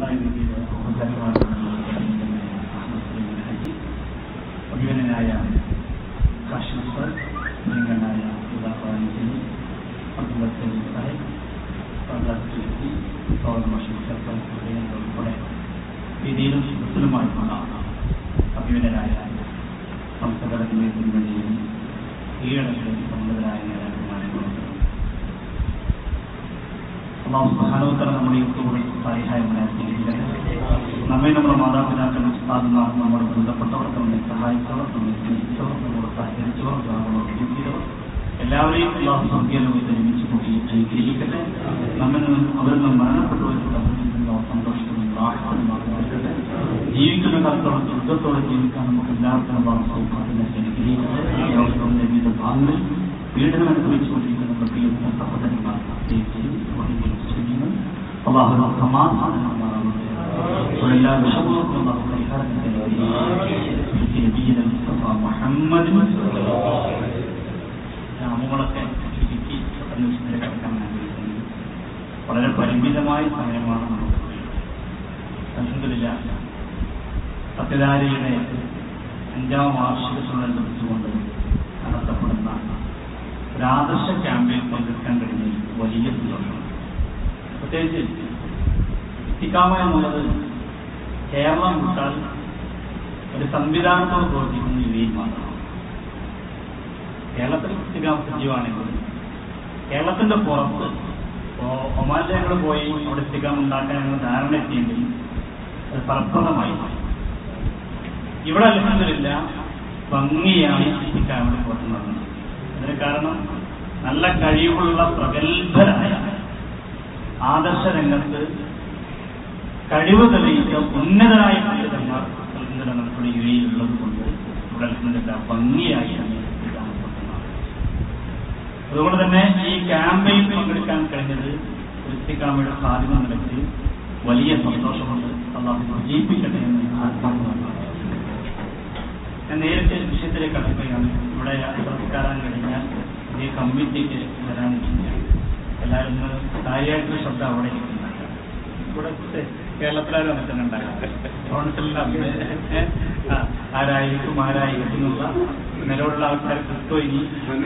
അഭിമനായ കാശ്മീർ പ്രിയങ്കനായ ഉദാഹരണത്തിന് അതുപോലത്തെ സാഹിബ് പന്ത്രണ്ട് പൗർണമി ഉൾപ്പെടെ രീതിയിലും മുസ്ലിമായിട്ടുള്ള അഭിമനായ സംസകടത്തിന് പിൻവഴിയും കീഴടങ്ങളിൽ സമ്മതരായ നേതാക്കന്മാരെക്കൊണ്ട് അള്ളാഹു സുബ്ഹാനഹുവതആല നമ്മുടെ യുദ്ധത്തോട് സാരിഹായ നമ്മെ നമ്മുടെ മാതാപിതാക്കളും ഉസ്താദുമാർ നമ്മുടെ ബന്ധപ്പെട്ടവർ നമ്മെ സഹായിച്ചവർ നമ്മെ സ്നേഹിച്ചവർ നമ്മോട് സഹകരിച്ചവർ നമ്മളോട് ജീവിച്ചവർ എല്ലാവരെയും അള്ളാഹു സ്വർഗീയലോകത്ത് ഒരുമിച്ച് കൂട്ടി അനുഗ്രഹിക്കട്ടെ നമ്മിൽ നിന്നും അവരിൽ നിന്നും മരണപ്പെട്ടവർക്ക് സന്തോഷത്തിനും പ്രാർത്ഥനമാക്കട്ടെ ജീവിക്കുന്ന കാലത്തോളം ദുഃഖത്തോടെ ജീവിക്കാൻ നമുക്ക് എല്ലാവർക്കും അള്ളാഹു സൗഭാഗ്യം അനുഗ്രഹിക്കട്ടെ ലോകത്തിന്റെ വിവിധ ഭാഗങ്ങളിൽ പീഡനം അനുഭവിച്ചുകൊണ്ടിരിക്കുന്ന നമ്മുടെ പ്രിയപ്പെട്ട സഹോദരന്മാർ പ്രത്യേകിച്ച് മുസ്ലിങ്ങൾ അള്ളാഹു സമാധാനം എല്ലാ വിഷമങ്ങൾക്കും അള്ളാഹു പരിഹാരം മുഹമ്മദ് നാമങ്ങളൊക്കെ ചുരുക്കി പെട്ടെന്ന് വിശുദ്ധരെ കിടക്കാൻ ആഗ്രഹിക്കുന്നത് വളരെ പരിമിതമായ സമയമാണ് നമുക്ക് അലഹമില്ല സത്യധാരയുടെ അഞ്ചാം വാർഷികത്തോടനുബന്ധിച്ചുകൊണ്ട് നടത്തപ്പെടുന്ന ഒരു ആദർശ ക്യാമ്പിൽ പങ്കെടുക്കാൻ കഴിഞ്ഞതിൽ വലിയ സന്തോഷം പ്രത്യേകിച്ച് ഇത്തിക്കാമ എന്നുള്ളത് കേരളം വിട്ടാൽ ഒരു സംവിധാനത്തോട് പ്രവർത്തിക്കുന്ന യുവയിൽ മാത്രമാണ് കേരളത്തിൽ ഇത്തിക്കാമ സജീവമാണെങ്കിൽ കേരളത്തിന്റെ പുറത്ത് ഇപ്പോ ഒമാനിൽ ഞങ്ങൾ പോയി അവിടെ ഇത്തിക്കാമ ഉണ്ടാക്കാൻ ഞങ്ങൾ ധാരണ എത്തിയെങ്കിൽ അത് ഫലപ്രദമായി ഇവിടെ അലഹമില്ല ഭംഗിയായി ഇത്തിക്കാമയുടെ പുറത്ത് നടന്നത് അതിന് കാരണം നല്ല കഴിവുള്ള പ്രഗത്ഭരായ ആദർശ രംഗത്ത് കഴിവ് തെളിയിച്ച ഉന്നതരായ പണ്ഡിതന്മാർ നമ്മുടെ യു എയിലുള്ളത് കൊണ്ട് ഇവിടെ അലഹമില്ല ഭംഗിയായി അതുകൊണ്ട് തന്നെ ഈ ക്യാമ്പയിൻ പങ്കെടുക്കാൻ കഴിഞ്ഞത് ക്രിസ്തിക്കാമയുടെ സാധ്യത നിലയ്ക്ക് വലിയ സന്തോഷമുണ്ട് അള്ളാഹു വിജയിപ്പിക്കട്ടെ എന്ന് ആത്മാർത്ഥമായി ഞാൻ നേരിട്ട് വിഷയത്തിലേക്ക് കടക്കുകയാണ് ഇവിടെ പ്രവർത്തിക്കാറാൻ കഴിഞ്ഞാൽ ഈ കമ്മിറ്റിക്ക് വരാൻ എല്ലാവരും കാര്യമായിട്ടുള്ള ശ്രദ്ധ അവിടെ ഇരിക്കുന്നുണ്ട് ഇവിടെ കേരളത്തിലാരും അങ്ങനെ തന്നെ ഉണ്ടാകാം കൗൺസിലിന്റെ ആരായിരിക്കും ആരായിരിക്കും എന്നുള്ള നിലവിലുള്ള ആൾക്കാർ കിട്ടോ ഇനി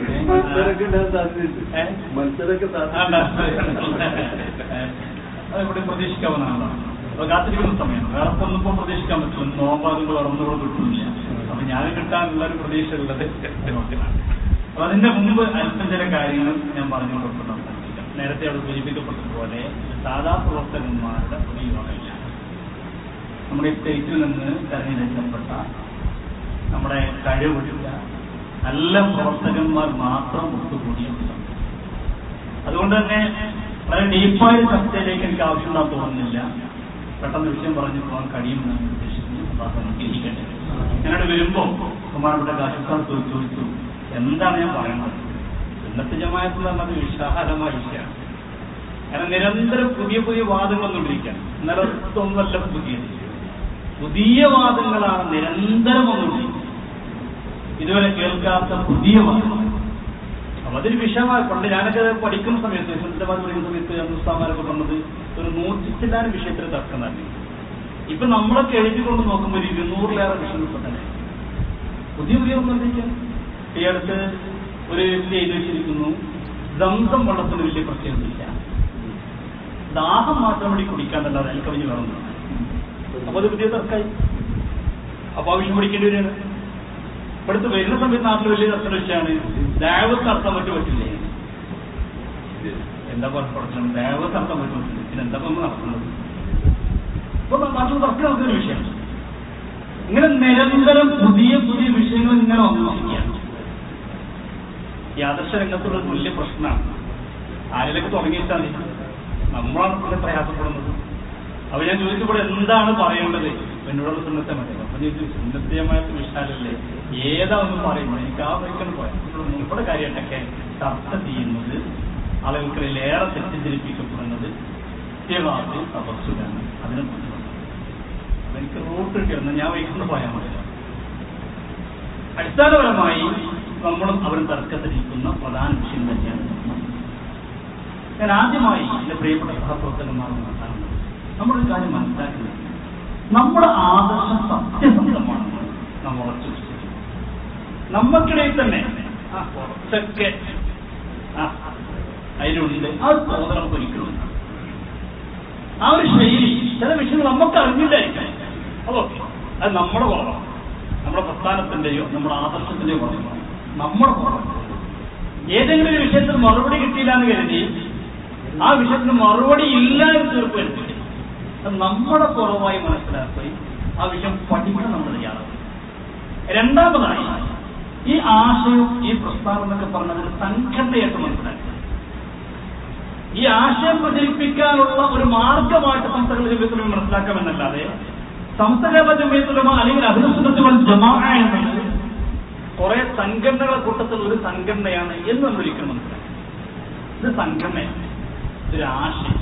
അതിവിടെ പ്രതീക്ഷിക്കാവുന്നതാണ് അപ്പൊ കാത്തിരിക്കുന്ന സമയമാണ് വേറെ ഒന്നും ഇപ്പം പ്രതീക്ഷിക്കാൻ പറ്റില്ല നോമ്പാകുമ്പോൾ ഉറന്നുകൂടെ കിട്ടുന്നില്ല അപ്പൊ ഞാൻ കിട്ടാനുള്ള ഒരു പ്രതീക്ഷ ഉള്ളത് അപ്പൊ അതിന്റെ മുമ്പ് അല്പം ചില കാര്യങ്ങൾ ഞാൻ പറഞ്ഞുകൊണ്ടിട്ടുണ്ട് നേരത്തെ അവിടെ സൂചിപ്പിക്കപ്പെട്ടതുപോലെ സാധാ പ്രവർത്തകന്മാരുടെ ഒരു യോഗമില്ല നമ്മുടെ സ്റ്റേറ്റിൽ നിന്ന് തെരഞ്ഞെടുക്കപ്പെട്ട നമ്മുടെ കഴിവുള്ള നല്ല പ്രവർത്തകന്മാർ മാത്രം ഒത്തുകൂടിയ അതുകൊണ്ട് തന്നെ വളരെ ഡീപ്പായ ചർച്ചയിലേക്ക് എനിക്ക് ആവശ്യമുണ്ടാകും തോന്നുന്നില്ല പെട്ടെന്ന് വിഷയം പറഞ്ഞു പോകാൻ കഴിയുമെന്ന് ഉദ്ദേശിക്കുന്നു അള്ളാഹു അനുഗ്രഹിക്കട്ടെ ഞാനവിടെ വരുമ്പോ കുമാരപ്പെട്ട കാശിസ്ഥാൻ ചോദിച്ചു എന്താണ് ഞാൻ പറയുന്നത് ഇന്നത്തെ ജമായത്ത് എന്ന് പറഞ്ഞത് വിശാലമായ വിഷയമാണ് കാരണം നിരന്തരം പുതിയ പുതിയ വാദങ്ങൾ വന്നുകൊണ്ടിരിക്കുകയാണ് ഇന്നലത്തൊന്നല്ല പുതിയത് പുതിയ വാദങ്ങളാണ് നിരന്തരം വന്നുകൊണ്ടിരിക്കുന്നത് ഇതുവരെ കേൾക്കാത്ത പുതിയ വാദങ്ങൾ അപ്പൊ അതൊരു വിഷയമായി പണ്ട് ഞാനൊക്കെ പഠിക്കുന്ന സമയത്ത് സുന്ദരമാർ പഠിക്കുന്ന സമയത്ത് അന്നുസ്ഥാമാരൊക്കെ പറഞ്ഞത് ഒരു നൂറ്റിച്ചില്ലാനും വിഷയത്തിൽ തർക്കം തന്നെ ഇപ്പൊ നമ്മളൊക്കെ എഴുതിക്കൊണ്ട് നോക്കുമ്പോൾ ഒരു ഇരുന്നൂറിലേറെ വിഷയങ്ങൾ തന്നെ പുതിയ പുതിയ ഒന്നും ഈ അടുത്ത് ഒരു വ്യക്തി എഴുതി വെച്ചിരിക്കുന്നു ദന്തം വെള്ളത്തിന് വലിയ പ്രശ്നമൊന്നുമില്ല ദാഹം മാത്രം വേണ്ടി കുടിക്കാന്നല്ലാതെ അതിൽ കവിഞ്ഞ് വേണമെന്ന് അപ്പൊ അത് പുതിയ തർക്കമായി അപ്പൊ ആവശ്യം പഠിക്കേണ്ടി വരികയാണ് ഇവിടുത്തെ വരുന്ന സമയത്ത് നാട്ടിൽ വലിയ തർക്കം വിഷയമാണ് ദേവത്ത് നടത്താൻ പറ്റി പറ്റില്ലേ എന്താ പറഞ്ഞു ദേവത്ത് നടത്താൻ പറ്റി പറ്റില്ല പിന്നെ എന്താ നമ്മൾ നടത്തുന്നത് ഇപ്പൊ നാട്ടിൽ തർക്കം നടക്കുന്ന വിഷയമാണ് ഇങ്ങനെ നിരന്തരം പുതിയ പുതിയ വിഷയങ്ങൾ ഇങ്ങനെ വന്നുകൊണ്ടിരിക്കുകയാണ് ഈ ആദർശ രംഗത്തുള്ള വലിയ പ്രശ്നമാണ് ആരിലൊക്കെ തുടങ്ങിയിട്ടാണ് നമ്മളാണ് പിന്നെ പ്രയാസപ്പെടുന്നത് അപ്പൊ ഞാൻ ചോദിച്ചപ്പോൾ എന്താണ് പറയേണ്ടത് എന്നോടുള്ള സുന്നത്തെ മതി അപ്പൊ ചോദിച്ചു സുന്നത്തിയമായിട്ട് വിശാലല്ലേ ഏതാ ഒന്നും പറയുന്നത് എനിക്ക് ആ വഴിക്കാണ് പോയത് നമ്മുടെ കാര്യമായിട്ടൊക്കെ ചർച്ച ചെയ്യുന്നത് ആളുകൾക്കിടയിലേറെ തെറ്റിദ്ധരിപ്പിക്കപ്പെടുന്നത് സത്യവാദി തപസ്സുരാണ് അതിനെ എനിക്ക് റൂട്ട് കിട്ടിയിരുന്ന ഞാൻ വൈകുന്നു പോയാൽ മതി അടിസ്ഥാനപരമായി നമ്മളും അവരും തർക്കത്തിരിക്കുന്ന പ്രധാന വിഷയം തന്നെയാണ് ഞാൻ ആദ്യമായി എന്റെ പ്രിയപ്പെട്ട സഹപ്രവർത്തകന്മാർ നടത്താറുണ്ട് നമ്മളൊരു കാര്യം മനസ്സിലാക്കുന്നത് നമ്മുടെ ആദർശം സത്യസന്ധമാണ് നമ്മൾ ഉറച്ചു വിശ്വസിക്കുന്നു. നമുക്കിടയിൽ തന്നെ ആ കുറച്ചൊക്കെ ആ അതിലുണ്ട് ആ ഒരു തോന്നൽ നമുക്ക് ഒരിക്കലും ഉണ്ടാവില്ല. ആ ഒരു ശൈലി ചില വിഷയങ്ങൾ നമുക്ക് അറിഞ്ഞില്ലായിരിക്കും അതൊക്കെ അത് നമ്മുടെ കുറവാണ് നമ്മുടെ പ്രസ്ഥാനത്തിന്റെയോ നമ്മുടെ ആദർശത്തിന്റെയോ കുറവാണ് നമ്മുടെ കുറവാണ് ഏതെങ്കിലും ഒരു വിഷയത്തിൽ മറുപടി കിട്ടിയില്ല എന്ന് കരുതി ആ വിഷയത്തിന് മറുപടി ഇല്ല എന്ന് തീർപ്പുവരുത്തി അത് നമ്മുടെ കുറവായി മനസ്സിലാക്കി ആ വിഷയം പഠിക്കാൻ നമ്മൾ തയ്യാറാണ് രണ്ടാമതായി ഈ ആശയം ഈ പ്രസ്താവന എന്നൊക്കെ പറഞ്ഞതിന് സംഘടനയായിട്ട് മനസ്സിലാക്കുക ഈ ആശയം പ്രചരിപ്പിക്കാനുള്ള ഒരു മാർഗമായിട്ട് സംസ്ഥകൾ ജമീയത്തുലമ മനസ്സിലാക്കാമെന്നല്ലാതെ സംസ്ഥകള ജമീയത്തുലമ അല്ലെങ്കിൽ അഭിനസുഖത്തുകൾ ജമാ എന്നത് കുറെ സംഘടനകളുടെ കൂട്ടത്തിൽ ഒരു സംഘടനയാണ് എന്ന് നമ്മൾ ഒരിക്കലും മനസ്സിലാക്കി ഇത് സംഘടനയാണ് ഇതൊരു ആശയം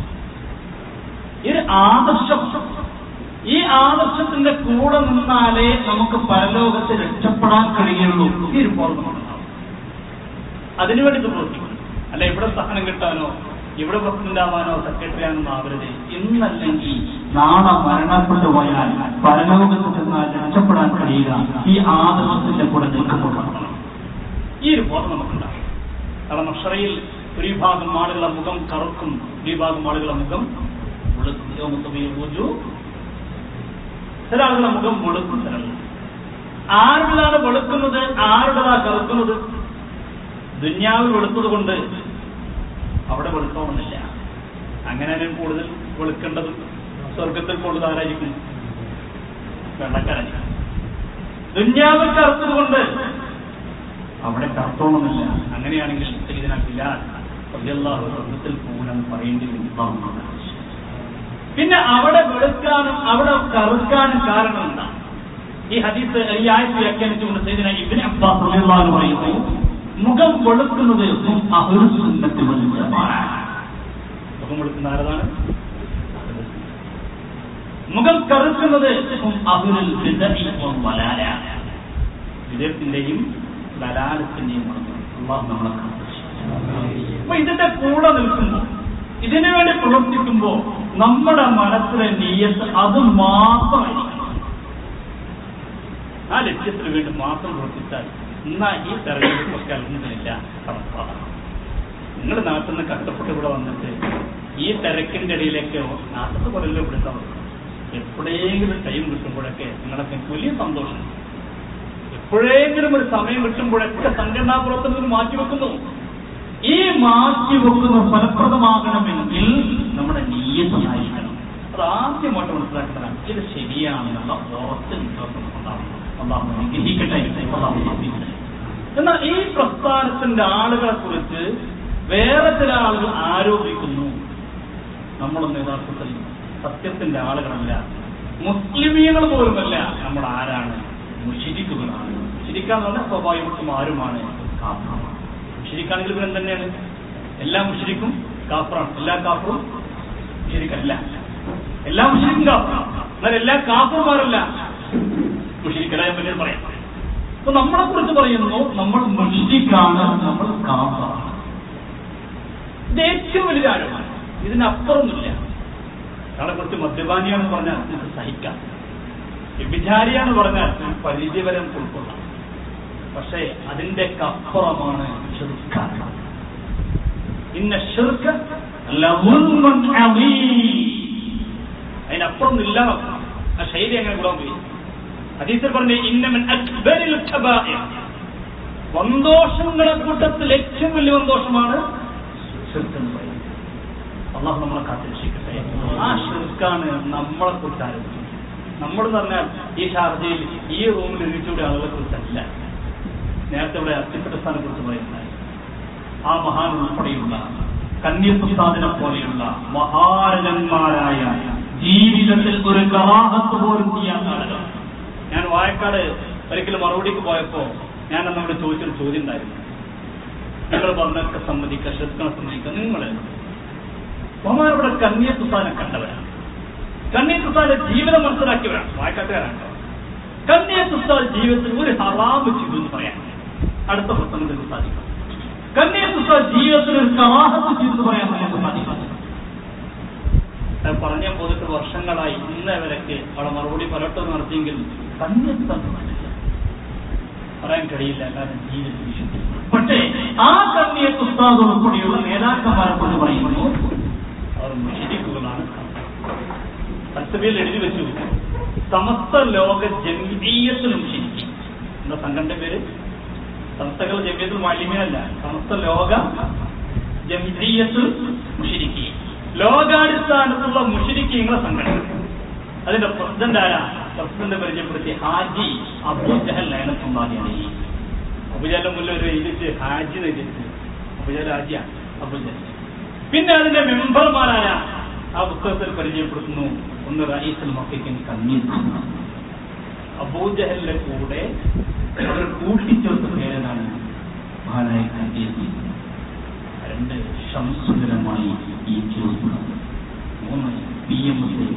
ഇത് ആദർശം ഈ ആദർശത്തിന്റെ കൂടെ നിന്നാലേ നമുക്ക് പരലോകത്ത് രക്ഷപ്പെടാൻ കഴിയുള്ളൂ ഈ ഒരു ബോധമുണ്ടാവും അതിനുവേണ്ടി ഇത് പ്രവർത്തിക്കണം അല്ല ഇവിടെ സ്ഥാനം കിട്ടാനോ ഇവിടെ പ്രസിഡന്റ് ആവാനോ സെക്രട്ടറി ആണെന്നോ ആവരുത് ഇന്നല്ലെങ്കിൽ നാളെ മരണപ്പെട്ടു പോയാൽ പരലോകത്ത് ചെന്നാൽ രക്ഷപ്പെടാൻ കഴിയുക ഈ ആദർശത്തിന്റെ കൂടെ നിൽക്കുമ്പോഴാണ് ഈ ഒരു ബോധം നമുക്കുണ്ടാകും കാരണം അക്ഷറയിൽ ഒരു വിഭാഗം ആളുകളെ മുഖം കറുക്കും ഒരു വിഭാഗം ആളുകളെ മുഖം വെളുക്കും യോമത്തുബിയുജു. ചില ആളുകളെ മുഖം വെളുക്കും ചില ആളുകൾ. ആരുടേതാണ് വെളുക്കുന്നത് ആരുടേതാ കറുക്കുന്നത് ദുന്യാവിൽ വെളുത്തത് കൊണ്ട് അവിടെ വെളുക്കണമെന്നില്ല അങ്ങനെ കൂടുതൽ വെളുക്കേണ്ടത് സ്വർഗത്തിൽ കൂടുതൽ ആരായിരിക്കും വെള്ളക്കാരായിരിക്കും ദുന്യാവിൽ കറുത്തത് കൊണ്ട് അവിടെ കറുത്തോണമെന്നില്ല അങ്ങനെയാണെങ്കിൽ ഇതിനാ ബിലാൽ റളിയല്ലാഹു അൻഹു സ്വർഗത്തിൽ പോകണം പറയേണ്ടി വരും പിന്നെ അവിടെ വെളുക്കാനും അവിടെ കറുക്കാനും കാരണം എന്താ ഈ ഹദീസ് ഈ ആയത്ത് വ്യാഖ്യാനിച്ചുകൊണ്ട് സൈദിന ഇബ്നു അബ്ബാസ് റളിയല്ലാഹു അൻഹു പറയുന്നു മുഖം വെളുക്കുന്നത് അഹ്ലുസ് സുന്നത്തി വൽ ജമാഅ മുഖം വെളുക്കുന്ന ആരതാണ് മുഖം കറുക്കുന്നത് അഹ്ലുൽ ബിദ്അഇ വൽ വലാല വിദഗ്ധത്തിന്റെയും ബലാലത്തിന്റെയും അള്ളാഹു നമ്മളെ കാത്തുരക്ഷിക്കട്ടെ. അപ്പൊ ഇതിന്റെ കൂടെ നിൽക്കുമ്പോ ഇതിനു വേണ്ടി പ്രവർത്തിക്കുമ്പോ നമ്മുടെ മനസ്സിലെ നീയത്ത് അത് മാത്രമായിരിക്കണം ആ ലക്ഷ്യത്തിന് വേണ്ടി മാത്രം പ്രവർത്തിച്ചാൽ എന്നാ ഈ തെരഞ്ഞെടുപ്പൊക്കെ അല്ലെന്നില്ല നിങ്ങൾ നാട്ടിൽ നിന്ന് കഷ്ടപ്പെട്ട് ഇവിടെ വന്നിട്ട് ഈ തിരക്കിന്റെ ഇടയിലേക്ക് നാട്ടിൽ കുറല്ലോ ഇവിടുത്തെ അവസ്ഥ എപ്പോഴെങ്കിലും ടൈം കിട്ടുമ്പോഴൊക്കെ നിങ്ങളൊക്കെ വലിയ സന്തോഷം എപ്പോഴെങ്കിലും ഒരു സമയം കിട്ടുമ്പോഴൊക്കെ സംഘടനാ പ്രവർത്തനത്തിന് മാറ്റിവെക്കുന്നു ഈ മാറ്റിവെക്കുന്ന ഫലപ്രദമാകണമെങ്കിൽ നമ്മുടെ നീയത്തായിരിക്കണം അത് ആദ്യമായിട്ട് മനസ്സിലാക്കുന്നതാണ് ഇത് ശരിയാണെന്നുള്ള ഉറച്ച വിശ്വാസം ഉണ്ടാവണം അള്ളാഹു അനുഗ്രഹിക്കട്ടെ അള്ളാഹു ശ്രദ്ധിക്കട്ടെ എന്നാൽ ഈ പ്രസ്ഥാനത്തിന്റെ ആളുകളെ കുറിച്ച് വേറെ ചില ആളുകൾ ആരോപിക്കുന്നു നമ്മളൊന്നും യഥാർത്ഥത്തിൽ സത്യത്തിന്റെ ആളുകളല്ല മുസ്ലിമീങ്ങൾ പോലുമല്ല നമ്മൾ ആരാണ് മുഷിരിക്കുകളാണ് മുഷിരിക്കാന്ന് പറഞ്ഞാൽ സ്വാഭാവികമായിട്ടും ആരുമാണ് കാഫറാണ് മുഷിരിക്കാണെങ്കിൽ ഇവരും തന്നെയാണ് എല്ലാ മുഷിരിക്കും കാഫറാണ് എല്ലാ കാഫറും മുഷിരിക്കല്ല എല്ലാ മുഷിരിക്കും കാഫറാണ് എന്നാൽ എല്ലാ കാഫർമാരല്ല മുഷിരിക്കല ഞാൻ പിന്നീട് പറയാം അപ്പൊ നമ്മളെ കുറിച്ച് പറയുന്നു നമ്മൾ മുഷിരിക്കാണ് നമ്മൾ കാഫറാണ് ഇത് ഏറ്റവും വലിയ ആഴമാണ് ഇതിനപ്പുറമൊന്നുമില്ല ഒരാളെ കുറിച്ച് മദ്യപാനിയാണെന്ന് പറഞ്ഞാൽ നമുക്ക് സഹിക്കാം വ്യഭിചാരിയാന്ന് പറഞ്ഞാൽ നമുക്ക് പരിചയപരം ഉൾക്കൊള്ളാം പക്ഷേ അതിന്റെ അപ്പുറമാണ് ഷിർക്കാണ് ഇന്ന ഷിർക്ക് ലവുൽമുൻ അദീം. അതിനപ്പുറം ഇല്ല ആ ശൈലി അങ്ങനെ കൂടാൻ പോയി ഹദീസിൽ പറഞ്ഞ ഇന്നമൻ അക്ബരിൽ കബായിർ സന്തോഷങ്ങളുടെ കൂട്ടത്തിൽ ഏറ്റവും വലിയ സന്തോഷമാണ് ഷിർക്ക് എന്ന് പറയുന്നത് അള്ളാഹു നമ്മളെ കാത്തിരക്ഷിക്കട്ടെ ആ ഷിർക്കാണ് നമ്മളെ കുറിച്ച് ആലോചിക്കുന്നത് നമ്മൾ പറഞ്ഞാൽ ഈ ഷാർജയിൽ ഈ റൂമിൽ ഒരുമിച്ചുകൂടി ആളുകളെ കുറിച്ചല്ല നേരത്തെ ഇവിടെ അത്തിപ്പെട്ടസ്ഥാനെ കുറിച്ച് പറയുന്നത് ആ മഹാൻ ഉൾപ്പെടെയുള്ള കന്യസുസ്ഥാദിനെ പോലെയുള്ള മഹാരഥന്മാരായ ജീവിതത്തിൽ ഒരു കറാഹത്ത് പോലും ചെയ്യാത്ത ആളുകൾ ഞാൻ വായക്കാട് ഒരിക്കലും മറുപടിക്ക് പോയപ്പോ ഞാൻ അന്നോട് ചോദിച്ചൊരു ചോദ്യം ഉണ്ടായിരുന്നു നിങ്ങൾ പറഞ്ഞൊക്കെ സമ്മതിക്കുക ഷെസ്കളെ സമ്മതിക്കുക നിങ്ങൾ ബഹുമാൻ ഇവിടെ കന്യസുസ്ഥാനെ കണ്ടവരാണ് കന്യസുസ്ഥാന്റെ ജീവിതം മനസ്സിലാക്കിയവരാണ് വായക്കാട്ടുകാരാണ് കന്യസുസ്ഥാൻ ജീവിതത്തിൽ ഒരു ഹറാമ് ചെയ്തു എന്ന് പറയാൻ അടുത്ത പ്രസംഗത്തിൽ സാധിക്കും കന്യസുസ്ഥാൻ ജീവിതത്തിൽ ഒരു കവാഹത്ത് ചെയ്തു പറയാൻ നമുക്ക് സാധിക്കും അത് പറഞ്ഞ പോയിട്ട് വർഷങ്ങളായി ഇന്ന് വരയ്ക്ക് അവിടെ മറുപടി പലട്ടും നടത്തിയെങ്കിൽ കണ്ണെത്താൻ പറ്റില്ല പറയാൻ കഴിയില്ല കാരണം ജീവിതത്തിൽ വിശുദ്ധി പക്ഷേ ആ കണ്ണിയത്ത് ഉസ്താദ് ഉൾപ്പെടെയുള്ള നേതാക്കന്മാരെ കൊണ്ട് പറയുന്നു അവർ മുഷരിക്കുകളാണ് തത്വയിൽ എഴുതി വെച്ചു സമസ്ത ലോക ജമീയത്തിൽ മുഷരിക്കി എന്താ സംഘടന പേര് സമസ്തകൾ ജമീയത്തിൽ മാലിന്യമല്ല സമസ്ത ലോക ജമീയത്തിൽ മുഷരിക്കി ലോകാടിസ്ഥാനത്തുള്ള മുഷരിക്കീങ്ങളെ സംഘടന അതിന്റെ പ്രസിഡന്റ് ആരാ പ്രസിഡന്റ് പരിചയപ്പെടുത്തി ഹാജി അബൂ ജഹൽ ലയനത്തുണ്ടാകിയാണ് അബുജാലിന്റെ മുന്നിൽ ഒരു എഴുതിച്ച് ഹാജി എന്ന് എഴുതിച്ച് അബുജാൽ ഹാജിയാണ് അബുജഹൽ പിന്നെ അതിന്റെ മെമ്പർമാരായ ആ പുസ്തകത്തിൽ പരിചയപ്പെടുത്തുന്നു ഒന്ന് റയീസുൽ മക്കയ്ക്കും കണ്ണീർ അബൂജഹലിന്റെ കൂടെ അവർ കൂട്ടിച്ചേർത്ത പേരാണ് മഹാനായ കണ്ണീർ രണ്ട് ശംസുകരമായി ഈ ചോദ്യം മൂന്ന് പി എം എസ്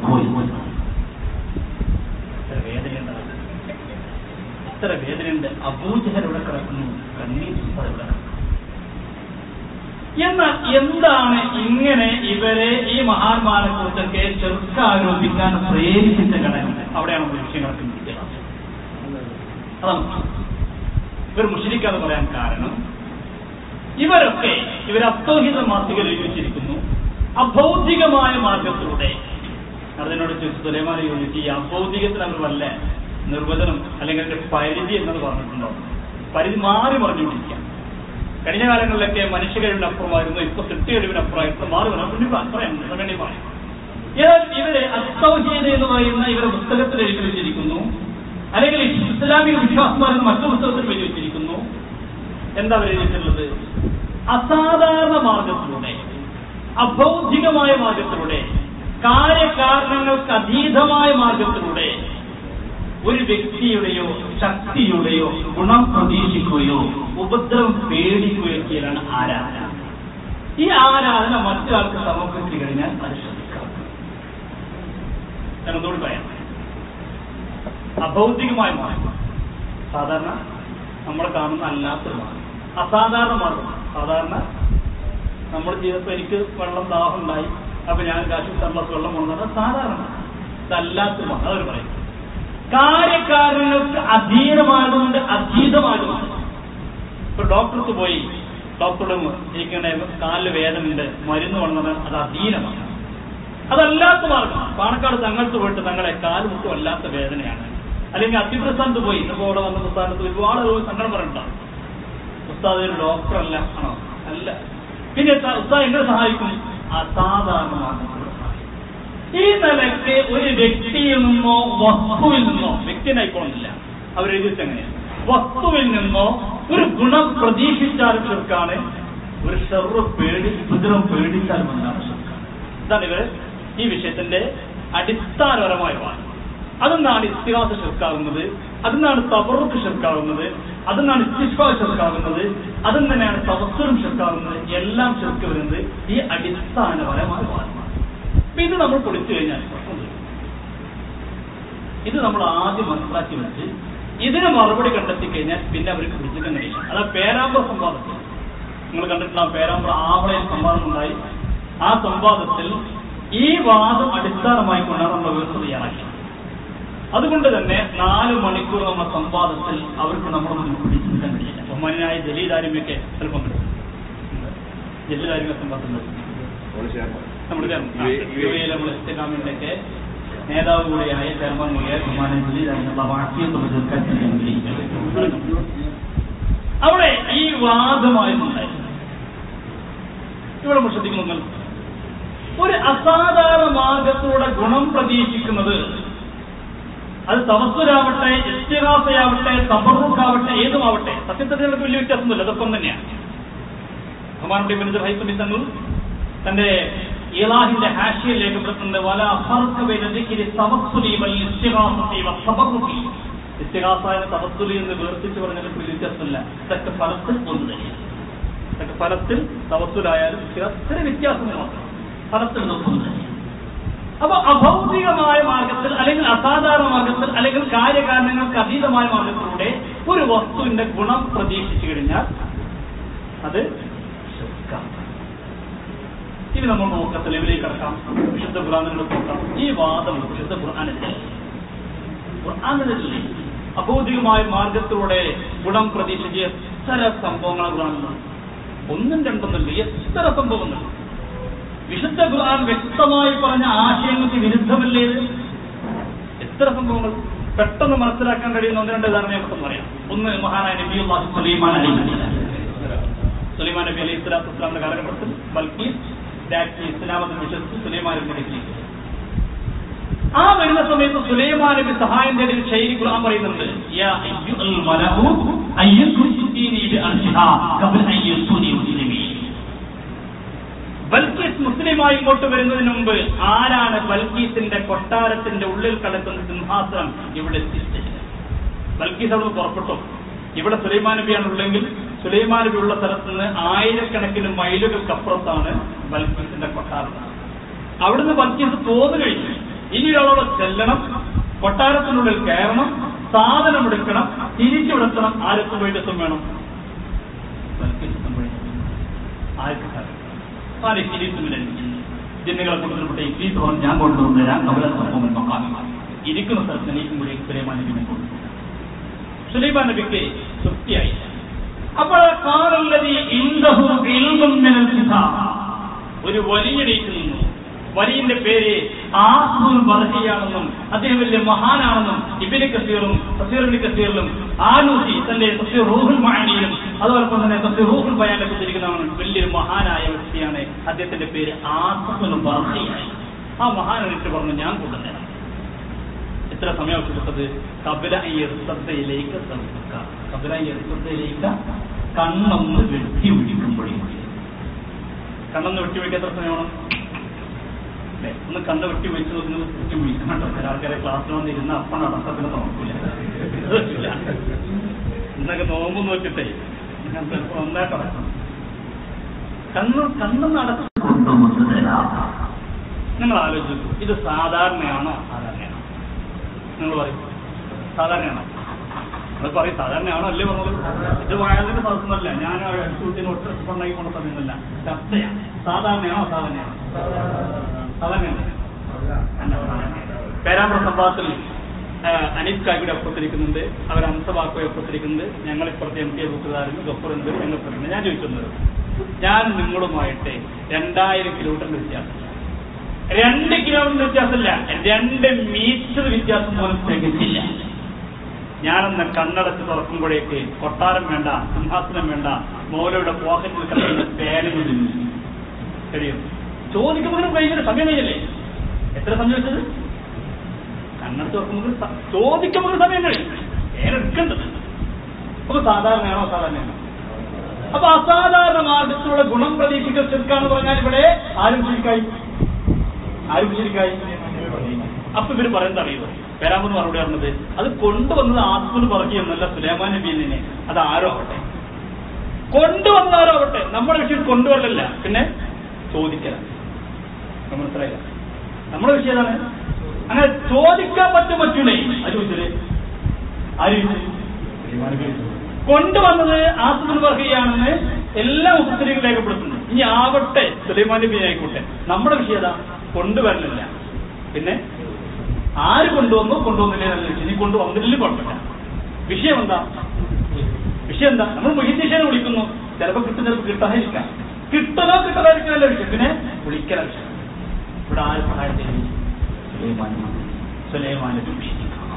എത്ര വേദനയുണ്ട് എത്ര വേദനയുണ്ട് അബൂജഹൽ ഇവിടെ കിടക്കുന്നു കണ്ണീർ ഉസ്താദ് ഇവിടെ കിടക്കുന്നു എന്നാൽ എന്താണ് ഇങ്ങനെ ഇവരെ ഈ മഹാന്മാരെ കുറിച്ചൊക്കെ ചെറുക്ക ആരോപിക്കാൻ പ്രേരിപ്പിച്ച ഘടകം അവിടെയാണ് നമ്മൾ വിഷയം കിടക്കുന്നത് അതാണ് ഇവർ മുഷരിക്കാന്ന് പറയാൻ കാരണം ഇവരൊക്കെ ഇവർ അത്തോഹിത മാസികയിൽ എഴുതിച്ചിരിക്കുന്നു അഭൗതികമായ മാർഗത്തിലൂടെ അതിനോട് സുലൈമാൻ ചോദിച്ചു ഈ അഭൗതികത്തിന് അവർ വല്ല നിർവചനം അല്ലെങ്കിൽ അതിന്റെ പരിധി എന്നത് പറഞ്ഞിട്ടുണ്ടോ പരിധി മാറി പറഞ്ഞുകൊണ്ടിരിക്കുക കഴിഞ്ഞ കാലങ്ങളിലൊക്കെ മനുഷ്യകഴിവിന് അപ്പുറമായിരുന്നു ഇപ്പൊ സൃഷ്ടികഴിവിന് അപ്പുറമായിരുന്നു മാറി പറഞ്ഞു പറയാം വേണ്ടി പറയാം എന്നാൽ ഇവര് അസ്തൗഹീദ് എന്ന് പറയുന്ന ഇവരുടെ പുസ്തകത്തിൽ എഴുതി വെച്ചിരിക്കുന്നു അല്ലെങ്കിൽ ഇസ്ലാമിക വിശ്വാസമാരെന്ന് മറ്റു പുസ്തകത്തിൽ എഴുതി വെച്ചിരിക്കുന്നു എന്താ അവർ എഴുതിയിട്ടുള്ളത് അസാധാരണ മാർഗത്തിലൂടെ അബൗദ്ധികമായ മാർഗത്തിലൂടെ കാര്യകാരണങ്ങൾക്ക് അതീതമായ മാർഗത്തിലൂടെ ഒരു വ്യക്തിയുടെയോ ശക്തിയുടെയോ ഗുണം പ്രതീക്ഷിക്കുകയോ ഉപദ്രവം പേടിക്കുകയോ ചെയ്യലാണ് ആരാധന ഈ ആരാധന മറ്റൊരാൾക്ക് സമർപ്പിച്ചു കഴിഞ്ഞാൽ അത് ശ്രദ്ധിക്കാം ഞാൻ ഒന്നുകൂടി പറയാം അഭൗതികമായ മാർഗം സാധാരണ നമ്മൾ കാണുന്ന അല്ലാത്തൊരു മാർഗം അസാധാരണ മാർഗം സാധാരണ നമ്മൾ ചെയ്തപ്പോൾ എനിക്ക് വെള്ളം ദാഹം ഉണ്ടായി അപ്പൊ ഞാൻ കാശ് തള്ള വെള്ളം കൊണ്ടുവന്നത് സാധാരണ ഇതല്ലാത്തൊരു മാർഗം അവർ പറയും കാര്യകാരണങ്ങൾക്ക് അധീനമായതുകൊണ്ട് അതീതമായതുമാണ് ഇപ്പൊ ഡോക്ടർക്ക് പോയി ഡോക്ടറുടെ ഇരിക്കണ കാലിൽ വേദനയുണ്ട് മരുന്ന് കൊണ്ടുവന്നത് അത് അധീനമാണ് അതല്ലാത്ത മാർഗം പാണക്കാട് തങ്ങൾക്ക് പോയിട്ട് തങ്ങളെ കാലുമുട്ടും അല്ലാത്ത വേദനയാണ് അല്ലെങ്കിൽ അതിപ്രസ്ഥാനത്ത് പോയി ഇന്നിപ്പോ അവിടെ വന്ന പ്രസ്ഥാനത്ത് ഒരുപാട് സങ്കടം പറഞ്ഞിട്ടുണ്ടാവും ഉസ്താദ് ഒരു ഡോക്ടർ അല്ല ആണോ അല്ല പിന്നെ ഉസ്താദ് എങ്ങനെ സഹായിക്കും അസാധാരണ മാർഗത്തിലൂടെ സഹായിക്കും ഈ നിലയ്ക്ക് ഒരു വ്യക്തിയിൽ നിന്നോ വസ്തുവിൽ നിന്നോ വ്യക്തിനായിക്കോണമെന്നില്ല അവരെഴുതിയിട്ട് എങ്ങനെയാണ് വസ്തുവിൽ നിന്നോ ഒരു ഗുണം പ്രതീക്ഷിച്ചാലും ചെറുക്കാണ് ഒരു ഷെറ് പേടി ഉപദ്രവം പേടിച്ചാലും എന്നാണ് ചെറുക്കാണ് ഇതാണ് ഇവര് ഈ വിഷയത്തിന്റെ അടിസ്ഥാനപരമായ വാദം അതെന്നാണ് ഇസ്തിഹാസ ചെറുക്കാവുന്നത് അതെന്നാണ് തവറുക്ക് ചെറുക്കാവുന്നത് അതെന്നാണ് ഇസ്തിഫാ ചെറുക്കാവുന്നത് അതും തന്നെയാണ് തവസ്സറും ചെറുക്കാവുന്നത് എല്ലാം ചെറുക്ക് വരുന്നത് ഈ അടിസ്ഥാനപരമായ വാദമാണ് അപ്പൊ ഇത് നമ്മൾ പൊളിച്ചു കഴിഞ്ഞാൽ പ്രശ്നം തീരും. ഇത് നമ്മൾ ആദ്യം മനസ്സിലാക്കി വെച്ച് ഇതിന് മറുപടി കണ്ടെത്തി കഴിഞ്ഞാൽ പിന്നെ അവർക്ക് പിടിച്ചിട്ട് കഴിയില്ല അതാ പേരാമ്പ്ര സംവാദത്തിൽ നിങ്ങൾ കണ്ടിട്ടുള്ള പേരാമ്പ്ര ആവളയിൽ സംവാദം ഉണ്ടായി ആ സംവാദത്തിൽ ഈ വാദം അടിസ്ഥാനമായി കൊണ്ടാണ് നമ്മൾ വ്യവസ്ഥ തയ്യാറാക്കിയത് അതുകൊണ്ട് തന്നെ നാല് മണിക്കൂർ നമ്മുടെ സംവാദത്തിൽ അവർക്ക് നമ്മുടെ മുന്നിൽ പിടിച്ചു നിൽക്കാൻ കഴിയില്ല ബഹുമാനായ ജലീലാരിമയൊക്കെ ചിലപ്പം കിട്ടും ജലീലാരിമ സംവാദത്തിൽ നമ്മുടെ യു എയിൽ നമ്മൾ ഇസ്ലാമിന്റെയൊക്കെ നേതാവ് കൂടിയായ ചെയർമാൻ കൂടിയായ ബഹുമാനായ ജലീലാരിമുള്ള വാക്യം തീർക്കാൻ അവിടെ ഈ വാദമായിരുന്നുണ്ടായിരുന്നു ഇവിടെ നമ്മൾ ശ്രദ്ധിക്കുന്നു നിങ്ങൾ ഒരു അസാധാരണ മാർഗത്തിലൂടെ ഗുണം പ്രതീക്ഷിക്കുന്നത് അത് തവസ്വരാവട്ടെ ഇസ്തിഹാസയാവട്ടെ തബറുക്കാവട്ടെ ഏതുമാവട്ടെ സത്യത്തിനൊക്കെ വലിയ വ്യത്യാസമൊന്നുമില്ല അതൊക്കെ ഒന്ന് തന്നെയാണ് ബഹുമാനുடைய ബിരുദ ഹൈസമി തങ്ങൾ തന്റെ ഇലാഹിന്റെ ഹാഷിയിൽ രേഖപ്പെടുത്തുന്നത് വല ഫർഖ ബൈന ദിക്രി തവസ്സുലി വൽ ഇസ്തിഹാസത്തി വത്തബറുക്കി ഇസ്തിഹാസ എന്ന തവസ്സുലി എന്ന് വേർതിരിച്ച് പറഞ്ഞാൽ വലിയ വ്യത്യാസമില്ല ഇതൊക്കെ ഫലത്തിൽ ഒന്ന് തന്നെയാണ് ഇതൊക്കെ ഫലത്തിൽ തവസ്സുലായാലും ഇസ്തിഹാസ ചെറിയ വ്യത്യാസങ്ങൾ മാത്രം ഫലത്തിൽ ഇതൊക്കെ ഒന്ന് തന്നെയാണ് അപ്പൊ അഭൗതികമായ മാർഗത്തിൽ അല്ലെങ്കിൽ അസാധാരണ മാർഗത്തിൽ അല്ലെങ്കിൽ കാര്യകാരണങ്ങൾക്ക് അതീതമായ മാർഗത്തിലൂടെ ഒരു വസ്തുവിന്റെ ഗുണം പ്രതീക്ഷിച്ചു കഴിഞ്ഞാൽ അത് ശിർക്കാണ്. ഈ ഇനി നമ്മൾ നോക്കാം തെളിവിലേക്ക് കടക്കാം വിശുദ്ധ ഖുർആാനിലൂടെ നോക്കാം ഈ വാദം വിശുദ്ധ ഖുർആാനെതിരെ ഖുർആാനെതിരെ അബോധികമായ മാർഗത്തിലൂടെ ഗുണം പ്രതീക്ഷിച്ച് എത്ര സംഭവങ്ങൾ ഖുർആാനുണ്ട് ഒന്നും രണ്ടൊന്നുമില്ല എത്ര സംഭവങ്ങളുണ്ട് വിശുദ്ധ ഖുർആൻ വ്യക്തമായി പറഞ്ഞ ആശയങ്ങൾക്ക് വിരുദ്ധമല്ലേ ഇത് എത്ര സംഭവങ്ങൾ പെട്ടെന്ന് മനസ്സിലാക്കാൻ കഴിയുന്ന ഒന്ന് രണ്ട് ഉദാഹരണം നമുക്ക് പറയാം ഒന്ന് മഹാനായ നബി അള്ളാഹു സുലൈമാൻ അലി സുലൈമാൻ നബി അലൈഹി സ്വലാത്തു വസ്സലാമിന്റെ കാലഘട്ടത്തിൽ ബൽക്കീസ് രാജ്ഞി ഇസ്ലാമത്തിൽ വിശ്വസിച്ച് സുലൈമാൻ നബിയിലേക്ക് ആ വരുന്ന സമയത്ത് സുലൈമാൻ നബി സഹായം തേടി ഒരു ശൈലി ഖുർആൻ പറയുന്നുണ്ട് യാ അയ്യുൽ മലഉ അയ്യകുതുനി ബിഅർശിഹാ ഖബല അൻ യസ്തുനി മുസ്ലിമീൻ ബൽക്കീസ് മുസ്ലിമായി ഇങ്ങോട്ട് വരുന്നതിന് മുമ്പ് ആരാണ് ബൽക്കീസിന്റെ കൊട്ടാരത്തിന്റെ ഉള്ളിൽ കിടക്കുന്ന സിംഹാസനം ഇവിടെ എത്തിച്ചത് ബൽക്കീസ് അവിടെ പുറപ്പെട്ടു ഇവിടെ സുലൈമാൻ നബിയാണ് ഉള്ളെങ്കിൽ സുലൈമാൻ നബി ഉള്ള സ്ഥലത്ത് നിന്ന് ആയിരക്കണക്കിന് മൈലുകൾക്കപ്പുറത്താണ് ബൽക്കീസിന്റെ കൊട്ടാരം അവിടുന്ന് ബൽക്കീസ് പോന്നു കഴിഞ്ഞു ഇനി ഒരാളോട് ചെല്ലണം കൊട്ടാരത്തിനുള്ളിൽ കയറണം സാധനം എടുക്കണം തിരിച്ചുവിടത്തണം ആരൊക്കെ പോയിട്ടെത്തും വേണം ബൽക്കീസ് എത്തും വഴി. ആർക്ക് സാധിക്കും പല ഇരിക്കുന്നില്ല ജിന്നുകളെ കൊണ്ടുവരപ്പെട്ട ഇക്ലീസ് പറഞ്ഞ് ഞാൻ കൊണ്ടുവന്നുതരാം കവല സംഭവം നോക്കാം ഇരിക്കുന്ന സ്ഥലത്ത് എണീക്കുമ്പോഴേക്ക് സുലൈമാൻ നബിനെ കൊണ്ടു സുലൈമാൻ നബിക്ക് തൃപ്തിയായി അപ്പോൾ കാറല്ലതി ഇൻദഹു ഇൽമുൻ മിനൽ കിതാബ് ഒരു വലിയ നിന്നു വലിയന്റെ പേര് ആസുൽ ബർഹിയാണെന്നും അദ്ദേഹം വലിയ മഹാനാണെന്നും ഇബിന് കസീറും തസീറിന് കസീറിലും ആനൂസി തന്റെ തസീർ റൂഹുൽ മഹാനിയിലും അതോടൊപ്പം തന്നെ തസീർ റൂഹുൽ ബയാനൊക്കെ തിരിക്കുന്നതാണ് വലിയൊരു മഹാനായ വ്യക്തിയാണ് അദ്ദേഹത്തിന്റെ പേര് ആസുൽ ബർഹിയായി ആ മഹാൻ എന്നിട്ട് പറഞ്ഞു ഞാൻ കൊണ്ടുവന്നേരാം എത്ര സമയം ആവശ്യപ്പെട്ടത് കപില ശ്രദ്ധയിലേക്ക് ശ്രമിക്കുക കപില ശ്രദ്ധയിലേക്ക് കണ്ണൊന്ന് വെട്ടി ഒഴിക്കുമ്പോഴേക്കും കണ്ണൊന്ന് വെട്ടി ഒഴിക്കാൻ എത്ര സമയമാണ് അല്ലേ ഒന്ന് കണ്ണ് വെട്ടി വെച്ച് നോക്കുന്നത് വെട്ടി ഒഴിക്കണം കേട്ടോ ചില ആൾക്കാരെ ക്ലാസ്സിൽ വന്നിരുന്ന അപ്പം നടത്തത്തിന് നോക്കില്ല ഇല്ല. ഇന്നൊക്കെ നോമ്പ് നോക്കിട്ടേ ഞാൻ ചിലപ്പോൾ നന്നായിട്ട് നടക്കണം കണ്ണ് കണ്ണ് നടക്കും നിങ്ങൾ ആലോചിച്ചു ഇത് സാധാരണയാണോ അസാധാരണയാണോ നിങ്ങൾ പറയും സാധാരണയാണോ നിങ്ങൾ പറയും സാധാരണയാണോ അല്ലേ പറഞ്ഞത് ഇത് വയലിന്റെ സദസ്സൊന്നുമല്ല ഞാൻ അടുത്തുകൂട്ടിന് ഒട്ടുണ്ടാക്കി കൊണ്ട സമയമല്ല ചർച്ചയാണ് സാധാരണയാണോ അസാധാരണയാണോ സാധാരണയാണ് പേരാമ്പ്ര സംഭവത്തിൽ അനീഫ് കാക്കിയുടെ ഒപ്പത്തിരിക്കുന്നുണ്ട് അവർ അംസവാക്കോയെ ഒപ്പത്തിരിക്കുന്നുണ്ട് ഞങ്ങൾ ഇപ്പുറത്തെ എം പി ബുക്കുകാരുന്നു ഗഫറുണ്ട് ഞങ്ങൾ പറയുന്നത് ഞാൻ ചോദിക്കുന്നത് ഞാൻ നിങ്ങളുമായിട്ട് രണ്ടായിരം കിലോമീറ്റർ വ്യത്യാസം രണ്ട് കിലോമീറ്റർ വ്യത്യാസമില്ല രണ്ട് മീറ്റർ വ്യത്യാസം പോലും തികച്ചില്ല ഞാനൊന്ന് കണ്ണടച്ച് തുറക്കുമ്പോഴേക്ക് കൊട്ടാരം വേണ്ട സിംഹാസനം വേണ്ട മൗലയുടെ പോക്കറ്റിൽ കിടക്കുന്ന പേരും കഴിയും ചോദിക്കുമ്പോൾ ഭയങ്കര സമയം കഴിഞ്ഞല്ലേ എത്ര സമയം വെച്ചത് കണ്ണടച്ച് തുറക്കുമ്പോൾ സ- ചോദിക്കുമ്പോൾ സമയം കഴിയും പേര് എടുക്കേണ്ടത് അപ്പൊ സാധാരണയാണോ അസാധാരണയാണോ അപ്പൊ അസാധാരണ മാർഗത്തിലൂടെ ഗുണം പ്രതീക്ഷിക്കുന്ന ചെറുക്കാന്ന് പറഞ്ഞാൽ ഇവിടെ ആരും ശരിക്കായി ആരും ശരിക്കായി അപ്പൊ ഇവര് പറയുന്നത് അറിയുമോ പേരാമെന്ന് മറുപടി പറഞ്ഞത് അത് കൊണ്ടുവന്നത് ആത്മന് പറയുകയെന്നല്ല സുലൈമാൻ നബീനെ അത് ആരോ ആവട്ടെ കൊണ്ടുവന്നത് ആരോ ആവട്ടെ നമ്മുടെ വിഷയം കൊണ്ടുവരലല്ല പിന്നെ ചോദിക്കലാണ് നമ്മൾ മനസ്സിലായില്ല നമ്മുടെ വിഷയം ഏതാണ് അങ്ങനെ ചോദിക്കാൻ പറ്റും പറ്റൂലേ അത് ചോദിച്ചത് ആര് ചോദിച്ചു? സുലൈമാൻ നബി ചോദിച്ചു. കൊണ്ടുവന്നത് ആത്മന് പറയുകയാണെന്ന് എല്ലാ മുസ്ലിങ്ങളും രേഖപ്പെടുത്തുന്നു ഇനി ആവട്ടെ സുലൈമാൻ നബി ആയിക്കോട്ടെ നമ്മുടെ വിഷയം ഏതാ കൊണ്ടുവരലില്ല പിന്നെ ആര് കൊണ്ടുവന്നു കൊണ്ടുവന്നില്ലേ എന്നല്ല വിഷയം ഇനി കൊണ്ടുവന്നില്ല കുഴപ്പമില്ല വിഷയം എന്താ വിഷയം എന്താ നമ്മൾ മൊഹിദ്ദീഷനെ വിളിക്കുന്നു ചിലപ്പോൾ കിട്ടും ചിലപ്പോൾ കിട്ടാതിരിക്കാം കിട്ടലോ കിട്ടാതിരിക്കാനല്ല വിഷയം പിന്നെ വിളിക്കല വിഷയം ഇവിടെ ആര് സഹായം ചെയ്യും സുലൈമാൻ സുലൈമാനെ വിഷയിക്കണോ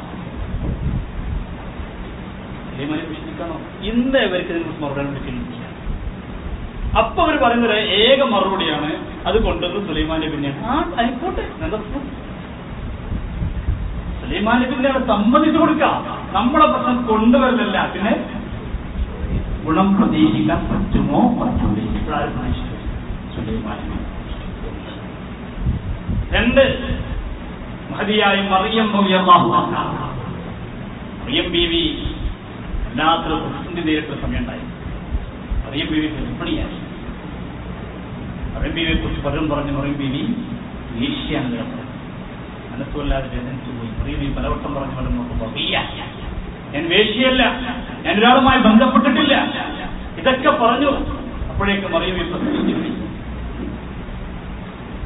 സുലൈമാനെ വിഷയിക്കണോ ഇന്ന് ഇവർക്ക് ഇതിന് മറുപടി വിളിക്കുന്നില്ല അപ്പൊ അവർ പറയുന്നത് ഏക മറുപടിയാണ് അത് കൊണ്ടുവന്ന് സുലൈമാൻ നബിനെയാണ് ആ ആയിക്കോട്ടെ എന്താ പ്രശ്നം? സുലൈമാൻ നബിനെയാണ് സമ്മതിച്ചു കൊടുക്കാം നമ്മളെ പ്രശ്നം കൊണ്ടുവരലല്ല പിന്നെ ഗുണം പ്രതീക്ഷിക്കാൻ പറ്റുമോ പറ്റൂലേ ഇപ്പോഴാരും പ്രതീക്ഷിച്ചു സുലൈമാൻ നബി. രണ്ട് മഹതിയായ മറിയം റളിയല്ലാഹു അൻഹ. മറിയം ബീവി എല്ലാത്തിലും പ്രതിസന്ധി നേരിട്ട സമയം ഉണ്ടായി മറിയം ബീവി ഗർഭിണിയായി മറിയം ബീവിയെ കുറിച്ച് പലരും പറഞ്ഞു മറിയം ബീവി വീഴ്ചയാണ് കേട്ടത് മനസ്സുമല്ലാതെ വേദനിച്ചു പോയി മറിയം ബീവി പലവട്ടം പറഞ്ഞു പറഞ്ഞു നോക്കുമ്പോൾ "വയ്യ. ഞാൻ വേശ്യയല്ല ഞാൻ ഒരാളുമായി ബന്ധപ്പെട്ടിട്ടില്ല ഇതൊക്കെ പറഞ്ഞു അപ്പോഴേക്ക് മറിയം ബീവി പ്രസവിച്ചു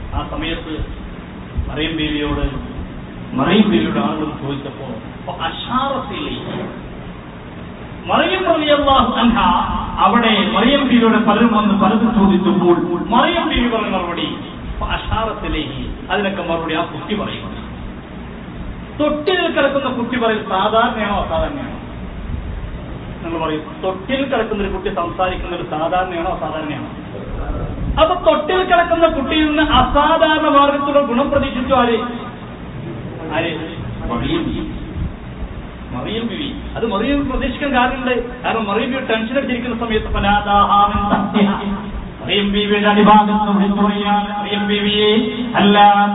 ആ സമയത്ത് മറിയം ബീവിയോട് മറിയം ബീവിയുടെ ആളുകൾ ചോദിച്ചപ്പോ അപ്പൊ അഷാറത്തിലേക്ക് മറിയം റളിയല്ലാഹു അൻഹ അവിടെ മറിയം ബീവിയുടെ പലരും വന്ന് പലതും ചോദിച്ചപ്പോൾ മറിയം ബീവി പറഞ്ഞ മറുപടി അഷാറത്തിലേക്ക് അതിനൊക്കെ മറുപടി ആ കുട്ടി പറയുന്നു തൊട്ടിൽ കിടക്കുന്ന കുട്ടി പറയും സാധാരണയാണോ അസാധാരണയാണോ നിങ്ങൾ പറയും തൊട്ടിൽ കിടക്കുന്ന ഒരു കുട്ടി സംസാരിക്കുന്ന ഒരു സാധാരണയാണോ അസാധാരണയാണോ അപ്പൊ തൊട്ടിൽ കിടക്കുന്ന കുട്ടിയിൽ നിന്ന് അസാധാരണ മാർഗത്തിലുള്ള ഗുണം പ്രതീക്ഷിച്ചു ആര് ആര് മറിയം ബീവി. മറിയം ബിവി അത് മറിയം ബിവി പ്രതീക്ഷിക്കാൻ കാരണമുണ്ട് കാരണം മറിയം ബിവി ടെൻഷൻ അടിച്ചിരിക്കുന്ന സമയത്ത് ഫനാദാഹാമിൻ തഹ്തിഹ. മറിയം ബീവിയുടെ അടിഭാഗത്ത് വിളിച്ചു പറയാണ് മറിയം ബീവിയെ അല്ല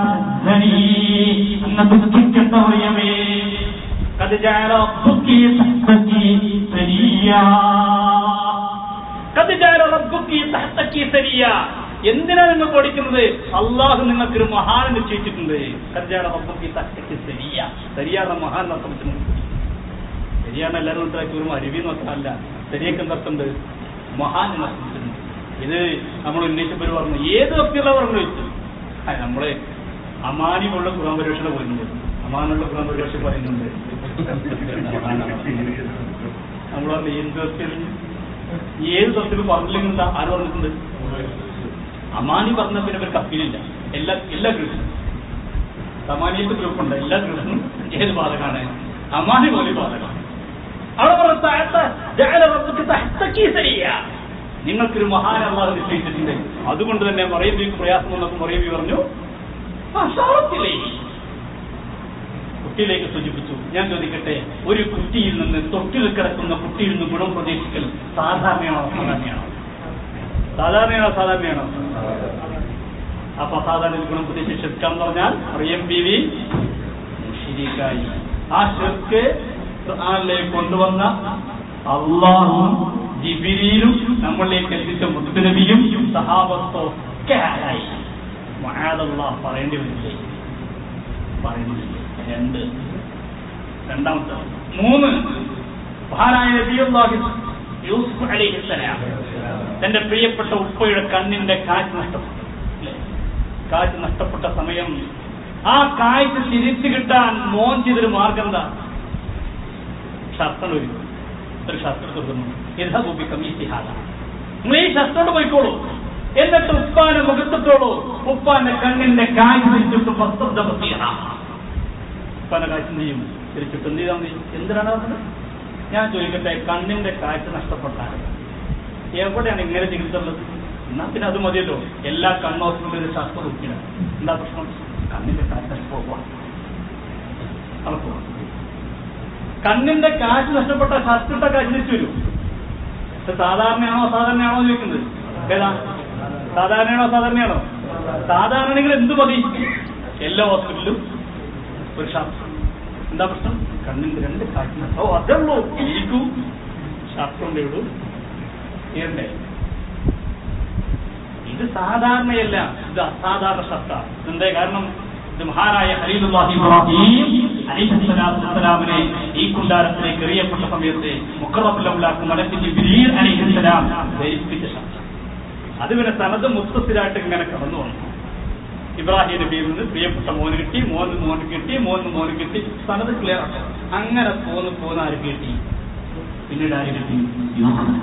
അന്ന് ദുഃഖിക്കേണ്ട മറിയമേ قد جعل ربك تحتك سريا قد جعل ربك تحتك سريا എന്തിനാ നിങ്ങൾ പഠിക്കുന്നത് അള്ളാഹു നിങ്ങൾക്ക് ഒരു മഹാൻ നിശ്ചയിച്ചിട്ടുണ്ട് കർജാട റബ്ബക്ക് തഹ്തക്ക് സരിയ സരിയാട മഹാൻ അർത്ഥത്തിന് ശരിയാണ് എല്ലാവരും മനസ്സിലാക്കി ഒരു അരുവി നോക്കാനല്ല ശരിയൊക്കെ എന്തർത്ഥമുണ്ട് മഹാൻ എന്ന് അർത്ഥത്തിട്ടുണ്ട് ഇത് നമ്മൾ ഉന്നയിച്ചപ്പോൾ പറഞ്ഞു ഏത് വ്യക്തിയുള്ള പറഞ്ഞു വെച്ചു ആ, നമ്മള് അമാനി പോലുള്ള ഖുറാൻ പരീക്ഷ പറയുന്നുണ്ട് അമാനുള്ള ഖുറാൻ പരീക്ഷ പറയുന്നുണ്ട് നമ്മൾ പറഞ്ഞു എന്ത് തത്തിൽ ഏത് തത്തിൽ പറഞ്ഞില്ലെങ്കിൽ എന്താ ആര് പറഞ്ഞിട്ടുണ്ട് അമാനി പറഞ്ഞ പിന്നെ ഇവർക്ക് അപ്പീലില്ല എല്ലാ എല്ലാ ഗ്രൂപ്പിനും സമാനിയത്ത് ഗ്രൂപ്പുണ്ട് എല്ലാ ഗ്രൂപ്പിനും ഏത് ബാധകമാണ് അമാനി പോലെ ബാധകമാണ് അവിടെ പറഞ്ഞ താഴത്ത ജഅല റബ്ബുക തഹ്തകി സരിയ നിങ്ങൾക്കൊരു മഹാൻ അള്ളാഹു നിശ്ചയിച്ചിട്ടുണ്ട് അതുകൊണ്ട് തന്നെ മറിയബിക്ക് പ്രയാസം വന്നപ്പോൾ മറിയബി പറഞ്ഞു അഷാറത്തില്ലേ കുട്ടിയിലേക്ക് സൂചിപ്പിച്ചു ഞാൻ ചോദിക്കട്ടെ ഒരു കുട്ടിയിൽ നിന്ന് തൊട്ടിൽ കിടക്കുന്ന കുട്ടിയിൽ നിന്ന് ഗുണം പ്രതീക്ഷിക്കൽ സാധാരണയാണോ അസാധാരണയാണോ സാധാരണയാണോ സാധാരണയാണോ അപ്പൊ സാധാരണ ഗുണം പ്രതീക്ഷിക്കാൻ പറഞ്ഞാൽ മറിയം ബീവി ശരിക്കായി ആ ഷിർക്ക് ഖുർആനിലേക്ക് കൊണ്ടുവന്ന അള്ളാഹും ജിബിരിയിലും നമ്മളിലേക്ക് എത്തിച്ച മുത്തുനബിയും സഹാബത്തോ ഒക്കെ ആരായി മഹാദല്ലാഹ് പറയേണ്ടി വരില്ലേ പറയുന്നില്ല രണ്ട് രണ്ടാമത്തെ മൂന്ന് മഹാനായ നബിയുല്ലാഹി യൂസുഫ് അലൈഹിസ്സലാം തന്റെ പ്രിയപ്പെട്ട ഉപ്പയുടെ കണ്ണിന്റെ കാറ്റ് നഷ്ടപ്പെട്ടു അല്ലേ? കാറ്റ് നഷ്ടപ്പെട്ട സമയം ആ കാറ്റ് തിരിച്ചു കിട്ടാൻ മോൻ ചെയ്തൊരു മാർഗം എന്താ ശസ്ത്രം ഒരു ഒരു ശസ്ത്രം കൊടുക്കുന്നു യഥാഭൂപിക്കം ഈ സിഹാദ നിങ്ങൾ ഈ ശസ്ത്രോട് പോയിക്കോളൂ എന്നിട്ട് ഉപ്പാന്റെ മുഖത്തിട്ടോളൂ ഉപ്പാന്റെ കണ്ണിന്റെ കാറ്റ് തിരിച്ചിട്ട് പസ്തബ്ദ ബസീറ. ഉപ്പാന്റെ കാറ്റ് എന്ത് ചെയ്യും തിരിച്ചിട്ട് എന്ത് ചെയ്താൽ മതി എന്തിനാണ് പറഞ്ഞത് ഞാൻ ചോദിക്കട്ടെ കണ്ണിന്റെ കാറ്റ് നഷ്ടപ്പെട്ടാൽ എവിടെയാണ് ഇങ്ങനെ ചികിത്സ ഉള്ളത് എന്നാ പിന്നെ അത് മതിയല്ലോ എല്ലാ കണ്ണോസിലും ഒരു ശസ്ത്ര നോക്കിയാണ് എന്താ പ്രശ്നം കണ്ണിന്റെ കാറ്റ് പോവാ അവിടെ പോവാം കണ്ണിന്റെ കാശ് നഷ്ടപ്പെട്ട ശസ്ത്രത്തെ കാശ് തിരിച്ചു വരും ഇത് സാധാരണയാണോ അസാധാരണയാണോ എന്ന് ചോദിക്കുന്നത് ഏതാ സാധാരണയാണോ അസാധാരണയാണോ സാധാരണയാണെങ്കിൽ എന്ത് മതി എല്ലാ ഹോസ്പിറ്റലിലും ഒരു ശാസ്ത്രം എന്താ പ്രശ്നം കണ്ണിന്റെ രണ്ട് കാറ്റിന് ഓ അതേ ഉള്ളൂ ഇരിക്കൂ ശാസ്ത്രം ഇടൂ തീരണ്ടേ ഇത് സാധാരണയല്ല ഇത് അസാധാരണ ശസ്ത്ര എന്തേ കാരണം ഇത് മഹാനായ ഹരീദുല്ലാഹി ഇബ്രാഹിം അലൈഹിസ്സലാത്തു വസ്സലാമിനെ ഈ കുണ്ടാരത്തിലേക്ക് എറിയപ്പെട്ട സമയത്ത് മുഖറബുല്ലാക്കും മലക്ക് ജിബ്രീൽ അലൈഹിസ്സലാം ധരിപ്പിച്ച ശസ്ത്രം അത് പിന്നെ തനത് മുത്തസിലായിട്ട് ഇങ്ങനെ കടന്നു വന്നു ഇബ്രാഹിം നബിയിൽ നിന്ന് പ്രിയപ്പെട്ട മോന് കിട്ടി മോന് മോന് കിട്ടി മോന് മോന് കിട്ടി തനത് ക്ലിയർ ആണ് അങ്ങനെ പോന്ന് പോന്ന് ആര് കിട്ടി പിന്നീട് ആര് കിട്ടി യൂസുഫ്.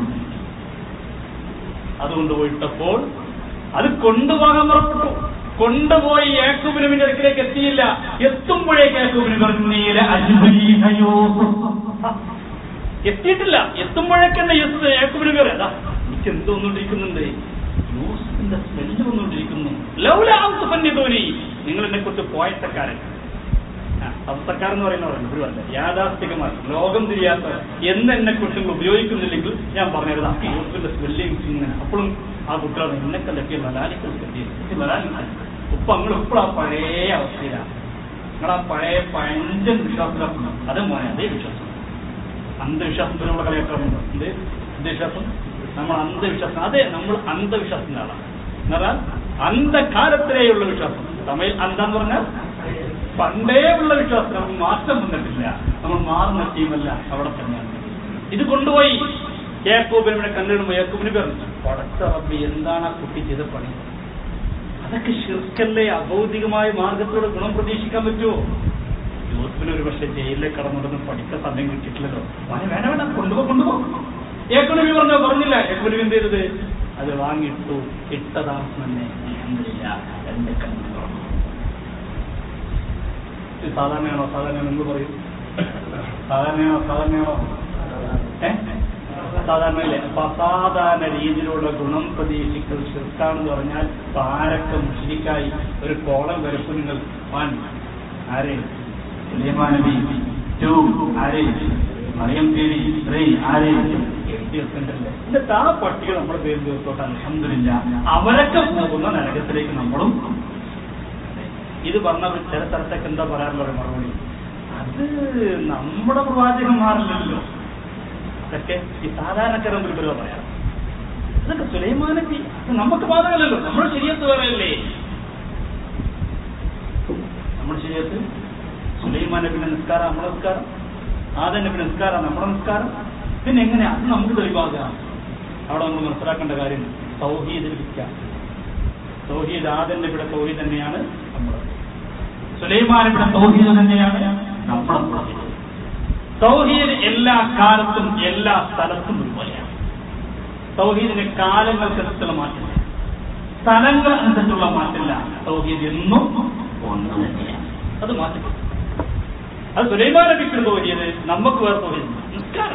അത് കൊണ്ടുപോയിട്ടപ്പോൾ അത് കൊണ്ടുപോകാൻ പുറപ്പെട്ടു കൊണ്ടുപോയി യാക്കൂബിനുവിന്റെ അടുക്കിലേക്ക് എത്തിയില്ല എത്തുമ്പോഴേക്ക് യാക്കൂബിന് പറഞ്ഞു "നീല അജ്മലീന യൂസുഫ്." എത്തിയിട്ടില്ല എത്തുമ്പോഴേക്ക് തന്നെ യാക്കൂബിന് പേര് അതാ എനിക്ക് എന്ത് വന്നുകൊണ്ടിരിക്കുന്നുണ്ട് യൂസുഫിന്റെ സ്മെല്ല് വന്നുകൊണ്ടിരിക്കുന്നു ലൗലാന്തോനി നിങ്ങൾ എന്നെ കുറിച്ച് പോയത്തക്കാരൻ അവസ്ഥക്കാരൻ എന്ന് പറയുന്ന പറയുന്നത് ഒരു അല്ല യാഥാസ്ഥികമായി ലോകം തിരിയാത്ത എന്ന് എന്നെ കുറിച്ച് നിങ്ങൾ ഉപയോഗിക്കുന്നില്ലെങ്കിൽ ഞാൻ പറഞ്ഞിരുന്ന യൂസുഫിന്റെ സ്മെല്ലിങ് ഇങ്ങനെ അപ്പോഴും ആ കുട്ടികളാണ് എന്നെ കണ്ടെത്തിയ മലാലിക്കൽ കെട്ടിയത് മലാലിക്കൽ ഉപ്പ നിങ്ങൾ ഇപ്പോഴും ആ പഴയ അവസ്ഥയിലാണ് നിങ്ങൾ ആ പഴയ പഴഞ്ചൻ വിശ്വാസത്തിലാണ് അത് മോനെ അതേ വിശ്വാസം അന്ധവിശ്വാസത്തിലുള്ള കളിയാക്കാറുണ്ട് എന്ത് അന്ധവിശ്വാസം നമ്മൾ അന്ധവിശ്വാസം അതെ നമ്മൾ അന്ധവിശ്വാസത്തിന്റെ ആളാണ് എന്നാൽ അന്ധകാലത്തിലേയുള്ള വിശ്വാസം തമിഴ് അന്ധം പറഞ്ഞാൽ പണ്ടേ ഉള്ള വിശ്വാസം നമുക്ക് മാറ്റം വന്നിട്ടില്ല നമ്മൾ മാറുന്ന ടീമല്ല അവിടെ തന്നെയാണ് ഇത് കൊണ്ടുപോയി യാക്കൂബിനെ കണ്ടിടുമ്പോൾ യാക്കൂബിന് പറഞ്ഞു പടച്ച റബ്ബി എന്താണ് ആ കുട്ടി ചെയ്ത പണി അതൊക്കെ ശിർക്കല്ലേ അഭൗതികമായ മാർഗത്തിലൂടെ ഗുണം പ്രതീക്ഷിക്കാൻ പറ്റുമോ യൂസഫിന് ഒരു പക്ഷേ ജയിലിലേക്ക് കടന്നിടന്ന് പഠിക്കാൻ സമയം കിട്ടിയിട്ടില്ലല്ലോ മോനെ വേണ്ട വേണ്ട കൊണ്ടുപോ കൊണ്ടുപോ ഏക്കുനബി പറഞ്ഞോ പറഞ്ഞില്ല ഏക്കുനബി എന്ത് ചെയ്തത് അത് വാങ്ങിയിട്ടു ഇട്ട താമസം തന്നെ അൽഹംദുലില്ല എന്റെ കണ്ണു തുറന്നു ഇത് സാധാരണയാണോ സാധാരണ എന്ത് പറയും സാധാരണയാണോ സാധാരണയാണോ ഏ സാധാരണയല്ലേ അപ്പൊ അസാധാരണ രീതിയിലുള്ള ഗുണം പ്രതീക്ഷിക്കൽ ശിർക്കാണെന്ന് പറഞ്ഞാൽ ഇപ്പൊ ആരൊക്കെ മുഷിരിക്കായി ഒരു കോളം വരപ്പ് നിങ്ങൾ വൺ ആരെ സുലൈമാൻ നബി ടു ആരെ മറിയം പേരി ത്രീ ആരെ എഴുതി വെക്കണ്ടല്ലേ എന്നിട്ട് ആ പട്ടിക നമ്മുടെ പേര് തീർത്തോട്ട് അലഹമില്ല അവരൊക്കെ പോകുന്ന നരകത്തിലേക്ക് നമ്മളും ഇത് പറഞ്ഞ ചില സ്ഥലത്തൊക്കെ എന്താ പറയാറുള്ള ഒരു മറുപടി അത് നമ്മുടെ പ്രവാചകന്മാരല്ലല്ലോ അതൊക്കെ ഈ സാധാരണക്കാരൻ ഒരു പറയാം ഇതൊക്കെ സുലൈമാൻ നബി അത് നമുക്ക് ബാധകമല്ലല്ലോ നമ്മുടെ ശരീരത്ത് വേറെയല്ലേ നമ്മുടെ ശരീരത്ത് സുലൈമാൻ നബിന്റെ നിസ്കാരം നമ്മുടെ നിസ്കാരം ആദൻ നബിന്റെ നിസ്കാരം നമ്മുടെ നിസ്കാരം പിന്നെ എങ്ങനെയാ അത് നമുക്ക് തെളിവാകാം അവിടെ നമ്മൾ മനസ്സിലാക്കേണ്ട കാര്യം സൗഹീദിൽ വിൽക്കാം സൗഹീദ് ആദൻ നബിയുടെ സൗഹീദ് തന്നെയാണ് നമ്മൾ സുലൈമാൻ നബിയുടെ സൗഹീദ് തന്നെയാണ് നമ്മുടെ സൗഹീദ് എല്ലാ കാലത്തും എല്ലാ സ്ഥലത്തും ഒരുപോലെയാണ് സൗഹീദിന് കാലങ്ങൾക്കനുസരിച്ചുള്ള മാറ്റമില്ല സ്ഥലങ്ങൾ അനുസരിച്ചുള്ള മാറ്റമില്ല സൗഹീദ് എന്നും ഒന്ന് തന്നെയാണ് അത് മാറ്റം അത് സുലൈമാൻ നബിക്ക് തോന്നിയത് നമുക്ക് വേറെ തോന്നിയത് നിസ്കാരം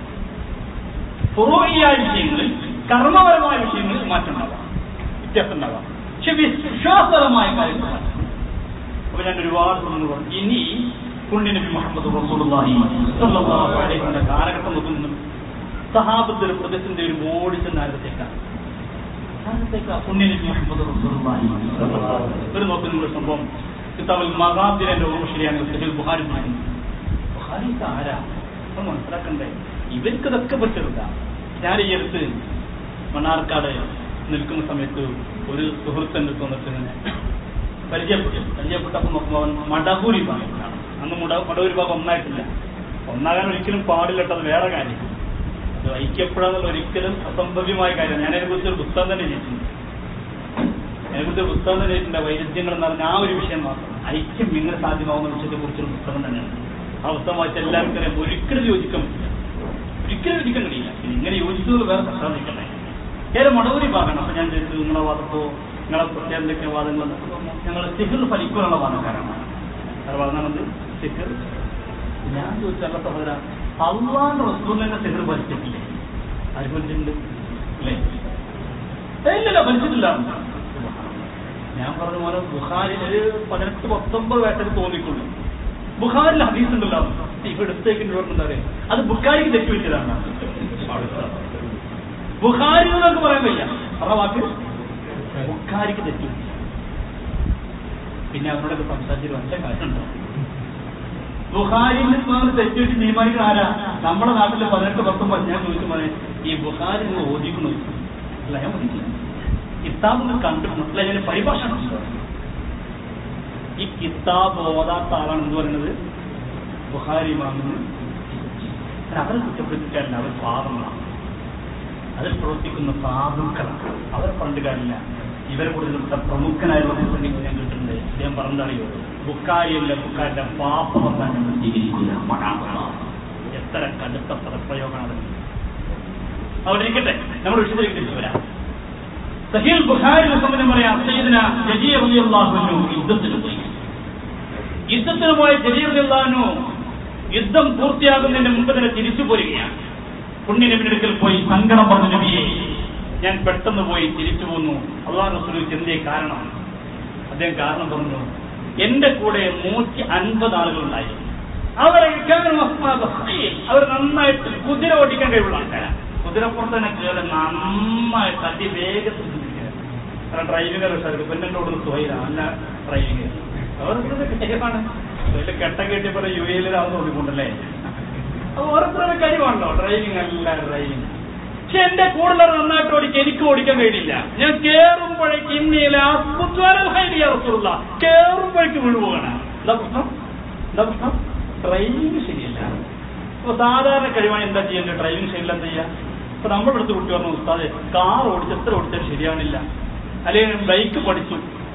പുറോഹിയായ വിഷയങ്ങളിൽ കർമ്മപരമായ വിഷയങ്ങളിൽ മാറ്റം ഉണ്ടാവാം വ്യത്യാസം ഉണ്ടാവാം പക്ഷെ വിശ്വാസപരമായ കാര്യത്തിൽ മാറ്റം അപ്പൊ ഞാൻ ഒരുപാട് പറഞ്ഞു പറഞ്ഞു ഇനി പുണ്യ നബി മുഹമ്മദ് റസൂലുള്ളാഹി സ്വല്ലല്ലാഹു അലൈഹി വസല്ലം കാലഘട്ടം നോക്കുന്നു സഹാബത്ത് ഒരു പ്രതിസന്ധി ഒരു ഓടിച്ച നേരത്തേക്കാണ് നേരത്തേക്കാ പുണ്യ നബി മുഹമ്മദ് റസൂലുള്ളാഹി സ്വല്ലല്ലാഹു അലൈഹി വസല്ലം. ഒരു നോക്കുന്ന ഒരു സംഭവം കിതാബുൽ മഗാദിന്റെ ഓർമ്മ ശരിയാണ് സഹിൽ ബുഹാരി പറയുന്നത് ബുഹാരിക്ക് ആരാ നമ്മൾ മനസ്സിലാക്കണ്ടേ ഇവർക്ക് ഇതൊക്കെ പറ്റില്ല ഞാൻ ഈ അടുത്ത് മണ്ണാർക്കാട് നിൽക്കുന്ന സമയത്ത് ഒരു സുഹൃത്തിന്റെ തോന്നിട്ട് ഇങ്ങനെ പരിചയപ്പെട്ടു പരിചയപ്പെട്ടപ്പോൾ നോക്കുമ്പോൾ അവൻ മടകൂരി ഭാഗത്താണ് അന്ന് മുട മടകൂരി ഭാഗം ഒന്നായിട്ടില്ല ഒന്നാകാൻ ഒരിക്കലും പാടില്ലട്ടത് വേറെ കാര്യം അത് ഐക്യപ്പെടാന്നുള്ള ഒരിക്കലും അസംഭവ്യമായ കാര്യം ഞാൻ അതിനെക്കുറിച്ച് ഒരു പുസ്തകം തന്നെ ചെയ്തിട്ടുണ്ട് അതിനെക്കുറിച്ച് ഒരു പുസ്തകം തന്നെ ചെയ്തിട്ടുണ്ട് വൈരുദ്ധ്യങ്ങൾ എന്ന് പറഞ്ഞ ആ ഒരു വിഷയം മാത്രം ഐക്യം എങ്ങനെ സാധ്യമാവുന്ന വിഷയത്തെ കുറിച്ചൊരു പുസ്തകം തന്നെയാണ് ആ പുസ്തകം വായിച്ച എല്ലാവർക്കും അറിയാം ഒരിക്കലും യോജിക്കാൻ പറ്റില്ല ഒരിക്കലും യോജിക്കാൻ കഴിയില്ല പിന്നെ ഇങ്ങനെ യോജിച്ചത് വേറെ പ്രശ്നം നിൽക്കട്ടെ ഏറെ മടവൂരി ഭാഗമാണ് അപ്പൊ ഞാൻ ചോദിച്ചു നിങ്ങളെ വാദത്തോ നിങ്ങളെ പ്രത്യേക എന്തൊക്കെ വാദങ്ങൾ ഞങ്ങൾ സിഹിർ ഫലിക്കാനുള്ള വാദക്കാരാണ് അത് പറഞ്ഞത് സിഹിർ ഞാൻ ചോദിച്ചല്ല സഹോദര അള്ളാന്റെ റസൂലിനെ സിഹിർ ഫലിച്ചിട്ടില്ലേ ആര് ഫലിച്ചിട്ടുണ്ട് അല്ലേ ഏയ് ഇല്ലല്ല ഫലിച്ചിട്ടില്ല ഞാൻ പറഞ്ഞ പോലെ ബുഖാരിൽ ഒരു പതിനെട്ട് പത്തൊമ്പത് വയസ്സിൽ തോന്നിക്കുള്ളൂ ബുഖാരിൽ ഹദീസ് ഉണ്ടല്ലോ ഇപ്പൊ എടുത്തേക്കിന്റെ ഓർമ്മ എന്താ പറയാ അത് ബുഖാരിക്ക് തെറ്റുപറ്റിയതാണ് ബുഖാരി എന്നൊക്കെ പറയാൻ വയ്യ അവരുടെ വാക്ക് ബുഖാരിക്ക് തെറ്റു പിന്നെ അവരോടൊക്കെ സംസാരിച്ചിട്ട് വലിയ കാര്യമുണ്ടോ ബുഖാരിയിൽ നിന്ന് തെറ്റുപറ്റി തീരുമാനിക്കുന്ന ആരാ നമ്മുടെ നാട്ടിലെ പതിനെട്ട് പത്തൊമ്പത് ഞാൻ ചോദിച്ചു പോലെ ഈ ബുഖാരി നിന്ന് ഓദിക്കുന്നു അല്ല ഞാൻ ഓദിക്കില്ല കിതാബ് കണ്ടിട്ടുണ്ട് അല്ല ഇതിന് പരിഭാഷ ഉണ്ട്. ഈ കിതാബ് ഓതാത്ത ആളാണ് എന്ത് പറയുന്നത് ബുഹാരി മാമെന്ന് അവരെ കുറ്റപ്പെടുത്തിക്കാറില്ല അവർ പാവങ്ങളാണ് അതിൽ പ്രവർത്തിക്കുന്ന സാധുക്കളാണ് അവരെ പറഞ്ഞിട്ട് കാര്യമില്ല ഇവരെ കൂടുതൽ പ്രമുഖനായുള്ള പ്രസംഗിച്ച് ഞാൻ കേട്ടിട്ടുണ്ട് അദ്ദേഹം പറഞ്ഞറിയോ ബുക്കാരിയല്ല ബുക്കാരിന്റെ പാപം വന്നാൽ ഞങ്ങൾ സ്വീകരിക്കില്ല മണാമ. എത്ര കടുത്ത പദപ്രയോഗമാണ് അത് അവിടെ ഇരിക്കട്ടെ നമ്മൾ വിഷയത്തിലേക്ക് തിരിച്ചു വരാം സഹീൽ ബുഖാരി സംബന്ധം പറയാം സയ്യിദിന ജജീർ റളിയല്ലാഹു അൻഹു യുദ്ധത്തിന് പോയി യുദ്ധത്തിന് പോയ ജജീർ റളിയല്ലാഹു യുദ്ധം പൂർത്തിയാകുന്നതിന് മുമ്പ് തന്നെ തിരിച്ചു പോരുകയാണ് പുണ്യനബിന്റെ അടുക്കൽ പോയി സങ്കടം പറഞ്ഞു നബിയെ ഞാൻ പെട്ടെന്ന് പോയി തിരിച്ചു പോന്നു അള്ളാഹു റസൂൽ എന്തേ കാരണം അദ്ദേഹം കാരണം പറഞ്ഞു എന്റെ കൂടെ നൂറ്റി അൻപത് ആളുകളുണ്ടായി അവരെ അവർ നന്നായിട്ട് കുതിര ഓടിക്കാൻ കഴിവുള്ള ആൾക്കാരാണ് കുതിരപ്പുറത്ത് തന്നെ കയറി നന്നായിട്ട് അതിവേഗത്തിൽ ചിന്തിക്കുക ഡ്രൈവിംഗ് അറിയാം പെണ്ണിന്റെ കൂടെ സുഹൈല നല്ല ഡ്രൈവിംഗ് ഓരോരുത്തരുടെ കഴിവാണ് അതിൽ കെട്ട കെട്ടിയപ്പോൾ യു എയിലാവുന്ന തോന്നിക്കൊണ്ടല്ലേ അത് ഓരോരുത്തരുടെ കഴിവാണല്ലോ ഡ്രൈവിംഗ് അല്ല ഡ്രൈവിംഗ് പക്ഷെ എന്റെ കൂടുതൽ നന്നായിട്ട് ഓടിക്കാൻ എനിക്ക് ഓടിക്കാൻ കഴിയില്ല ഞാൻ കേറുമ്പോഴേക്ക് ഇന്ത്യയിലെ അസ്മുദ്വാരല്ല കേറുമ്പോഴേക്ക് വീഴുപോകണം എന്താ പ്രശ്നം എന്താ പ്രശ്നം ഡ്രൈവിംഗ് ശരിയല്ല അപ്പൊ സാധാരണ കഴിവാണ് എന്താ ചെയ്യേണ്ടത് ഡ്രൈവിംഗ് ശരിയല്ല എന്താ ചെയ്യുക ഇപ്പൊ നമ്മുടെ അടുത്ത് കുട്ടി പറഞ്ഞു ഉസ്താദെ കാർ ഓടിച്ച് എത്ര ഓടിച്ചാൽ ശരിയാണില്ല അല്ലെങ്കിൽ ബൈക്ക് പഠിച്ചു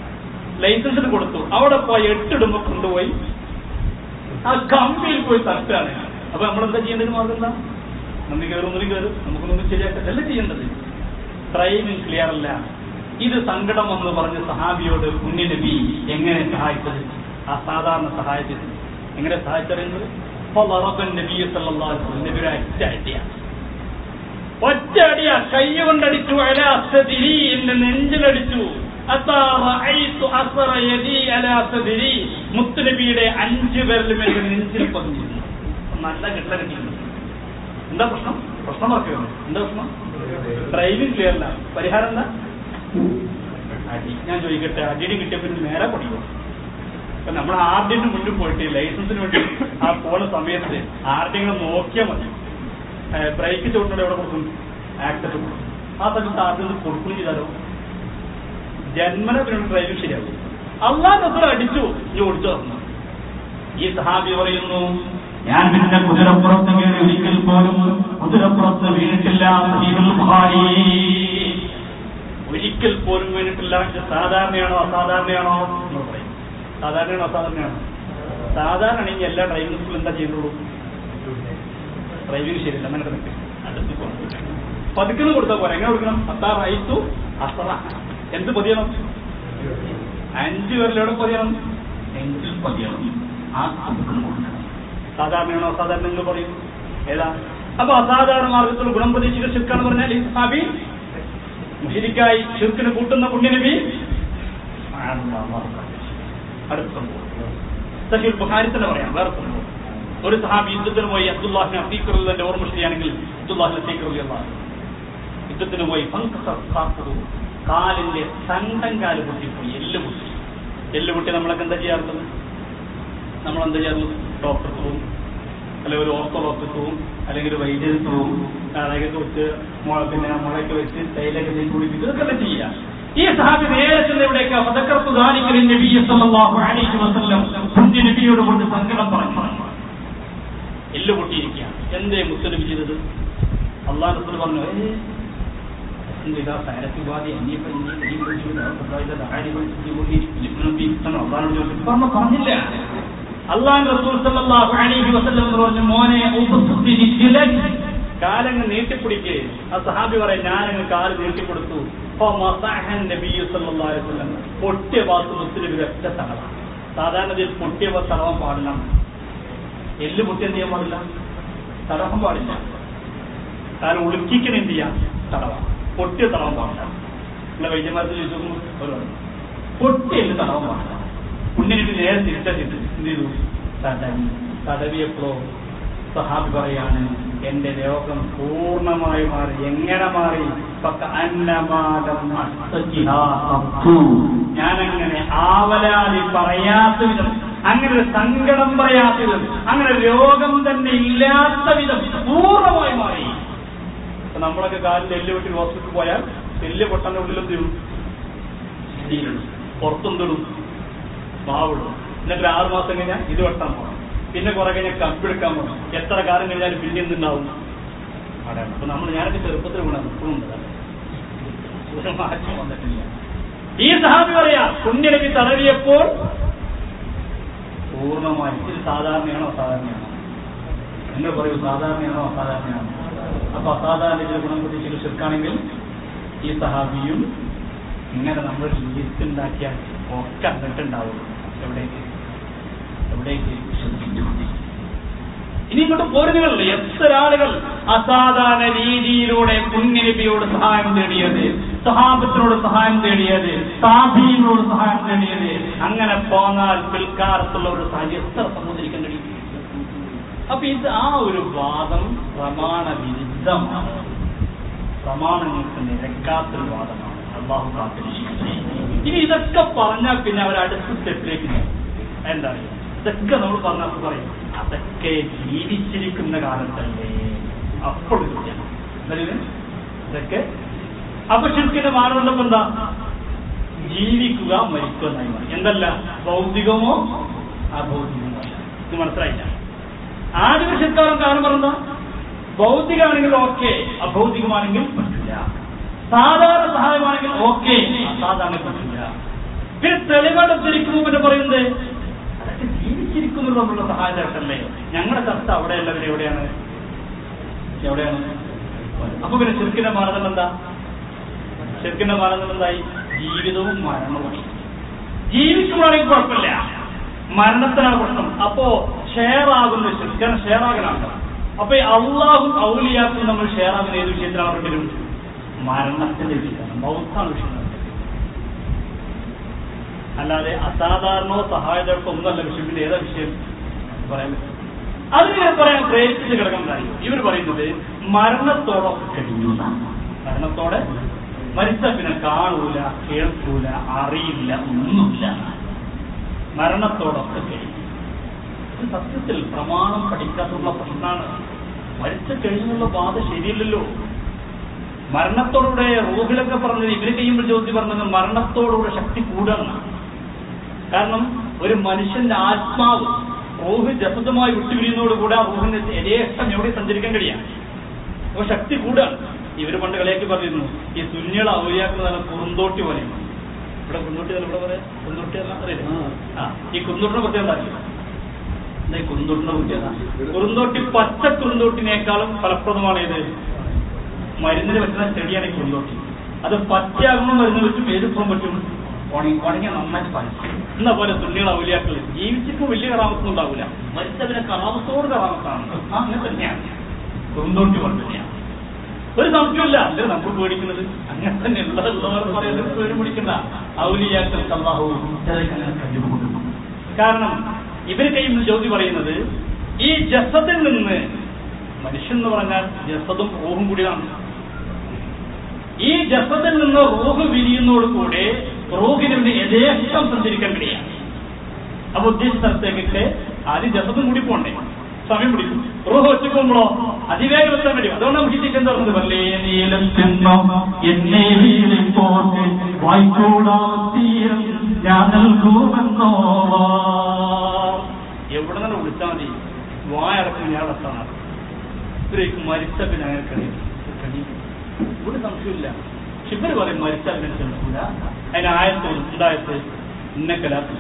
ലൈസൻസിന് കൊടുത്തു അവിടെ പോയി എട്ടിടുമ്പോ കൊണ്ടുപോയി ആ കമ്പിയിൽ പോയി തട്ടാണ് അപ്പൊ നമ്മൾ എന്താ ചെയ്യേണ്ടത് മാർഗം എന്താ നന്ദി കയറും ഒന്നും കയറും നമുക്കൊന്നും ശരിയാക്കല്ല ചെയ്യേണ്ടത് ഡ്രൈവിംഗ് ക്ലിയർ അല്ല ഇത് സങ്കടം എന്ന് പറഞ്ഞ് സഹാബിയോട് കുഞ്ഞി നബി എങ്ങനെ സഹായിച്ചത് ആ സാധാരണ സഹായത്തിൽ എങ്ങനെ സഹായിച്ചറിയുന്നത് നബി നബിയുടെ ഒറ്റ അടിയാണ് ഒറ്റ അടിയ കൈ കൊണ്ടടിച്ചു അലാസ്തിരി എന്റെ നെഞ്ചിലടിച്ചു അത്താ റഅയ്തു അസ്റ യദി അലാ സദ്രി മുത്തുനബിയുടെ അഞ്ച് പേരിലും എന്റെ നെഞ്ചിൽ പതിഞ്ഞിരുന്നു നല്ല കിട്ട കിട്ടിയിരുന്നു എന്താ പ്രശ്നം പ്രശ്നം മറക്കുകയാണ് എന്താ പ്രശ്നം ഡ്രൈവിംഗ് ക്ലിയർ അല്ല പരിഹാരം എന്താ അടി ഞാൻ ചോദിക്കട്ടെ അടിയും കിട്ടിയപ്പോൾ ഇത് നേരെ പഠിക്കും അപ്പൊ നമ്മൾ ആദ്യം മുന്നിൽ പോയിട്ട് ലൈസൻസിന് വേണ്ടി ആ പോണ സമയത്ത് ആരുടെയെങ്കിലും നോക്കിയാൽ മതി ബ്രേക്ക് ചവിട്ടോടെ എവിടെ കൊടുക്കും ആക്സസ് കൊടുക്കും ആ സമയത്ത് ആദ്യം ഇത് കൊടുക്കുകയും ചെയ്താലോ ജന്മന പിന്നെ ഡ്രൈവിംഗ് ശരിയാവും അള്ളാഹ് റസൂൽ അടിച്ചു ഈ ഓടിച്ചു തന്നു ഈ സഹാബി പറയുന്നു ഞാൻ പിന്നെ കുതിരപ്പുറത്ത് കയറി ഒരിക്കൽ പോലും കുതിരപ്പുറത്ത് വീണിട്ടില്ല സഹീഹുൽ ബുഖാരി ഒരിക്കൽ പോലും വീണിട്ടില്ല ഇത് സാധാരണയാണോ അസാധാരണയാണോ എന്ന് പറയും സാധാരണയാണോ അസാധാരണയാണോ സാധാരണ ആണെങ്കിൽ എല്ലാ ഡ്രൈവിംഗ് സ്കൂളിൽ എന്താ ചെയ്യുന്നുള്ളൂ ഡ്രൈവിംഗ് ശരിയല്ല അങ്ങനെ നിൽക്ക് അടുത്ത് കൊണ്ട് പതുക്കുന്ന കൊടുത്താൽ പോലെ എങ്ങനെ കൊടുക്കണം അത്താ റൈത്തു അസറ എന്ത് പതിയണം അഞ്ച് പേരിൽ എവിടെ പതിയണം എങ്കിൽ പതിയണം ആ അതുക്കണം കൊടുക്കണം സാധാരണയാണോ അസാധാരണ നിങ്ങൾ പറയും ഏതാ അപ്പൊ അസാധാരണ മാർഗത്തിൽ ഗുണം പ്രതീക്ഷിക്കുന്ന ശിർക്കാന്ന് പറഞ്ഞാൽ ഈ സഹാബി മുഷിരിക്കായി ശിർക്കിന് കൂട്ടുന്ന പുണ്യനബി അടുത്ത സംഭവം സഹീൽ ബുഖാരി തന്നെ പറയാം വേറെ സംഭവം ഒരു സഹാബി യുദ്ധത്തിന് പോയി അബ്ദുല്ലാഹിനെ അത്തീക്കറുള്ളതിന്റെ ഓർമ്മ ശരിയാണെങ്കിൽ അബ്ദുല്ലാഹിനെ അത്തീക്കറുള്ള യുദ്ധത്തിന് പോയി ഫങ്കസർ സാഖുഹു. കാലിന്റെ തണ്ടം കാല് പൊട്ടിപ്പോയി എല്ല് പൊട്ടി എല്ല് പൊട്ടി നമ്മളൊക്കെ എന്താ ചെയ്യാറുള്ളത് നമ്മൾ എന്താ ചെയ്യാറുള്ളത് ഡോക്ടർക്ക് പോകും അല്ലെങ്കിൽ ഒരു ഓർത്തോഡോക്ടർക്ക് പോകും അല്ലെങ്കിൽ ഒരു വൈദ്യർക്ക് പോകും അതൊക്കെ വെച്ച് മുള പിന്നെ മുളയൊക്കെ വെച്ച് തൈലൊക്കെ തേച്ച് കുടിപ്പിക്കും ഇതൊക്കെ ചെയ്യുക ഈ സഹാബി നേരെ ചെന്ന് ഇവിടേക്ക് ഫതക്കർത്ത് ദാലിക്കൽ നബിയെ സല്ലല്ലാഹു അലൈഹി വസല്ലം കുഞ്ഞു നബിയോട് കൊണ്ട് സങ്കടം പറഞ്ഞു എല്ല് പൊട്ടിയിരിക്കുക എന്തേ മുസ്ലിം ചെയ്തത് അള്ളാഹ് റസൂൽ പറഞ്ഞു ഏ എന്ത് ഇതാ ഫാരസിവാദി അന്യപ്പ പറഞ്ഞു പറഞ്ഞില്ല അള്ളാഹ് റസൂൽ സല്ലല്ലാഹു അലൈഹി വസല്ലം പറഞ്ഞു മോനെ ഉപസുദ്ദിനി ജിലൻ കാലങ്ങ് നീട്ടിപ്പിടിക്ക് ആ സഹാബി പറയും ഞാനങ്ങ് കാല് നീട്ടിക്കൊടുത്തു അപ്പൊ മസാഹൻ നബിയു സല്ലല്ലാഹു അലൈഹി വസല്ലം പൊട്ടിയ ഭാഗത്ത് മുസ്ലിം ഒറ്റ തടവാണ് സാധാരണ ഇതിൽ പൊട്ടിയ ഭാഗത്ത് തടവാൻ പാടില്ല എല്ല് പൊട്ടി എന്ത് ചെയ്യാൻ പാടില്ല തടവാൻ പാടില്ല കാരണം ഉളുക്കിക്കന് എന്ത് ചെയ്യാം തടവാം പൊട്ടിയ തടവാൻ പാടില്ല നിങ്ങളെ വൈദ്യന്മാർക്ക് ചോദിച്ചു ഒരു പൊട്ടിയ എല്ല് തടവാൻ പാടില്ല പുണ്യനിട്ട് നേരെ തിരിച്ചാ ചെയ്ത് എന്ത് ചെയ്തു തടവി തടവിയപ്പോഴോ സഹാബി പറയാണ് എന്റെ രോഗം പൂർണ്ണമായി മാറി എങ്ങനെ മാറി പക്ക അന്നമാലം അസ്തജിഹാ സബ്തു. ഞാനങ്ങനെ ആവലാതി പറയാത്ത വിധം അങ്ങനെ ഒരു സങ്കടം പറയാത്ത വിധം അങ്ങനെ രോഗം തന്നെ ഇല്ലാത്ത വിധം പൂർണ്ണമായി മാറി ഇപ്പൊ നമ്മളൊക്കെ കാലിൽ എല്ല് വെട്ടി ഹോസ്പിറ്റലിൽ പോയാൽ എല്ല് പൊട്ടന്റെ ഉള്ളിൽ എന്ത് ചെയ്യും തീരും പുറത്തൊന്നിടും മാവിടും എന്നിട്ട് ആറ് മാസം കഴിഞ്ഞാൽ ഇത് വെട്ടാൻ പോകണം പിന്നെ കുറെ കഴിഞ്ഞാൽ കമ്പെടുക്കാൻ പോകണം എത്ര കാലം കഴിഞ്ഞാലും പിന്നെ എന്തുണ്ടാവും അവിടെയാണ് അപ്പൊ നമ്മൾ ഞാനൊക്കെ ചെറുപ്പത്തിൽ വീണത് ഇപ്പോഴും ഉണ്ട് അതൊക്കെ. ഒരു മാറ്റം വന്നിട്ടില്ല ഈ സഹാബി പറയാ പുണ്യനബി തടവിയപ്പോൾ പൂർണ്ണമായി ഇത് സാധാരണയാണോ അസാധാരണയാണോ നിങ്ങൾ പറയൂ സാധാരണയാണോ അസാധാരണയാണോ അപ്പൊ അസാധാരണ ഇതിൽ ഗുണം പ്രതീക്ഷിക്കുന്ന ശിർക്കാണെങ്കിൽ ഈ സഹാബിയും ഇങ്ങനെ നമ്മൾ ലിസ്റ്റ് ഉണ്ടാക്കിയാൽ ഒക്കെ എന്നിട്ടുണ്ടാവുള്ളൂ എവിടേക്ക് എവിടേക്ക് ഇനി ഇങ്ങോട്ട് പോരുന്നതല്ലേ എത്ര ആളുകൾ അസാധാരണ രീതിയിലൂടെ പുണ്യനബിയോട് സഹായം തേടിയത് സഹാബത്തിനോട് സഹായം തേടിയത് സാധീനോട് സഹായം തേടിയത് അങ്ങനെ പോന്നാൽ പിൽക്കാലത്തുള്ള ഒരു സാഹചര്യം എത്ര സമുദ്രിക്കാൻ കഴിയും അപ്പൊ ഇത് ആ ഒരു വാദം പ്രമാണ വിരുദ്ധമാണ് പ്രമാണങ്ങൾക്ക് നിരക്കാത്തൊരു വാദമാണ് അള്ളാഹു കാത്തിരിക്കുന്നത് ഇനി ഇതൊക്കെ പറഞ്ഞാൽ പിന്നെ അവർ അടുത്ത സ്റ്റെപ്പിലേക്ക് നീങ്ങും. എന്താ അറിയോ? ഇതൊക്കെ നമ്മൾ പറഞ്ഞപ്പോൾ പറയും അതൊക്കെ ജീവിച്ചിരിക്കുന്ന കാലത്തല്ലേ അപ്പോൾ ഇത് ചെയ്യണം. എന്തായാലും ഇതൊക്കെ അപ്പൊ ശരിക്കും മാനദണ്ഡം എന്താ ജീവിക്കുക മരിക്കുക എന്നായി മാറി എന്തല്ല ഭൗതികമോ അഭൗതികമോ അല്ല. ഇത് മനസ്സിലായില്ല ആദ്യ ശരിക്കാരൻ കാരണം പറഞ്ഞ ഭൗതികമാണെങ്കിൽ ഓക്കെ അഭൗതികമാണെങ്കിൽ പറ്റില്ല സാധാരണ സഹായമാണെങ്കിൽ ഓക്കെ അസാധാരണ പറ്റില്ല പിന്നെ തെളിവാണ് ഉദ്ധരിക്കുമ്പോൾ പിന്നെ പറയുന്നത് അതൊക്കെ ജീവിച്ചിരിക്കുന്നത് നമ്മളുടെ സഹായത്തല്ലേ ഞങ്ങളുടെ ചർച്ച അവിടെയല്ല പിന്നെ എവിടെയാണ് എവിടെയാണ് അപ്പൊ പിന്നെ ചെറുക്കിന്റെ മാനദണ്ഡം എന്താ ചെറുക്കിന്റെ മാനദണ്ഡം എന്തായി ജീവിതവും മരണവും ജീവിക്കുമ്പോഴാണെങ്കിൽ കുഴപ്പമില്ല മരണത്തിനാണ് പ്രശ്നം അപ്പോ ഷെയർ ആകുന്ന ചെറുക്കൻ ഷെയർ ആകലാണ് അപ്പൊ ഈ അള്ളാഹും ഔലിയാക്കും നമ്മൾ ഷെയർ ആകുന്ന ഏത് വിഷയത്തിലാണ് വരും മരണത്തിന്റെ വിഷയമാണ് മൗത്താണ് വിഷയം അല്ലാതെ അസാധാരണോ സഹായതർക്കോ ഒന്നല്ല വിഷയം പിന്നെ ഏതാ വിഷയം പറയാൻ പറ്റും അതിനെ പറയാൻ പ്രേരിപ്പിച്ച് കിടക്കുന്ന കാര്യം ഇവർ പറയുന്നത് മരണത്തോടൊക്കെ കഴിഞ്ഞു എന്നാണ്. മരണത്തോടെ മരിച്ച പിന്നെ കാണൂല കേൾക്കൂല അറിയില്ല ഒന്നുമില്ല മരണത്തോടൊക്കെ കഴിഞ്ഞു ഇത് സത്യത്തിൽ പ്രമാണം പഠിക്കാത്തുള്ള പ്രശ്നമാണ് മരിച്ചു കഴിഞ്ഞുള്ള ബാധ ശരിയല്ലല്ലോ മരണത്തോടുകൂടെ റൂഹിലൊക്കെ പറഞ്ഞത് ഇവര് കഴിയുമ്പോൾ ജ്യോതി പറഞ്ഞത് മരണത്തോടുകൂടെ ശക്തി കൂടണം കാരണം ഒരു മനുഷ്യന്റെ ആത്മാവ് റൂഹ് ജസതുമായി വിട്ടുപിരിയുന്നതോടുകൂടെ ആ റൂഹിന്റെ യഥേഷ്ടം എവിടെ സഞ്ചരിക്കാൻ കഴിയാം അപ്പൊ ശക്തി കൂടാണ് ഇവര് പണ്ട് കളിയാക്കി പറഞ്ഞിരുന്നു ഈ സുന്നികളെ ഔലിയാക്കുന്നതാണ് കുറുന്തോട്ടി പോലെ ഇവിടെ കുറുന്തോട്ടി എന്നല്ല ഇവിടെ പറയാം കുറുന്തോട്ടി എല്ലാം അറിയില്ല ആ ഈ കുറുന്തോട്ടിനെ പ്രത്യേകം അറിയില്ല എന്താ ഈ കുറുന്തോട്ടിനെ പ്രത്യേകത കുറുന്തോട്ടി പച്ച കുറുന്തോട്ടിനേക്കാളും ഫലപ്രദമാണ് ഇത് മരുന്നിന് പറ്റുന്ന ചെടിയാണ് ഈ കുറുന്തോട്ടി അത് പച്ചയാകുമ്പോൾ മരുന്ന് വെച്ചും ഏതിപ്പം പറ്റും ഉണങ്ങി ഉണങ്ങിയ നന്നായിട്ട് പാലിക്കും എന്ന പോലെ തുണ്ണികൾ ഔലിയാക്കൾ ജീവിച്ചിപ്പോൾ വലിയ കറാമത്തൊന്നും ഉണ്ടാവില്ല മരിച്ചതിനെ കറാമത്തോട് കറാമത്താണ് ആ അങ്ങനെ തന്നെയാണ് കുറുന്തോട്ടി പോലെ തന്നെയാണ് ഒരു സംശയമില്ല അല്ലേ നമ്മൾ പേടിക്കുന്നത് അങ്ങനെ തന്നെ ഉള്ളതുള്ളവർ പറയുന്നത് പേടി പിടിക്കണ്ട ഔലിയാക്കൾ അള്ളാഹു അങ്ങനെ കഴിവ് കൊടുക്കുന്നു കാരണം ഇവര് കയ്യിൽ ജ്യോതി പറയുന്നത് ഈ ജസദിൽ നിന്ന് മനുഷ്യൻ എന്ന് പറഞ്ഞാൽ ജസദും റൂഹും കൂടിയാണ് ഈ ജസദിൽ നിന്ന് റൂഹ് വിരിയുന്നതോടുകൂടെ റൂഹിന് പിന്നെ യഥേഷ്ടം സഞ്ചരിക്കാൻ കഴിയാം അപ്പൊ ഉദ്ദേശിച്ച സ്ഥലത്തേക്കൊക്കെ ആദ്യം ജസദും കൂടി പോണ്ടേ സമയം പിടിക്കും റൂഹ് വെച്ചിക്കുമ്പോഴോ അതിവേഗം എത്താൻ കഴിയും അതുകൊണ്ട് നമുക്ക് ചിന്തിക്കാൻ പറഞ്ഞത് വല്ലേ നീലം ചെന്നം എന്നെ വീളിപ്പോട്ട് വായിക്കൂടാ തീരം ഞാൻ നൽകുമെന്നോവാ എവിടെ നിന്ന് വിളിച്ചാൽ മതി വായടക്കം ഞാൻ എത്താനാണ് ഇത്രയ്ക്ക് മരിച്ച പിന്നെ അങ്ങനെ കഴിയും കഴിയും. ഒരു സംശയമില്ല ശിവര് പറയും മരിച്ച പിന്നെ ചെലുത്തൂല അതിന് ആയത്ത് ഉണ്ടായത് ഇന്നക്കലാത്ത്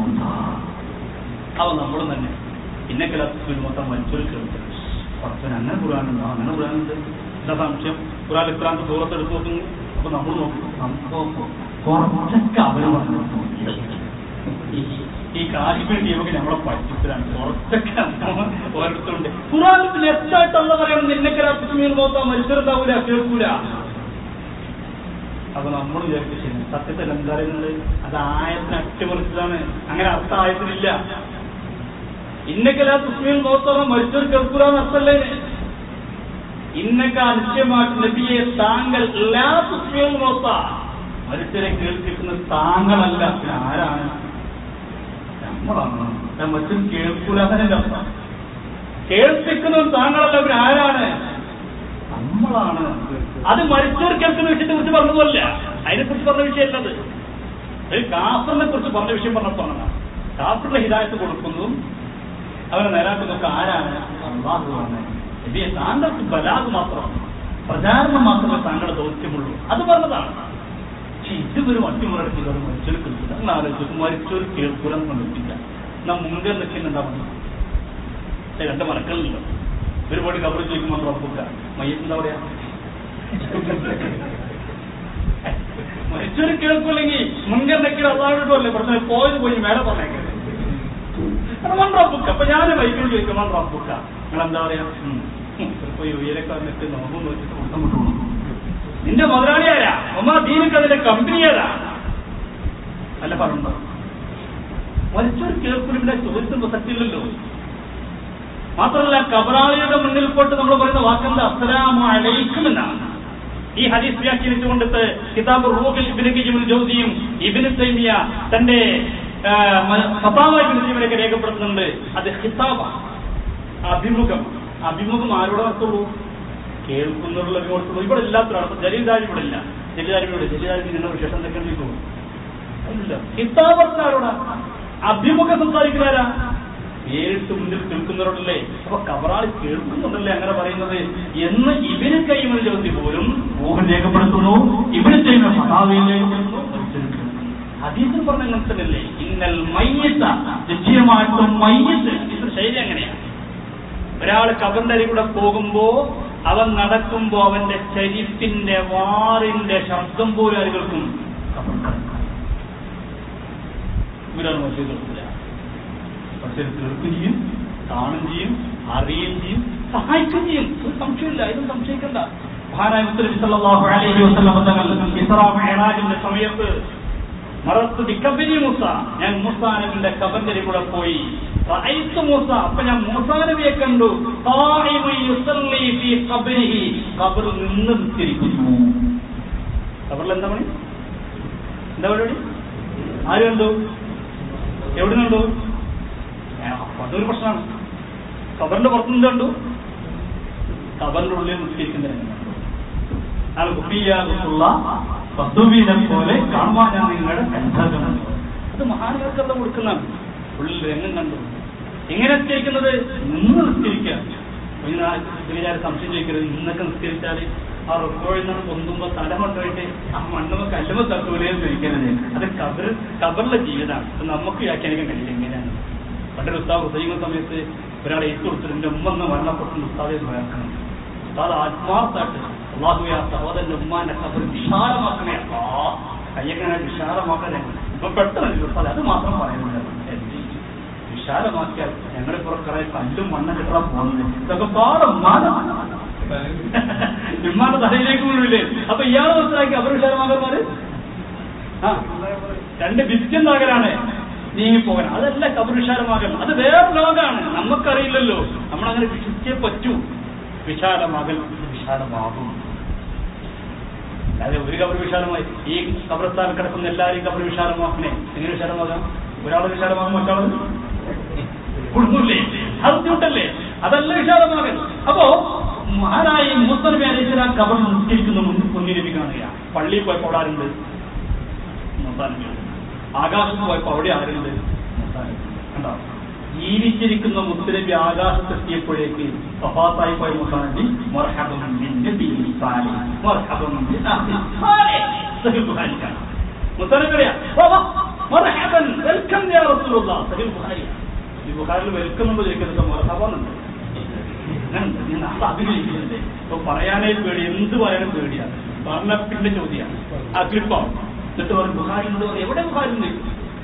അവ നമ്മളും തന്നെ ഇന്നക്കലാത്ത് മൊത്തം മരിച്ചൊരു കേൾക്കും കുറച്ചൊരു അങ്ങനെ ഖുറാനുണ്ടോ അങ്ങനെ ഖുറാനുണ്ട് എന്താ സംശയം ഖുറാൻ ഇത്രാന്ത് ദൂരത്ത് എടുത്ത് നോക്കുന്നു അപ്പൊ നമ്മൾ നോക്കും നമുക്ക് കുറച്ചൊക്കെ അവര് പറഞ്ഞു ഈ- ഈ കാശ്മീർ ടീമൊക്കെ നമ്മളെ പറ്റിച്ചിട്ടാണ് കുറച്ചൊക്കെ ഓരോരുത്തരുണ്ട് ഖുറാനിൽ എത്തായിട്ടുള്ള പറയണം നിന്നക്കരാത്മീർ നോക്കാൻ മനുഷ്യരുണ്ടാവൂല കേൾക്കൂല അപ്പൊ നമ്മൾ വിചാരിക്കും ശരി സത്യത്തിൽ എന്താ പറയുന്നത് അത് ആയത്തിന് അട്ടിമറിച്ചതാണ് അങ്ങനെ അർത്ഥം ആയത്തിനില്ല ഇന്നക്കലാ തുസ്മിയിൽ നോത്തോളം മരിച്ചവർ കേൾക്കൂലെന്ന് അർത്ഥമല്ലേ ഇന്നക്ക നിശ്ചയമായിട്ട് നബിയെ താങ്കൾ എല്ലാ തുസ്മിയിൽ നോത്ത മരിച്ചവരെ കേൾപ്പിക്കുന്നത് താങ്കളല്ല പിന്നെ ആരാണ് നമ്മളാണ് ഞാൻ മറ്റും കേൾക്കൂലാതെ അർത്ഥം കേൾപ്പിക്കുന്നത് താങ്കളല്ല പിന്നെ ആരാണ് നമ്മളാണ് അത് മരിച്ചവർ കേൾക്കുന്ന വിഷയത്തെ കുറിച്ച് പറഞ്ഞതല്ല അതിനെ കുറിച്ച് പറഞ്ഞ വിഷയമല്ലത് ഒരു കാഫറിനെ കുറിച്ച് പറഞ്ഞ വിഷയം പറഞ്ഞപ്പോഴാണ് കാഫറിന്റെ ഹിതായത്ത് കൊടുക്കുന്നതും അവരെ നേരാക്കുന്നതൊക്കെ ആരാണ് അള്ളാഹുവാണ് നബിയെ താങ്കൾക്ക് ബലാഗ് മാത്രമാണ് പ്രചാരണം മാത്രമേ താങ്കളുടെ ദൗത്യമുള്ളൂ അത് പറഞ്ഞതാണ് പക്ഷെ ഇതുവരും അട്ടിമുറടക്കി അത് മരിച്ചൊരു കേൾക്കില്ല അങ്ങനെ ആലോചിച്ചു മരിച്ചൊരു കേൾക്കൂലെന്ന് കണ്ടിട്ടില്ല നാം മുൻകർ നിൽക്കുന്നുണ്ടാവുന്നു രണ്ട് മറക്കളില്ല ഒരുപാട് കവർ ചോദിക്കുമ്പോൾ ഉറപ്പില്ല മയ്യത്ത് എന്താ പറയാ മരിച്ചൊരു കേൾക്കൂല്ലെങ്കിൽ മുൻകർ നിൽക്കുന്ന അള്ളാഹോടല്ലേ പ്രശ്നം പോയത് പോയി മേലെ പറഞ്ഞേക്കരുത് മൺറബുക്ക അപ്പൊ ഞാൻ ബൈക്കിൽ ചോദിക്കും മൺറബുക്ക നിങ്ങൾ എന്താ പറയാ ഉം. ചിലപ്പോ ഈ ഉയരൊക്കെ വന്നിട്ട് നോമ്പ് നോക്കിട്ട് കൊടുക്കാൻ വിട്ടു നിന്റെ മുതലാളി ആരാ ഒന്നാ ദീനക്ക് അതിന്റെ കമ്പനി ഏതാ അല്ല പറഞ്ഞോ മരിച്ചൊരു കേൾക്കുലിന്റെ ചോദിച്ചും പ്രസക്തിയില്ലല്ലോ മാത്രമല്ല കബറാളിയുടെ മുന്നിൽ പോയിട്ട് നമ്മൾ പറയുന്ന വാക്കെന്താ അസ്സലാമു അലൈക്കും എന്നാണ് ഈ ഹദീസ് വ്യാഖ്യാനിച്ചുകൊണ്ടിട്ട് കിതാബ് റൂഹിൽ ഇബിന് കിജിമുൽ ജൗസിയും ഇബിന് തൈമിയ തന്റെ ഫതാവ ഇബിന് തൈമിയൊക്കെ രേഖപ്പെടുത്തുന്നുണ്ട് അത് ഹിതാബ അഭിമുഖം അഭിമുഖം ആരോട് നടത്തുള്ളൂ കേൾക്കുന്നുള്ള കൊടുത്തുള്ളൂ ഇവിടെ ഇല്ലാത്ത ജലീദാരി ഇവിടെ ഇല്ല ജലീദാരി ഇവിടെ ജലീദാരി നിങ്ങളുടെ വിശേഷം എന്തൊക്കെ ഉണ്ടെങ്കിൽ ഇല്ല ഹിതാബത്തിന് ആരോടാ അഭിമുഖം സംസാരിക്കുന്നവരാ നേരിട്ട് മുന്നിൽ കേൾക്കുന്നവരോടല്ലേ അപ്പൊ കബറാളി കേൾക്കുന്നുണ്ടല്ലേ അങ്ങനെ പറയുന്നത് എന്ന് ഇവര് കൈമണി ചോദ്യം പോലും മോഹൻ രേഖപ്പെടുത്തുന്നു ഇവിടെ ചെയ്യുന്ന സഹാവിയിലേക്ക് ഹദീസിൽ പറഞ്ഞ അങ്ങനെ തന്നെയല്ലേ ഇന്നൽ മയ്യത്ത നിശ്ചയമായിട്ടും മയ്യത്ത് ഇത് ശൈലി അങ്ങനെയാണ് ഒരാൾ കബറിന്റെ അരി കൂടെ പോകുമ്പോ അവൻ നടക്കുമ്പോ അവന്റെ ചരിപ്പിന്റെ വാറിന്റെ ശബ്ദം പോലും ആര് കേൾക്കും ഇവരാണ് മറ്റേ കേൾക്കില്ല പക്ഷേ കേൾക്കുകയും ചെയ്യും കാണുകയും ചെയ്യും അറിയുകയും ചെയ്യും സഹായിക്കുകയും ചെയ്യും ഒരു സംശയമില്ല ഇതും സംശയിക്കണ്ട മഹാനായ മുസ്ലിം സല്ലല്ലാഹു അലൈഹി വസല്ലം തങ്ങൾ ഇസ്രാ മിഅ്റാജിന്റെ സമയത്ത് മറത്ത് ബിക്കബിനി മൂസ ഞാൻ മൂസാ നബിയുടെ കബറിന്റെ കൂടെ പോയി റഅയ്തു മൂസ അപ്പൊ ഞാൻ മൂസാ നബിയെ കണ്ടു ഖായിമു യുസല്ലി ഫീ ഖബരിഹി ഖബറിൽ നിന്ന് നിസ്കരിക്കുന്നു ഖബറിൽ എന്താ പണി എന്താ പരിപാടി ആര് കണ്ടു എവിടെ കണ്ടു ഏ, അപ്പൊ അതൊരു പ്രശ്നമാണ് ഖബറിന്റെ പുറത്തുനിന്ന് കണ്ടു ഖബറിന്റെ ഉള്ളിൽ നിസ്കരിക്കുന്നതിന് പത്തുബീനെ പോലെ കാണുവാൻ ഞാൻ നിങ്ങളുടെ കണ്ടകം അത് മഹാനവർക്കെല്ലാം കൊടുക്കുന്നതാണ് ഉള്ളിൽ രംഗം കണ്ടു എങ്ങനെ നിസ്കരിക്കുന്നത് നിന്ന് നിസ്കരിക്കുക ഇതിനെ സംശയം ചോദിക്കരുത് ഇന്നൊക്കെ നിസ്കരിച്ചാൽ ആ റൊക്കോയിൽ നിന്ന് പൊന്തുമ്പോ തല കൊണ്ടുപോയിട്ട് ആ മണ്ണുമ്പോ കല്ലുമ്പോ തട്ടുകയും ചോദിക്കരുത് അത് കബർ കബറിലെ ജീവിതമാണ് അത് നമുക്ക് വ്യാഖ്യാനിക്കാൻ കഴിയില്ല എങ്ങനെയാണ് പണ്ടൊരു ഉസ്താവ് ഹൃദയിക്കുന്ന സമയത്ത് ഒരാളെ ഏറ്റു കൊടുത്തിട്ട് എന്റെ ഉമ്മ ഒന്ന് മരണപ്പെട്ടു ഉസ്താദെ ഭയക്കണം ഉസ്താദ് ആത്മാർത്ഥമായിട്ട് അള്ളാഹുവെ ആ സഹോദരന്റെ ഉമ്മാന്റെ കബർ വിശാലമാക്കണേ അല്ലാ കയ്യങ്ങനെ വിശാലമാക്കണേ ഇപ്പൊ പെട്ടെന്ന് ഉസ്താദ് അത് മാത്രം പറയുന്നില്ല എന്ത് ചെയ്യും? വിശാലമാക്കിയാൽ ഞങ്ങളെ പുറക്കറെ കല്ലും മണ്ണും കിട്ടാൻ പോകുന്നത് ഇതൊക്കെ പാടം മാനം ഇമ്മാന്റെ തലയിലേക്ക് വീഴില്ലേ അപ്പൊ ഇയാളെ മനസ്സിലാക്കി അവർ വിശാലമാകന്മാര് ആ രണ്ട് ബിസ്യം നഗരാണ് നീങ്ങിപ്പോകാൻ അതല്ല കബർ വിശാലമാകൽ അത് വേറെ ലോകമാണ് നമുക്കറിയില്ലല്ലോ നമ്മളങ്ങനെ വിശ്വസിച്ചേ പറ്റൂ വിശാലമാകൽ വിശാലമാകും അതായത് ഒരു കബർ വിശാലമായി ഈ കബർസ്ഥാൻ കിടക്കുന്ന എല്ലാവരെയും കബർ വിശാലമാക്കണേ എങ്ങനെ വിശാലമാകാം ഒരാൾ വിശാലമാകും മറ്റാൾ കുടുങ്ങില്ലേ അത് ബുദ്ധിമുട്ടല്ലേ അതല്ല വിശാലമാകൽ അപ്പോ മഹാനായി മൂസനബി അലൈഹിസ്ലാം കബർ നിസ്കരിക്കുന്ന മുന്നിലേക്ക് കാണുക പള്ളിയിൽ പോയപ്പോൾ അവിടെ ആരുണ്ട് മൂസാനബി ആകാശത്ത് പോയപ്പോൾ അവിടെ ആരുണ്ട് മൂസാനബി കണ്ടോ ജീവിച്ചിരിക്കുന്ന മുത്തനബി ആകാശത്തെത്തിയപ്പോഴേക്ക് വഫാത്തായി പോയ മുസാനബി മർഹബൻ ബിൻ നബിയിൽ സാലിഹ് മർഹബൻ ബിൻ അഖി സാലിഹ് സഹീഹ് ബുഖാരിക്കാണ് മുസാനബി പറയാ വാ വാ മർഹബൻ വെൽക്കം യാ റസൂലുള്ളാഹ് സഹീഹ് ബുഖാരി ഈ ബുഖാരിൽ വെൽക്കം എന്ന് ചോദിക്കുന്നത് മർഹബൻ ഉണ്ട് ഞാൻ അത് അഭിനയിക്കുന്നുണ്ട് ഇപ്പൊ പറയാനേ പേടി എന്ത് പറയാനും പേടിയാണ് പറഞ്ഞ പിന്നെ ചോദ്യമാണ് ആ ക്ലിപ്പാണ് എന്നിട്ട് പറയും ബുഹാരി ഉണ്ട് എവിടെ ബുഹാരി ഉണ്ട്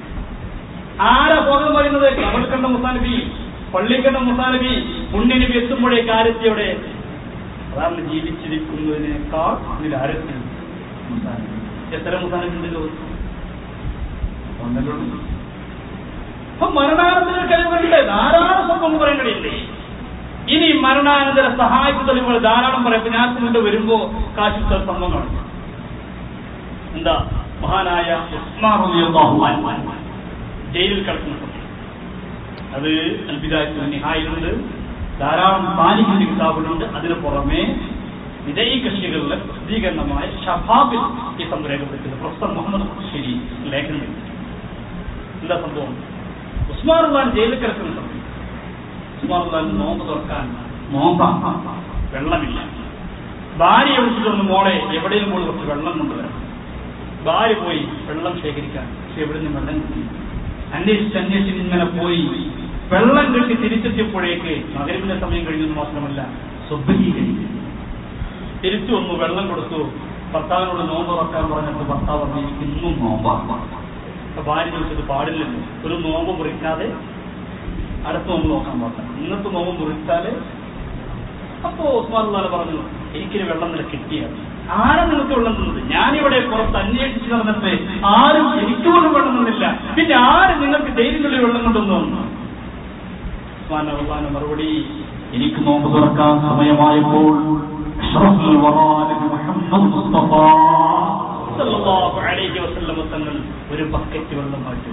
ആരാ പോകാൻ പറയുന്നത് കബൽ കണ്ട മുസാനബി പള്ളി കണ്ട മുസാനബി പുണ്യനബി എത്തുമ്പോഴേ കാര്യത്തിയോടെ അതാണ് ജീവിച്ചിരിക്കുന്നതിനേക്കാൾ ഇതിൽ ആരെത്തി മുസാനബി എത്ര മുസാനബി ഉണ്ട് ലോകത്ത് ഒന്നല്ലേ ഉള്ളൂ. അപ്പൊ മരണാനന്തര കഴിവുകളുണ്ട് ധാരാളം സംഭവം പറയാൻ കഴിയില്ലേ ഇനി മരണാനന്തര സഹായിച്ച തെളിവുകൾ ധാരാളം പറയാം ഇപ്പൊ ഞാൻ മുന്നേ വരുമ്പോ കാശിത്ത സംഭവം കാണും എന്താ മഹാനായ ഉസ്മാൻ റളിയല്ലാഹു അൻഹു ജയിലിൽ കിടക്കുന്ന സമയം അത് അൽബിദായത്തിൽ നിഹായിലുണ്ട് ധാരാളം താലിഹിന്റെ കിതാബുകളുണ്ട് അതിന് പുറമെ വിജയി കക്ഷികളുടെ പ്രസിദ്ധീകരണമായ ഷഫാബിൽ ഈ സംഭവം രേഖപ്പെടുത്തിയത് പ്രൊഫസർ മുഹമ്മദ് ശരി ലേഖനം എന്താ സംഭവം ഉസ്മാൻ ഉള്ളാൻ ജയിലിൽ കിടക്കുന്ന സമയം ഉസ്മാൻ ഉള്ളാൻ നോമ്പ് തുറക്കാൻ നോമ്പ വെള്ളമില്ല ഭാര്യ വിളിച്ചിട്ടൊന്ന് മോളെ എവിടെയും പോയി കുറച്ച് വെള്ളം കൊണ്ടുവരണം ഭാര്യ പോയി വെള്ളം ശേഖരിക്കാൻ പക്ഷെ എവിടെ നിന്ന് വെള്ളം കിട്ടി അന്വേഷിച്ച് അന്വേഷിച്ച് ഇങ്ങനെ പോയി വെള്ളം കെട്ടി തിരിച്ചെത്തിയപ്പോഴേക്ക് മകരവിന്റെ സമയം കഴിഞ്ഞെന്ന് മാത്രമല്ല സുബഹി കഴിഞ്ഞു തിരിച്ചു വന്നു വെള്ളം കൊടുത്തു ഭർത്താവിനോട് നോമ്പ് തുറക്കാൻ പറഞ്ഞിട്ട് ഭർത്താവ് പറഞ്ഞു എനിക്ക് ഇന്നും നോമ്പാണ് അപ്പൊ ഭാര്യ ചോദിച്ചത് പാടില്ലല്ലോ ഒരു നോമ്പ് മുറിക്കാതെ അടുത്ത നോമ്പ് നോക്കാൻ പാടില്ല ഇന്നത്തെ നോമ്പ് മുറിച്ചാല് അപ്പോ ഉസ്മാൻ ഉള്ളാഹ് പറഞ്ഞു എനിക്കൊരു വെള്ളം നില കിട്ടിയത് ആരാ നിങ്ങൾക്ക് വെള്ളം തന്നത് ഞാനിവിടെ പുറത്ത് അന്വേഷിച്ച് നടന്നിട്ട് ആരും എനിക്ക് പോലും വെള്ളം തന്നില്ല പിന്നെ ആര് നിങ്ങൾക്ക് ജയിലിനുള്ളിൽ വെള്ളം കൊണ്ടുവന്നു വന്നു ഉസ്മാൻ ഉള്ളാന്റെ മറുപടി എനിക്ക് നോമ്പ് തുറക്കാൻ സമയമായപ്പോൾ അഷ്റഫുൽ വറാ നബി മുഹമ്മദ് മുസ്തഫ സല്ലല്ലാഹു അലൈഹി വസല്ലമ തങ്ങൾ ഒരു ബക്കറ്റ് വെള്ളമായിട്ട്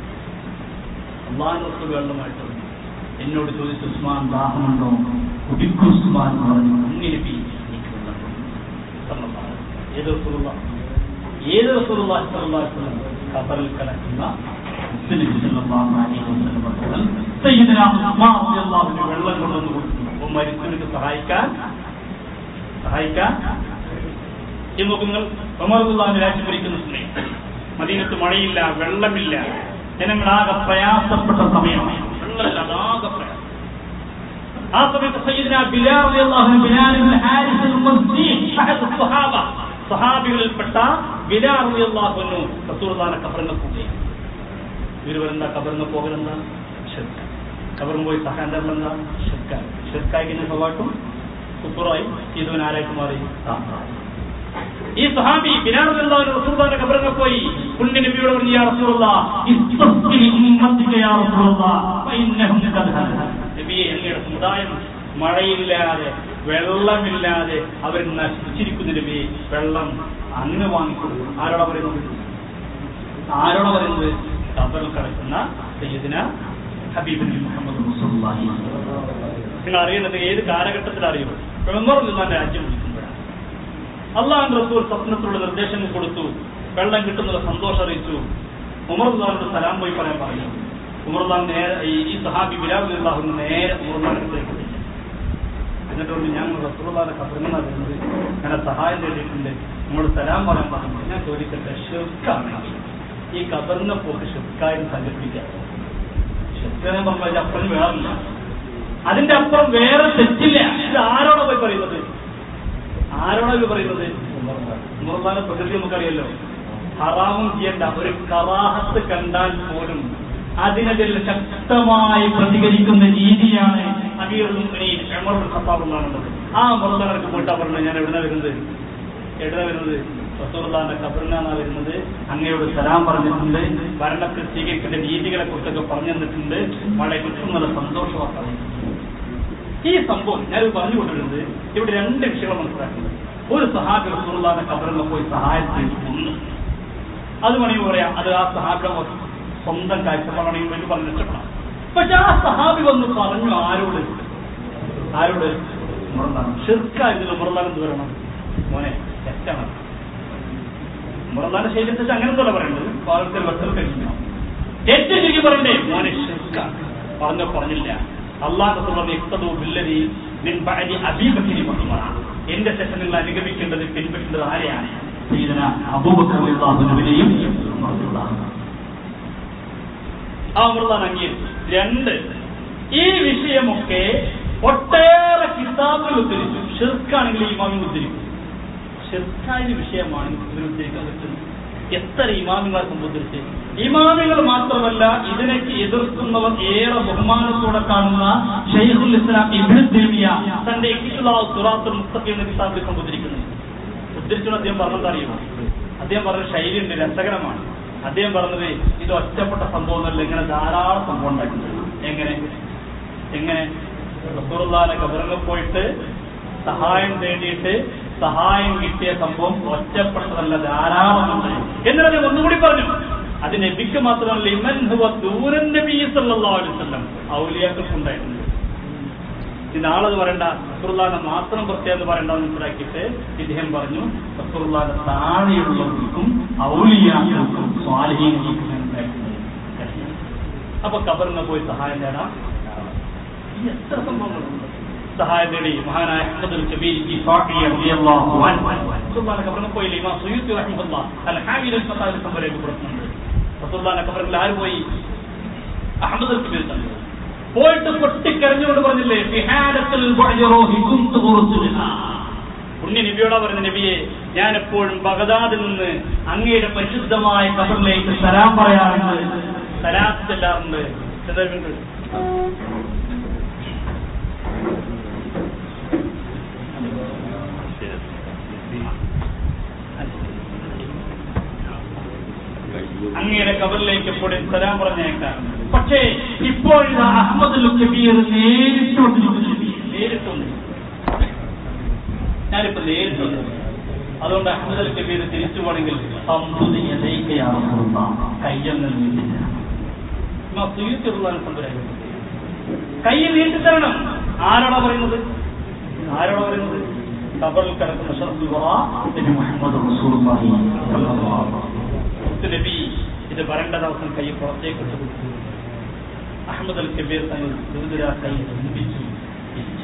അള്ളാഹ് റസൂൽ വെള്ളമായിട്ട് വന്നു. എന്നോട് ചോദിച്ചു ഉസ്മാൻ ദാഹമുണ്ടോ കുടിക്കു ഉസ്മാൻ എന്ന് പറഞ്ഞു അങ്ങനെ പി എനിക്ക് വെള്ളം തന്നു. സല്ലല്ലാഹു അലൈഹി വസല്ലം. ഏത് റസൂലുള്ള ഏത് റസൂലുള്ള സല്ലല്ലാഹു അലൈഹി വസല്ലം ഖബറിൽ കിടക്കുന്ന മുസ്ലിം സല്ലല്ലാഹു അലൈഹി വസല്ലം തങ്ങൾ സയ്യിദന ഉസ്മാൻ റളിയല്ലാഹു അൻഹു വെള്ളം കൊണ്ടുവന്ന് കൊടുത്തു അപ്പോൾ മരിച്ചവർക്ക് സഹായിക്കാൻ സഹായിക്കാൻ ഈ നോക്ക് നിങ്ങൾ ഉമറുള്ളാഹിന്റെ രാജ്യം ഭരിക്കുന്ന സമയം മദീനത്ത് മഴയില്ല വെള്ളമില്ല ജനങ്ങളാകെ പ്രയാസപ്പെട്ട സമയമാണ് വെള്ളമില്ലാതെ ആകെ പ്രയാസം ആ സമയത്ത് സയ്യിദ്ന ബിലാൽ റളിയല്ലാഹു അൻഹു ബിലാൽ ഇബ്നു ഹാരിസ് അൽ-മസ്ദി അഹദ് സ്വഹാബ സ്വഹാബികളിൽപ്പെട്ട ബിലാൽ റളിയല്ലാഹു അൻഹു റസൂലുള്ളാഹിന്റെ ഖബറിനെ പോവുകയാണ് ഇവരുവരെന്താ ഖബറിന് പോകലെന്താ ഷിർക്ക് ഖബറും പോയി സഹായം എന്താ ഷിർക്കായി ഷിർക്കായി സ്വഭാവട്ടും കുപ്പുറായി ഇതുവൻ ആരായിട്ട് മാറി ഈ സഹാബി ബിലാൽ റളിയല്ലാഹു അൻഹു റസൂലുള്ളാഹിന്റെ ഖബറിനെ പോയി പുണ്യ നബിയോട് പറഞ്ഞു യാ റസൂലുള്ളാഹ് ഇസ്തസ്ഖി ഉമ്മത്തിക യാ റസൂലുള്ളാഹ് ഫഇന്നഹും ഖദ് ഹലക നബിയെ അങ്ങയുടെ സമുദായം മഴയില്ലാതെ വെള്ളമില്ലാതെ അവർ നശിച്ചിരിക്കുന്ന നബിയെ വെള്ളം അങ്ങ് വാങ്ങിക്കൊടുക്കും ആരോടാ പറയുന്നത് ആരോടാ പറയുന്നത് ഖബറിൽ കിടക്കുന്ന സയ്യിദിന ഹബീബ് നബി മുഹമ്മദ് റസൂലുള്ളാഹി നിങ്ങൾ അറിയുന്നത് ഏത് കാലഘട്ടത്തിൽ അറിയും ഉമർ നിന്നാൻ രാജ്യം വിളിക്കുമ്പോഴാണ് അള്ളാഹു റസൂൽ സ്വപ്നത്തിലുള്ള നിർദ്ദേശങ്ങൾ കൊടുത്തു വെള്ളം കിട്ടുന്നുള്ള സന്തോഷം അറിയിച്ചു ഉമർദാനോട് സലാം പോയി പറയാൻ പറഞ്ഞു ഉമർദാൻ നേരെ ഈ- ഈ സഹാബി ബിലാൽ അള്ളാഹു നേരെ ഉമർദാനത്തേക്ക് എന്നിട്ട് പറഞ്ഞു ഞാൻ റസൂർദാനെ കബറിനാണ് വരുന്നത് ഞാൻ സഹായം തേടിയിട്ടുണ്ട് നമ്മളോട് സലാം പറയാൻ പറഞ്ഞു ഞാൻ ചോദിക്കട്ടെ ഷെർക്കാണെങ്കിൽ ഈ കബറിനെ പോക്ക് ഷെർക്കായും സംഘടിപ്പിക്കാം ഷെർക്കിനെ പറഞ്ഞാൽ അപ്പുറം വേറില്ല അതിന്റെ അപ്പുറം വേറെ തെറ്റില്ല ഇത് ആരോടാ പോയി പറയുന്നത് ആരോടാ ഇത് പറയുന്നത് ഉമർദാന്റെ പ്രകൃതി നമുക്കറിയല്ലോ ഹറാമും ചെയ്യേണ്ട ഒരു കറാഹത്ത് കണ്ടാൽ പോലും അതിനെതിരെ ശക്തമായി പ്രതികരിക്കുന്ന രീതിയാണ് ഖത്താബുള്ളത് ആ മുറദാനക്ക് പോയിട്ടാ പറഞ്ഞത് ഞാൻ എവിടെ വരുന്നത് എവിടെ വരുന്നത് റസൂർദാന്റെ കബറിനാണ് വരുന്നത് അങ്ങയോട് സലാം പറഞ്ഞിട്ടുണ്ട് ഭരണത്തിൽ സ്വീകരിക്കേണ്ട രീതികളെ കുറിച്ചൊക്കെ പറഞ്ഞു തന്നിട്ടുണ്ട് വളരെ കിട്ടുന്നുള്ള സന്തോഷമാണ് പറയുന്നത് ഈ സംഭവം ഞാൻ പറഞ്ഞു കൊണ്ടിരുന്നത് ഇവിടെ രണ്ട് വിഷയങ്ങൾ മനസ്സിലാക്കുന്നത് ഒരു സഹാബി റസൂലുള്ളാഹിന്റെ കബറിൽ പോയി സഹായത്തിൽ ഒന്ന് അത് വേണമെങ്കിൽ പറയാം അത് ആ സഹാബിയുടെ സ്വന്തം കാഴ്ചപ്പാടാണെങ്കിൽ വേണ്ടി പറഞ്ഞ് രക്ഷപ്പെടാം പക്ഷെ ആ സഹാബി വന്ന് പറഞ്ഞു ആരോട് ആരോട് മുറന്താണ് ഷിർക്കായിരുന്നു മുറന്താൻ എന്ത് പറയണം മോനെ തെറ്റാണ് മുറന്താന്റെ ശൈലി വെച്ച് അങ്ങനെ തന്നെ പറയേണ്ടത് പാലത്തിൽ വെട്ടൽ കഴിഞ്ഞു തെറ്റ് ശരിക്കും പറയണ്ടേ മോനെ ഷിർക്കാണ് പറഞ്ഞോ പറഞ്ഞില്ല അള്ളാഹ് പറഞ്ഞ ഇക്തദൂ ബില്ലദി മിൻ ബഅദി അബീ ബക്കരി ഉമർ എന്റെ ശേഷം നിങ്ങൾ അനുഗമിക്കേണ്ടത് പിൻപറ്റേണ്ടത് ആരെയാണ് സയ്യിദന അബൂബക്കർ റളിയല്ലാഹു അൻഹുവിനെയും ഉമർ റളിയല്ലാഹു അൻഹു. ആ ഉമർദാൻ അംഗീകരിച്ചു രണ്ട് ഈ വിഷയമൊക്കെ ഒട്ടേറെ കിതാബുകൾ ഉദ്ധരിച്ചു ഷിർക്കാണെങ്കിൽ ഇമാമിൽ ഉദ്ധരിക്കും ഷിർക്കായ വിഷയമാണ് ഇതിൽ ഉദ്ധരിക്കാൻ പറ്റുന്നത് എത്ര ഇമാമിമാർക്ക് ഉദ്ധരിച്ച് ഇമാമികൾ മാത്രമല്ല ഇതിനൊക്കെ എതിർക്കുന്നവർ ഏറെ ബഹുമാനത്തോടെ കാണുന്ന ഷെയ്ഖുൽ ഇസ്ലാം ഇബ്നു തൈമിയ തന്റെ ഇഖ്തിലാഉ സിറാത്തുൽ മുസ്തഖീം എന്ന കിതാബിൽ കൊണ്ടുവന്നിരിക്കുന്നത് ഉദ്ധരിച്ചുകൊണ്ട് അദ്ദേഹം പറഞ്ഞത് അറിയുമോ അദ്ദേഹം പറഞ്ഞ ശൈലിയുണ്ട് രസകരമാണ് അദ്ദേഹം പറഞ്ഞത് ഇത് ഒറ്റപ്പെട്ട സംഭവമല്ല ഇങ്ങനെ ധാരാളം സംഭവം ഉണ്ടായിട്ടുണ്ട് എങ്ങനെ എങ്ങനെ റസൂറുല്ലാനെ കബറിൽ പോയിട്ട് സഹായം തേടിയിട്ട് സഹായം കിട്ടിയ സംഭവം ഒറ്റപ്പെട്ടതല്ല ധാരാളം ഉണ്ട് എന്നിട്ട് അദ്ദേഹം ഒന്നുകൂടി പറഞ്ഞു അത് നബിക്ക് മാത്രമല്ല ഇമൻ ഹുവ ദൂരൻ നബി സല്ലല്ലാഹു അലൈഹി വസല്ലം ഔലിയാക്കൾക്ക് ഉണ്ടായിട്ടുണ്ട് ഇത് നാളത് പറയണ്ട റസൂർലാനെ മാത്രം പ്രത്യേകം പറയണ്ട എന്ന് മനസ്സിലാക്കിയിട്ട് ഇദ്ദേഹം പറഞ്ഞു റസൂർലാനെ താഴെയുള്ളവർക്കും ഔലിയാക്കൾക്കും സ്വാധീനം അപ്പൊ കബറിന് പോയി സഹായം തേടാം ഈ എത്ര സംഭവങ്ങളുണ്ട് സഹായം തേടി മഹാനായ അഹ്മദുൽ കബീർ ഇഫാഖി റളിയല്ലാഹു അൻഹു റസൂലുള്ളാഹിന്റെ കബറിന് പോയി ഇമാം സുയൂത്തി റഹിമഹുല്ലാഹ് അൽ ഹാമിൽ അൽ ഫതാൽ സംബരേക്ക് പുറത്തുണ്ട് റസൂലുള്ളാഹിന്റെ കബറിൽ ആര് പോയി അഹ്മദുൽ കബീർ തന്നെ പോയിട്ട് പൊട്ടിക്കരഞ്ഞുകൊണ്ട് പറഞ്ഞില്ലേ ഫിഹാദത്തുൽ ബഅ്റൂഹി കുന്തു ഉർസുലുഹാ പുണ്യ നബിയോടാ പറഞ്ഞ നബിയെ ഞാൻ എപ്പോഴും ബഗദാദിൽ നിന്ന് അങ്ങയുടെ പരിശുദ്ധമായ കബറിലേക്ക് സലാം പറയാറുണ്ട് സലാത്ത് ചെല്ലാറുണ്ട് ചെല്ലാറുണ്ട്. അങ്ങയുടെ കബറിലേക്ക് എപ്പോഴും സലാം പറഞ്ഞേക്കാം പക്ഷേ ഇപ്പോൾ ഇതാ അഹമ്മദ് കബീർ നേരിട്ട് വന്നിരിക്കുന്നു നബിയെ. നേരിട്ട് വന്നിരിക്കുന്നു ഞാനിപ്പോ നേരിട്ട് വന്നു. അതുകൊണ്ട് അഹമ്മദ് അൽ കബീർ തിരിച്ചു പോണെങ്കിൽ കയ്യെന്ന് നീട്ടില്ല കൈ നീട്ടി തരണം ആരോടാ പറയുന്നത് ആരോടാ പറയുന്നത് കബറിൽ കിടക്കുന്ന ഷറഫുൽ വറാ നബി മുഹമ്മദ് റസൂലുള്ളാഹി സ്വല്ലല്ലാഹു അലൈഹി വസല്ലം. മുത്ത് നബി ഇത് വരേണ്ട ദിവസം കൈ പുറത്തേക്ക് ഇട്ട് കൊടുത്തു അഹമ്മദ് അൽ കബീർ തങ്ങൾ ദുരിതരാ കൈ ചുംബിച്ചു തിരിച്ചു.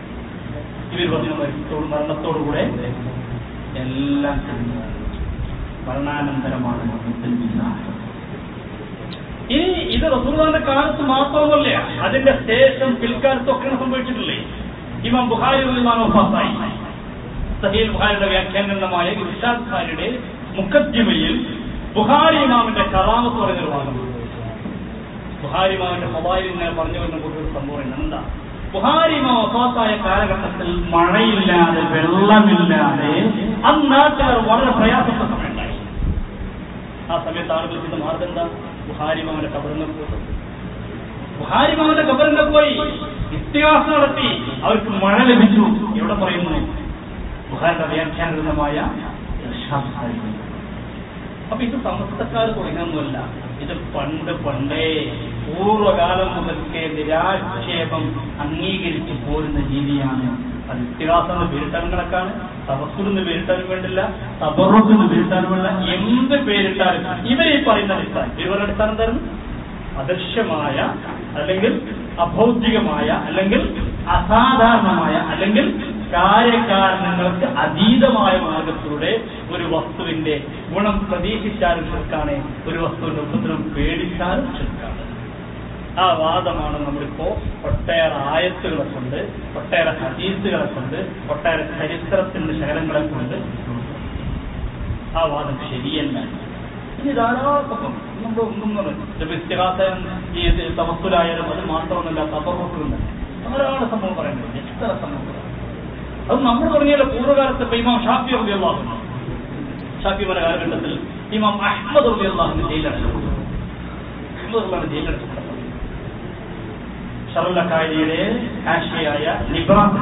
ഇവർ പറഞ്ഞ മരണത്തോട് മരണത്തോടുകൂടെ എല്ലാം കഴിഞ്ഞു മരണാനന്തരമാണ് മരണത്തിൽ വിസാഹം ഇനി ഇത് റസൂർദാന്റെ കാലത്ത് മാത്രമല്ല അതിന്റെ ശേഷം പിൽക്കാലത്തൊക്കെ സംഭവിച്ചിട്ടില്ലേ ഇമാം ബുഹാരി വഫാത്തായി സഹീൽ ബുഹാരിയുടെ വ്യാഖ്യാനമായ ഇർഷാദ് ഖാരിയുടെ മുഖദ്ദിമയിൽ ബുഹാരി ഇമാമിന്റെ കറാമത്ത് പറയുന്നൊരു ഭാഗമുണ്ട് ബുഹാരി ഇമാമിന്റെ മൊബൈലിൽ ഇങ്ങനെ പറഞ്ഞു വരുന്ന ഒരു സംഭവം ഉണ്ട്. എന്താ ബുഹാരി ഇമാം വഫാത്തായ കാലഘട്ടത്തിൽ മഴയില്ലാതെ വെള്ളമില്ലാതെ അന്ന് നാട്ടുകാർ വളരെ പ്രയാസപ്പെട്ട സമയമുണ്ടായി ആ സമയത്ത് ആളുകൾ ചെയ്ത മാർഗം എന്താ ബുഹാരിമാവന്റെ കബറിനെ പോയി ബുഹാരിമാവന്റെ കബറിനെ പോയി ഇത്തിഹാസം നടത്തി അവർക്ക് മഴ ലഭിച്ചു എവിടെ പറയുന്നു ബുഹാരിന്റെ വ്യാഖ്യാനമായ ഇർഷാദ് ഖാരി. അപ്പൊ ഇത് സമസ്തക്കാർ തുടങ്ങുന്നതല്ല ഇത് പണ്ട് പണ്ടേ പൂർവ്വകാലം മുതൽക്കേ നിരാക്ഷേപം അംഗീകരിച്ചു പോരുന്ന രീതിയാണ് അത് ഇത്തിഹാസം എന്ന് പേരിട്ടാലും കണക്കാണ് തപസ്സുന്ന് പേരിട്ടാലും വേണ്ടില്ല തബറുന്ന് പേരിട്ടാലും വേണ്ട എന്ത് പേരിട്ടാലും ഇവരെ ഈ പറയുന്ന അടിസ്ഥാനം ഇവരുടെ അടിസ്ഥാനം എന്തായിരുന്നു അദൃശ്യമായ അല്ലെങ്കിൽ അഭൗതികമായ അല്ലെങ്കിൽ അസാധാരണമായ അല്ലെങ്കിൽ കാര്യകാരണങ്ങൾക്ക് അതീതമായ മാർഗത്തിലൂടെ ഒരു വസ്തുവിന്റെ ഗുണം പ്രതീക്ഷിച്ചാലും ചെറുക്കാണ് ഒരു വസ്തുവിന്റെ ഉപദ്രവം പേടിച്ചാലും ചെറുക്കാണ് ആ വാദമാണ് നമ്മളിപ്പോ ഒട്ടേറെ ആയത്തുകളെ കൊണ്ട് ഒട്ടേറെ ഹദീസുകളെ കൊണ്ട് ഒട്ടേറെ ചരിത്രത്തിന്റെ ശകലങ്ങളെ കൊണ്ട് ആ വാദം ശരിയല്ല ഇനി ധാരാളം നമ്മൾ ഒന്നും പറഞ്ഞു ഇസ്തിഹാസം ഈ തമസ്സുലായാലും അത് മാത്രമൊന്നുമല്ല തപറുണ്ട് ധാരാളം സംഭവം പറയുന്നുണ്ട് എത്ര സംഭവം അത് നമ്മൾ തുടങ്ങിയല്ലോ പൂർവ്വകാലത്ത് ഇപ്പൊ ഇമാം ഷാഫി റബി അള്ളാഹു ഷാഫിമാരുടെ കാലഘട്ടത്തിൽ ഇമാം അഹമ്മദ് റബി അള്ളാഹുവിന് ജയിലടച്ചു അഹമ്മദ് റബി ജയിലടച്ചു ഷറുല്ലക്കാരിയുടെ ആശയായ നിബ്രാസ്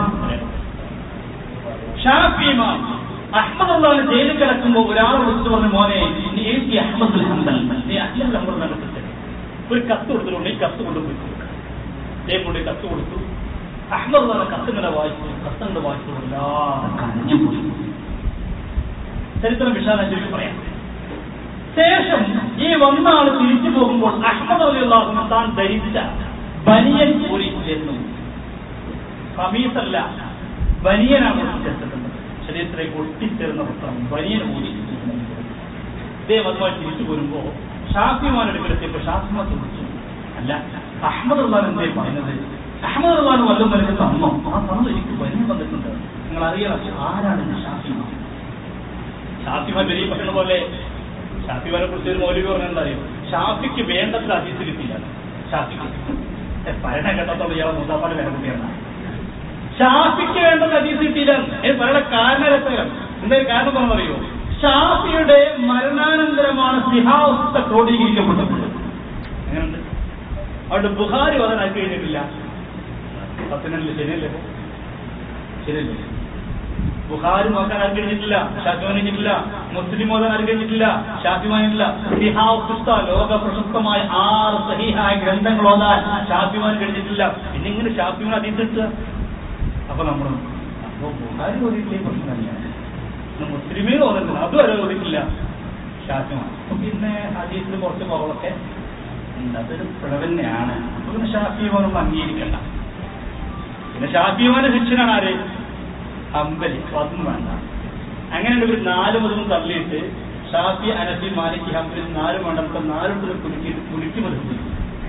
ഷാഫി ഇമാം അഹമ്മദ് അള്ളാഹിന് ജയിലിൽ കിടക്കുമ്പോൾ ഒരാൾ വിളിച്ചു പറഞ്ഞു മോനെ നീ എനിക്ക് അഹമ്മദ് ഹംബൽ നീ അഹമ്മദ് ഹംബൽ നടത്തിട്ട് ഒരു കത്ത് കൊടുത്തിട്ടുണ്ട് ഈ കത്ത് കൊണ്ടുപോയി കൊടുക്കുക ദേ കൊണ്ട് കത്ത് കൊടുത്തു അഹമ്മദ് അള്ളാഹിനെ കത്ത് ഇങ്ങനെ വായിച്ചു കത്ത് ഇങ്ങനെ വായിച്ചു വല്ലാതെ കരഞ്ഞുപോയി ചരിത്രം വിശാലം ചുരുക്കി പറയാം ശേഷം ഈ വന്ന ആൾ തിരിച്ചു പോകുമ്പോൾ അഹമ്മദ് അലി അള്ളാഹുന് താൻ ധരിച്ച ബനിയൻ ഊരി എന്നു കമീസല്ല ബനിയനാണ് ചേർത്തിട്ടുള്ളത് ശരീരത്തിലേക്ക് ഒട്ടിച്ചേർന്ന വസ്ത്രം ബനിയൻ ഊരി ഇദ്ദേഹം അതുമായി തിരിച്ചു പോരുമ്പോ ഷാഫിമാൻ എടുക്കലെത്തിയപ്പോ ഷാഫിമാൻ ചോദിച്ചു അല്ല അഹമ്മദ് അള്ളഹാൻ എന്തേ പറയുന്നത് അഹമ്മദ് അള്ളഹാൻ വല്ലതും നിനക്ക് തന്നോ ആ തന്നു എനിക്ക് ബനിയൻ വന്നിട്ടുണ്ട് നിങ്ങൾ അറിയണം ആരാണ് ഈ ഷാഫിമാൻ ഷാഫിമാൻ വലിയ പറയുന്ന പോലെ ഷാഫിമാനെ കുറിച്ച് ഒരു മൗലിക പറഞ്ഞാൽ എന്താ അറിയോ ഷാഫിക്ക് വേണ്ടത്ര അതീസ് കിട്ടില്ല ഷാഫിക്ക് ഭരണ ഘട്ടത്തോട് ഇയാളെ മുസാഫാന്റെ വേറെ കുട്ടിയാണ് ഷാഫിക്ക് വേണ്ടത് അതീസ് കിട്ടിയില്ല ഏ പറയുടെ കാരണം രസകരം എന്താ കാരണം പറഞ്ഞറിയോ ഷാഫിയുടെ മരണാനന്തരമാണ് സിഹാവസ്ഥ ക്രോഡീകരിക്കപ്പെട്ടത് അങ്ങനെയുണ്ട് അവിടെ ബുഹാരി വരാനാക്കി കഴിഞ്ഞിട്ടില്ല പത്തിനല്ലേ ശരിയല്ലേ ഇപ്പൊ? ശരിയല്ലേ ബുഹാരി നോക്കാൻ ആരും കഴിഞ്ഞിട്ടില്ല ഷാഫിമാൻ കഴിഞ്ഞിട്ടില്ല മുസ്ലിം ഓതാൻ ആരും കഴിഞ്ഞിട്ടില്ല ഷാഫിമാനില്ല സിഹാവുസ്ത ലോക പ്രശസ്തമായ ആറ് സഹിഹായ ഗ്രന്ഥങ്ങൾ ഓതാൻ ഷാഫിമാൻ കഴിഞ്ഞിട്ടില്ല പിന്നെ ഇങ്ങനെ ഷാഫിമാൻ അതീതിട്ട് അപ്പൊ നമ്മൾ അപ്പൊ ബുഹാരി ഓതിയിട്ടില്ലേ പ്രശ്നമല്ല ഇന്ന് മുസ്ലിമേ ഓതുന്നില്ല അതും ആരും ഓതിട്ടില്ല ഷാഫിമാൻ അപ്പൊ പിന്നെ ഹദീസിൽ കുറച്ച് കുറവൊക്കെ ഉണ്ട് അതൊരു പിഴവ് തന്നെയാണ് അപ്പൊ പിന്നെ ഷാഫിമാനൊന്നും അംഗീകരിക്കണ്ട പിന്നെ ഷാഫിമാന്റെ ശിക്ഷനാണ് ആര് അമ്പലി അതും വേണ്ട അങ്ങനെ ഒരു നാല് മുതലും തള്ളിയിട്ട് ഷാഫി അനഫി മാലിക് ഹംബലി നാല് മണ്ഡലത്തെ നാലുണ്ട് കുലുക്കി കുലുക്കി മതിച്ചു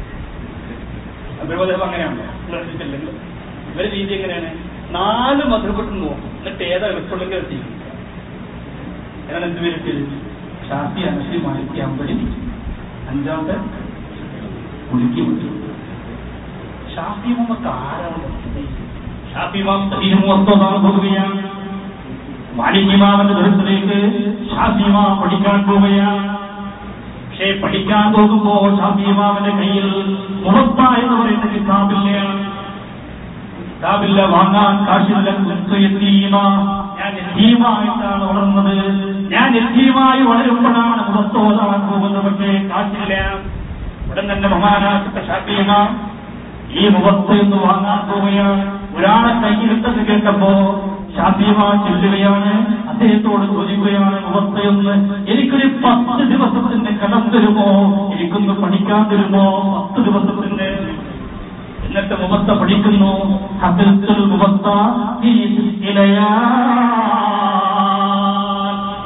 അഭിമതം അങ്ങനെയാണ് ശ്രദ്ധിച്ചില്ലെങ്കിൽ ഇവരുടെ രീതി എങ്ങനെയാണ് നാല് മധുരപ്പെട്ട് നോക്കും എന്നിട്ട് ഏതാ എളുപ്പമുണ്ടെങ്കിൽ അത് ചെയ്യും എന്നാണ് എന്ത് പേരിട്ട് ഷാഫി അനഫി മാലിക് ഹംബലി അഞ്ചാമത്തെ കുലുക്കി മതിച്ചു ഷാഫി നമുക്ക് ആരാണ് ഷാഫി ഇമാം സഹീഹ് മുവത്തതാണ് പോവുകയാണ് മാലിക് ഇമാമിന്റെ ദൃശ്യത്തിലേക്ക് ഷാഫി ഇമാം പഠിക്കാൻ പോവുകയാണ് പക്ഷേ പഠിക്കാൻ പോകുമ്പോ ഷാഫി ഇമാമിന്റെ കയ്യിൽ മുഹത്ത എന്ന് പറയുന്ന കിതാബില്ല കിതാബില്ല വാങ്ങാൻ കാശില്ല കുത്ത് യത്തീമ. ഞാൻ യത്തീമായിട്ടാണ് വളർന്നത് ഞാൻ യത്തീമായി വളരുമ്പോഴാണ് മുഹത്ത് ഓതാൻ പോകുന്നത് പക്ഷേ കാശില്ല ഉടൻ തന്നെ മഹാനാക്കത്തെ ഷാഫി ഇമാം ഈ മുഖത്ത് എന്ന് വാങ്ങാൻ പോവുകയാണ് ഒരാളെ കൈയിലിട്ടത് കേട്ടപ്പോ ഷാഫിമ ചെല്ലുകയാണ് അദ്ദേഹത്തോട് ചോദിക്കുകയാണ് മുഖത്ത് എന്ന് എനിക്കൊരു പത്ത് ദിവസത്തിന്റെ കടം തരുമോ എനിക്കൊന്ന് പഠിക്കാൻ തരുമോ പത്ത് ദിവസത്തിന്റെ എന്നിട്ട് മുഖത്ത പഠിക്കുന്നു ഹദിർത്തുൽ മുഖത്ത ഈ ഇലയാ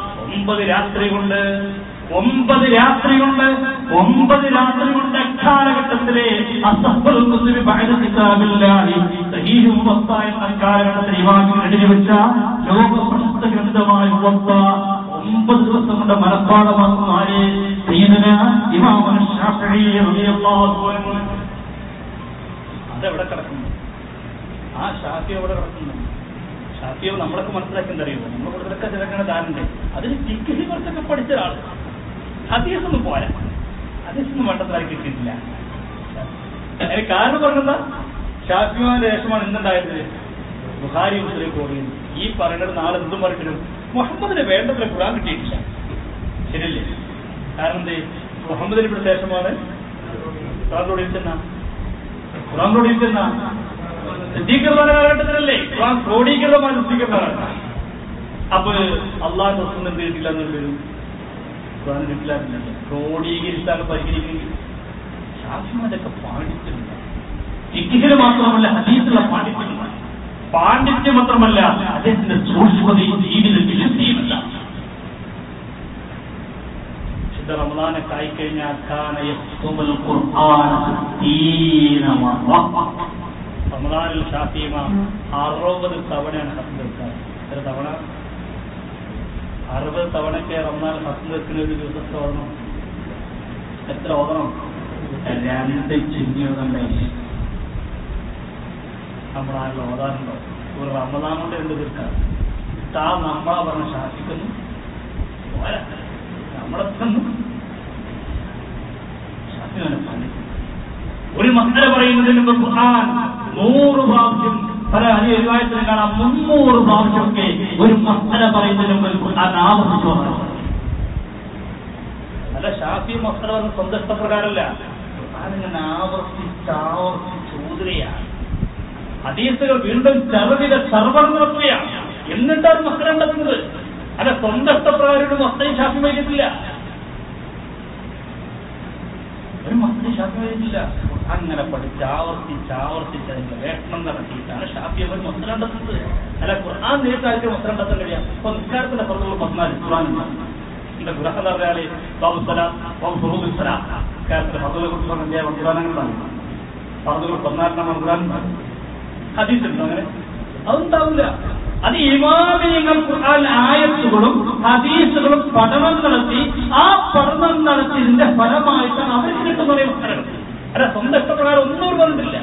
ഒമ്പത് രാത്രി കൊണ്ട് ഒമ്പത് രാത്രി കൊണ്ട് ഒമ്പത് രാത്രി കൊണ്ട് അക്കാലഘട്ടത്തിലെ അസഫൽ മുസ്ലിം ബഅദ കിതാബില്ലാഹി സഹീഹ് മുവത്ത എന്ന കാലഘട്ടത്തിൽ ഇമാമികൾ എഴുതി വെച്ച ലോക പ്രശസ്ത ഗ്രന്ഥമായ മുവത്ത ഒമ്പത് ദിവസം കൊണ്ട് മനഃപ്പാടമാക്കുന്ന ആരെ സയ്യിദന ഇമാം ഷാഫിഈ റളിയല്ലാഹു അൻഹു അതെവിടെ കിടക്കുന്നു ആ ഷാഫി എവിടെ കിടക്കുന്നു ഷാഫിയോ നമ്മളൊക്കെ മനസ്സിലാക്കി അറിയുമോ നമ്മൾ കൂടുതലൊക്കെ ചിലക്കണ ധാരണ അതിന് ചികിത്സ കുറച്ചൊക്കെ പഠിച്ച ഒരാൾ ഹദീസൊന്നും പോരാ ഹദീസൊന്നും വേണ്ടതായി കിട്ടിയിട്ടില്ല അതിന് കാരണം പറഞ്ഞെന്താ ഷാഫിമാന്റെ ശേഷമാണ് എന്തുണ്ടായത് ബുഹാരി മുസ്ലിം കോടിയത് ഈ പറയുന്നത് നാളെ എന്തും പറഞ്ഞിട്ടും മുഹമ്മദിന് വേണ്ടത്ര ഖുറാൻ കിട്ടിയിട്ടില്ല ശരിയല്ലേ കാരണം എന്തേ മുഹമ്മദിന് ഇവിടെ ശേഷമാണ് ഖുറാൻ കൊടിയിരുത്തുന്ന ഖുറാൻ കൊടിയിരുത്തുന്ന സിദ്ധീകൃത കാലഘട്ടത്തിലല്ലേ ഖുറാൻ ക്രോഡീകൃതമായ സിദ്ധീകൃതമാണ് അപ്പൊ അള്ളാഹ് റസൂൽ എന്ത് കിട്ടില്ല എന്നുള്ളൊരു ഖുറാൻ കിട്ടില്ല ക്രോഡീകരിച്ചാണ് പരിഹരിക്കുന്നത് ഷാഫിമാരൊക്കെ പാണ്ഡിത്യമുണ്ട് ചികിത്സ മാത്രമല്ല ഹദീസുള്ള പാണ്ഡിത്യമുണ്ട് പാണ്ഡിത്യം മാത്രമല്ല അദ്ദേഹത്തിന്റെ സൂക്ഷ്മതയും ജീവിത വിശുദ്ധിയുമല്ല ശുദ്ധ റമദാനൊക്കെ ആയിക്കഴിഞ്ഞാൽ കാന യക്തുബുൽ ഖുർആന സിത്തീന മറ. റമദാനിൽ ഷാഫിമ അറുപത് തവണയാണ് ഹത്ത് തീർക്കാറ് എത്ര തവണ അറുപത് തവണയ്ക്ക് റമദാൻ ഹത്ത് തീർക്കുന്ന ഒരു ദിവസത്തെ ഓർമ്മ എത്ര ഓർമ്മ രണ്ട് ചിഹ്നങ്ങളുടെ നമ്മളാരിൽ ഓതാറുണ്ടോ ഒരു റമദാൻ കൊണ്ട് എന്ത് തീർക്കാം താ നമ്മളാ പറഞ്ഞ ശാസിക്കുന്നു പോരാ നമ്മളെ തന്നു ശാസിനെ പണി ഒരു മക്കളെ പറയുന്നതിന് മുമ്പ് ഖുർആൻ നൂറ് പ്രാവശ്യം പല അനുവായത്തിനും കാണാം മുന്നൂറ് പ്രാവശ്യമൊക്കെ ഒരു മക്കളെ പറയുന്നതിന് മുമ്പ് ഖുർആൻ ആവർത്തിച്ചു പറഞ്ഞു അല്ല ഷാഫി മക്കളെ പറഞ്ഞ സ്വന്തം ഇഷ്ടപ്രകാരമല്ല ഖുർആൻ ആവർത്തിച്ച് ആവർത്തിച്ച് ഊതുകയാണ് ഹദീസുകൾ വീണ്ടും ചെറുവിത സർവർ നടത്തുകയാണ് എന്നിട്ടാണ് മക്കളെ ഉണ്ടാക്കുന്നത് അല്ല സ്വന്തം ഇഷ്ടപ്രകാരം ഒരു മക്കളെയും ഷാഫി വൈകിട്ടില്ല ഒരു മക്കളെയും ഷാഫി വൈകിട്ടില്ല അങ്ങനെ പഠിച്ച് ആവർത്തിച്ച് ആവർത്തിച്ച് അതിന്റെ വേഷണം നടത്തിയിട്ടാണ് ഷാഫി അവർ മക്കളെ ഉണ്ടാക്കുന്നത് അല്ല ഖുർആൻ നേരിട്ടായിട്ട് മക്കളെ ഉണ്ടാക്കാൻ കഴിയാം അപ്പൊ നിസ്കാരത്തിന്റെ പുറത്തുള്ള പതിനാല് ഖുർആൻ എന്റെ ഖുർആൻ എന്ന് പറഞ്ഞാല് ബാബു സലാം ബാബു ഫുറൂദ് സലാം നിസ്കാരത്തിന്റെ പദവിയെ കുറിച്ച് പറഞ്ഞ അധ്യായം ഖുർആാനങ്ങളാണ് പദവികൾ പതിനാലിനാണ് ഖുർആൻ ഹദീസുണ്ടോ അങ്ങനെ അതുണ്ടാവില്ല അത് ഇമാമിയങ്ങൾ ഖുർആൻ ആയത്തുകളും ഹദീസുകളും പഠനം നടത്തി ആ പഠനം നടത്തിയതിന്റെ ഫലമായിട്ടാണ് അവർക്ക് കിട്ടുന്ന മക്കൾ അല്ല സ്വന്തം ഇഷ്ടപ്രകാരം ഒന്നും പറഞ്ഞിട്ടില്ല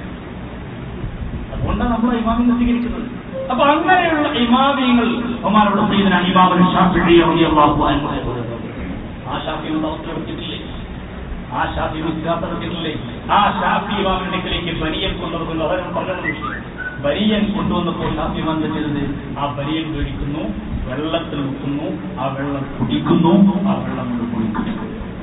അതുകൊണ്ടാണ് നമ്മൾ ഇമാമിനെ സ്വീകരിക്കുന്നത് അപ്പൊ അങ്ങനെയുള്ള ഇമാമിയങ്ങൾ ഒമാനോട് സീദന ഇമാമുൽ ഷാഫിഈ റളിയല്ലാഹു അൻഹു ആ ഷാഫിയുടെ അവസ്ഥ എടുത്തിട്ടില്ലേ ആ ഷാഫി വിശ്വാസത്തില്ലേ ആ ഷാഫി ഇമാമിന്റെ അടുക്കലേക്ക് ബനിയൻ കൊണ്ടുവന്നു അവരും പറഞ്ഞ വിഷയം ബനിയൻ കൊണ്ടുവന്നപ്പോൾ ഷാഫി ഇമാം എന്താ ചെയ്തത് ആ ബനിയൻ മേടിക്കുന്നു വെള്ളത്തിൽ മുക്കുന്നു ആ വെള്ളം കുടിക്കുന്നു ആ വെള്ളം കൊണ്ട് കുളിക്കുന്നു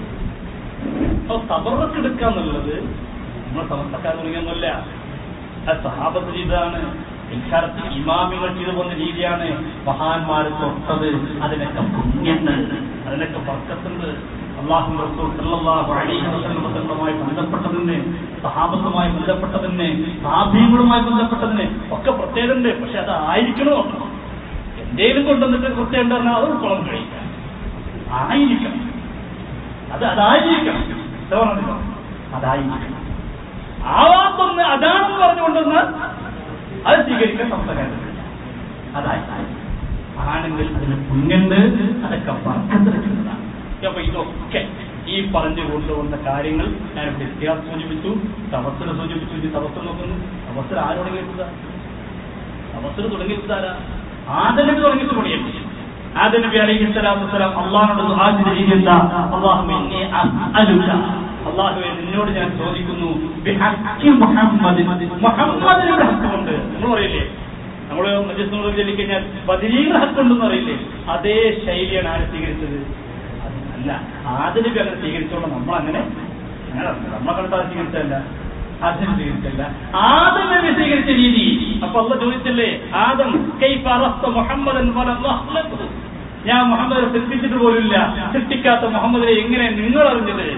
അപ്പൊ തബറക്ക് എടുക്കുക എന്നുള്ളത് നമ്മൾ സമസ്തക്കാർ തുടങ്ങിയൊന്നുമില്ല അത് സഹാബത്ത് ചെയ്തതാണ് ഇക്കാലത്ത് ഇമാമികൾ ചെയ്തു പോകുന്ന രീതിയാണ് മഹാന്മാർ തൊട്ടത് അതിനൊക്കെ പുണ്യങ്ങൾ അതിനൊക്കെ വർക്കത്തുണ്ട് അള്ളാഹു റസൂൽ സല്ലല്ലാഹു അലൈഹി വസല്ലം തങ്ങളുമായി ബന്ധപ്പെട്ടതിന് സഹാബത്തുമായി ബന്ധപ്പെട്ടതിന് സാധ്യങ്ങളുമായി ബന്ധപ്പെട്ടതിന് ഒക്കെ പ്രത്യേകതയുണ്ട് പക്ഷെ അത് ആയിരിക്കണോ എന്തേലും കൊണ്ടുവന്നിട്ട് പ്രത്യേകം പറഞ്ഞാൽ അത് ഉൾക്കൊള്ളാൻ കഴിയില്ല ആയിരിക്കണം അത് അതായിരിക്കണം എന്താ പറഞ്ഞത്? അതായിരിക്കണം ആവാത്തൊന്ന് അതാണെന്ന് പറഞ്ഞുകൊണ്ടുവന്നാൽ അത് സ്വീകരിക്കാൻ സംസ്ഥാനം അതായി ആണെങ്കിൽ അതിന് പുണ്യുണ്ട് അതൊക്കെ വർക്കത്തിലെത്തുന്നതാണ് അപ്പൊ ഇതൊക്കെ ഈ പറഞ്ഞു കൊണ്ടുവന്ന കാര്യങ്ങൾ ഞാനിവിടെ ഇത്തിഹാസം സൂചിപ്പിച്ചു തപസ്സിനെ സൂചിപ്പിച്ചു ഇനി തപസ് നോക്കുന്നു തപസ്സിൽ ആര് തുടങ്ങിയെത്തുക തപസ്സിൽ തുടങ്ങിയെത്താരാ ആദനബി തുടങ്ങിയിട്ട് തുടങ്ങിയത് ആദനബി അലൈഹി സ്വലാത്തു വസ്സലാം അള്ളാഹിനോട് ദുആ ചെയ്ത രീതി എന്താ അല്ലാഹുമ്മ ഇന്നി അസ്അലുക അള്ളാഹുവെ നിന്നോട് ഞാൻ ചോദിക്കുന്നു ബിഹഖി മുഹമ്മദ് മുഹമ്മദിന്റെ ഹക്കുണ്ട് നമ്മൾ പറയില്ലേ നമ്മൾ മജസ്നോട് ചൊല്ലിക്കഴിഞ്ഞാൽ ബദിരീയുടെ ഹക്കുണ്ടെന്ന് അറിയില്ലേ അതേ ശൈലിയാണ് ആര് സ്വീകരിച്ചത് അല്ല ആദിനബി അങ്ങനെ സ്വീകരിച്ചോളൂ നമ്മൾ അങ്ങനെ അങ്ങനെ നമ്മളെ കണ്ടാൽ സ്വീകരിച്ചല്ല ആദ്യം സ്വീകരിച്ചല്ല ആദം നബി സ്വീകരിച്ച രീതി അപ്പൊ അള്ള ചോദിച്ചല്ലേ ആദം കൈഫ അറസ്ത മുഹമ്മദൻ വലം അഖ്ലഖു. ഞാൻ മുഹമ്മദിനെ സൃഷ്ടിച്ചിട്ട് പോലുമില്ല സൃഷ്ടിക്കാത്ത മുഹമ്മദിനെ എങ്ങനെ നിങ്ങൾ അറിഞ്ഞത്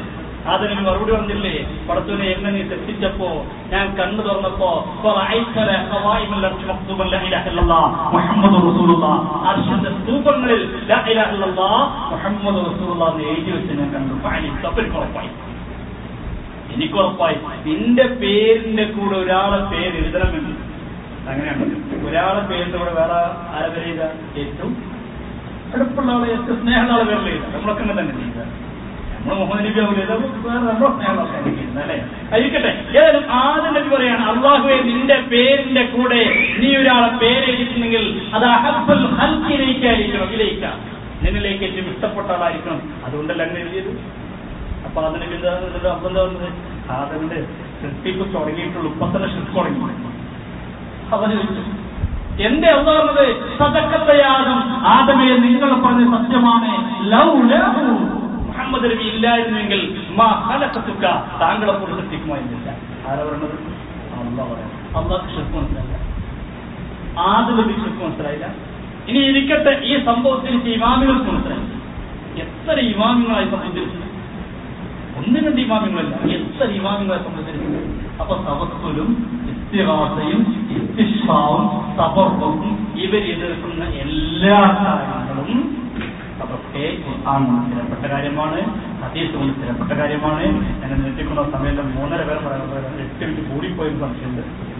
അതിന് മറുപടി പറഞ്ഞില്ലേ പടത്തുനെ എന്നെ നീ തെറ്റിച്ചപ്പോ ഞാൻ കണ്ണു തുറന്നപ്പോ ഫറഅയ്തല ഖവായിമൽ അർശ് മക്തൂബൻ ലാ ഇലാഹ ഇല്ലല്ലാഹ് മുഹമ്മദ് റസൂലുള്ളാഹ് അർശിന്റെ സ്തൂപങ്ങളിൽ ലാ ഇലാഹ ഇല്ലല്ലാഹ് മുഹമ്മദ് റസൂലുള്ളാഹ് എന്ന് എഴുതി വെച്ച് ഞാൻ കണ്ടു ഫഅലി തപ്പൽ ഉറപ്പായി എനിക്ക് ഉറപ്പായി നിന്റെ പേരിന്റെ കൂടെ ഒരാളെ പേര് എഴുതണമെന്ന് അങ്ങനെയാണ് ഒരാളെ പേരിന്റെ കൂടെ വേറെ ആരെ പേര് ചെയ്ത ഏറ്റവും അടുപ്പുള്ള ആളെ ഏറ്റവും സ്നേഹമുള്ള ആളെ പേരിൽ എഴുതാം നമ്മളൊക്കെ അങ്ങനെ തന്നെ ചെയ്യുക നമ്മൾ മുഹമ്മദ് നബി ആവില്ല വേറെ നമ്മുടെ സ്നേഹമുള്ള ആൾക്കാരെ ചെയ്യുന്നത് അല്ലേ ആയിരിക്കട്ടെ ഏതായാലും ആദ്യം നബി പറയാണ് അള്ളാഹുവെ നിന്റെ പേരിന്റെ കൂടെ നീ ഒരാളെ പേര് എഴുതിയിട്ടുണ്ടെങ്കിൽ അത് അഹബൽ ഹൽക്കിലേക്കായിരിക്കണം ഇതിലേക്ക നിന്നിലേക്ക് ഏറ്റവും ഇഷ്ടപ്പെട്ട ആളായിരിക്കണം അതുകൊണ്ടല്ല അങ്ങനെ എഴുതിയത് അപ്പൊ അതിന് പിന്നെ അർത്ഥം എന്താ പറഞ്ഞത് അതിന്റെ സൃഷ്ടിപ്പ് തുടങ്ങിയിട്ടുള്ളൂ ഇപ്പൊ തന്നെ സൃഷ്ടി തുടങ്ങി അവന് വെച്ചു എന്റെ എന്താ പറഞ്ഞത് സദക്കത്തയാകും ആദമേ നിങ്ങൾ പറഞ്ഞ സത്യമാണ് ലൗലഹു മുഹമ്മദ് നബി ഇല്ലായിരുന്നെങ്കിൽ മാ ഹലക്കത്തുക്ക താങ്കളെ പോലെ സൃഷ്ടിക്കുമായിരുന്നില്ല ആരാ പറഞ്ഞത് അള്ളാഹ് പറയാം അള്ളാഹ് ഷിർക്ക് മനസ്സിലായില്ല ആദ്യ നബി ഷിർക്ക് മനസ്സിലായില്ല ഇനി ഇരിക്കട്ടെ ഈ സംഭവത്തിൽ ഇമാമികൾക്ക് മനസ്സിലായി എത്ര ഇമാമികളായി സംബന്ധിച്ചു ഒന്ന് രണ്ട് ഇമാമിങ്ങളല്ല എത്ര ഇമാമിങ്ങളെ സംബന്ധിച്ചിട്ടുണ്ട് അപ്പൊ തവസ്സുലും ഇസ്തിഹാസയും ഇസ്തിഷ്ഫാവും തബറും ഇവർ എതിർക്കുന്ന എല്ലാ കാര്യങ്ങളും അതൊക്കെ ഖുർആൻ സ്ഥിരപ്പെട്ട കാര്യമാണ് ഹദീസ് കൊണ്ട് സ്ഥിരപ്പെട്ട കാര്യമാണ് എന്നെ നിർത്തിക്കുന്ന സമയത്ത് മൂന്നര പേർ പറയുന്നത് എട്ട് മിനിറ്റ് കൂടിപ്പോയെന്ന് സംശയമുണ്ട്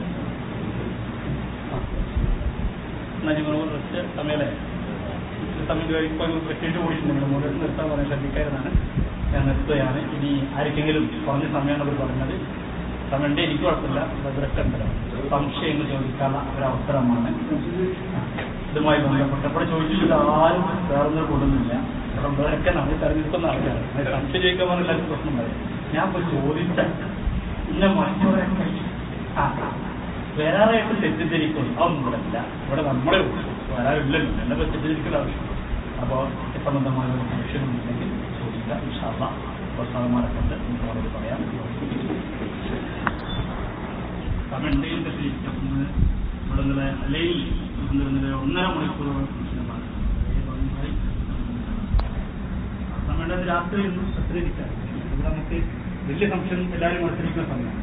എന്നാ നിങ്ങൾ കുറച്ച് സമയമല്ലേ സമയം ഇപ്പോൾ എട്ടിട്ട് കൂടിയിട്ടുണ്ട് മൂന്ന് നിർത്താൻ പറയാൻ ശ്രദ്ധിക്കായിരുന്നാണ് ഞാൻ നിർത്തുകയാണ് ഇനി ആർക്കെങ്കിലും കുറഞ്ഞ സമയമാണ് അവർ പറഞ്ഞത് സമയമുണ്ട് എനിക്ക് കുഴപ്പമില്ല ഇവരൊക്കെ ഉണ്ടല്ലോ സംശയങ്ങൾ ചോദിക്കാനുള്ള ഒരവസരമാണ് ഇതുമായി ബന്ധപ്പെട്ട് ഇവിടെ ചോദിച്ചിട്ട് ആരും വേറൊന്നും കൊടുക്കുന്നില്ല ഇവിടെ ഇവരൊക്കെ നമ്മൾ തെരഞ്ഞെടുക്കുന്ന ആൾക്കാരാണ് അങ്ങനെ സംശയം ചോദിക്കാൻ പറഞ്ഞ എല്ലാവർക്കും പ്രശ്നം പറയും ഞാൻ പോയി ചോദിച്ച ഇന്ന മറ്റവരൊക്കെ ആ വേറെ ആയിട്ട് തെറ്റിദ്ധരിക്കും അതൊന്നും ഇവിടെ ഇല്ല ഇവിടെ നമ്മളെ ഉള്ളൂ വേറെ ഇല്ലല്ലോ എന്നെ പോയി തെറ്റിദ്ധരിക്കേണ്ട ആവശ്യം അപ്പോൾ സംബന്ധമായ ഒരു സംശയമുണ്ടെങ്കിൽ ചോദിക്കാം ഇൻഷാല്ല പ്രസാദന്മാരൊക്കെ ഉണ്ട് നമുക്ക് വളരെ പറയാം സമയമുണ്ടെങ്കിൽ തെറ്റിയിരിക്കും ഇന്ന് ഇവിടെ ഇന്നലെ അല്ലെങ്കിൽ ഇന്നലെ ഒന്നര മണിക്കൂറോളം സംശയമാണ് സമയമുണ്ടെങ്കിൽ രാത്രി ഒന്നും ശ്രദ്ധിക്കാം ഇവിടെ നമുക്ക് വലിയ സംശയം എല്ലാവരും മത്സരിക്കുന്ന സമയമാണ്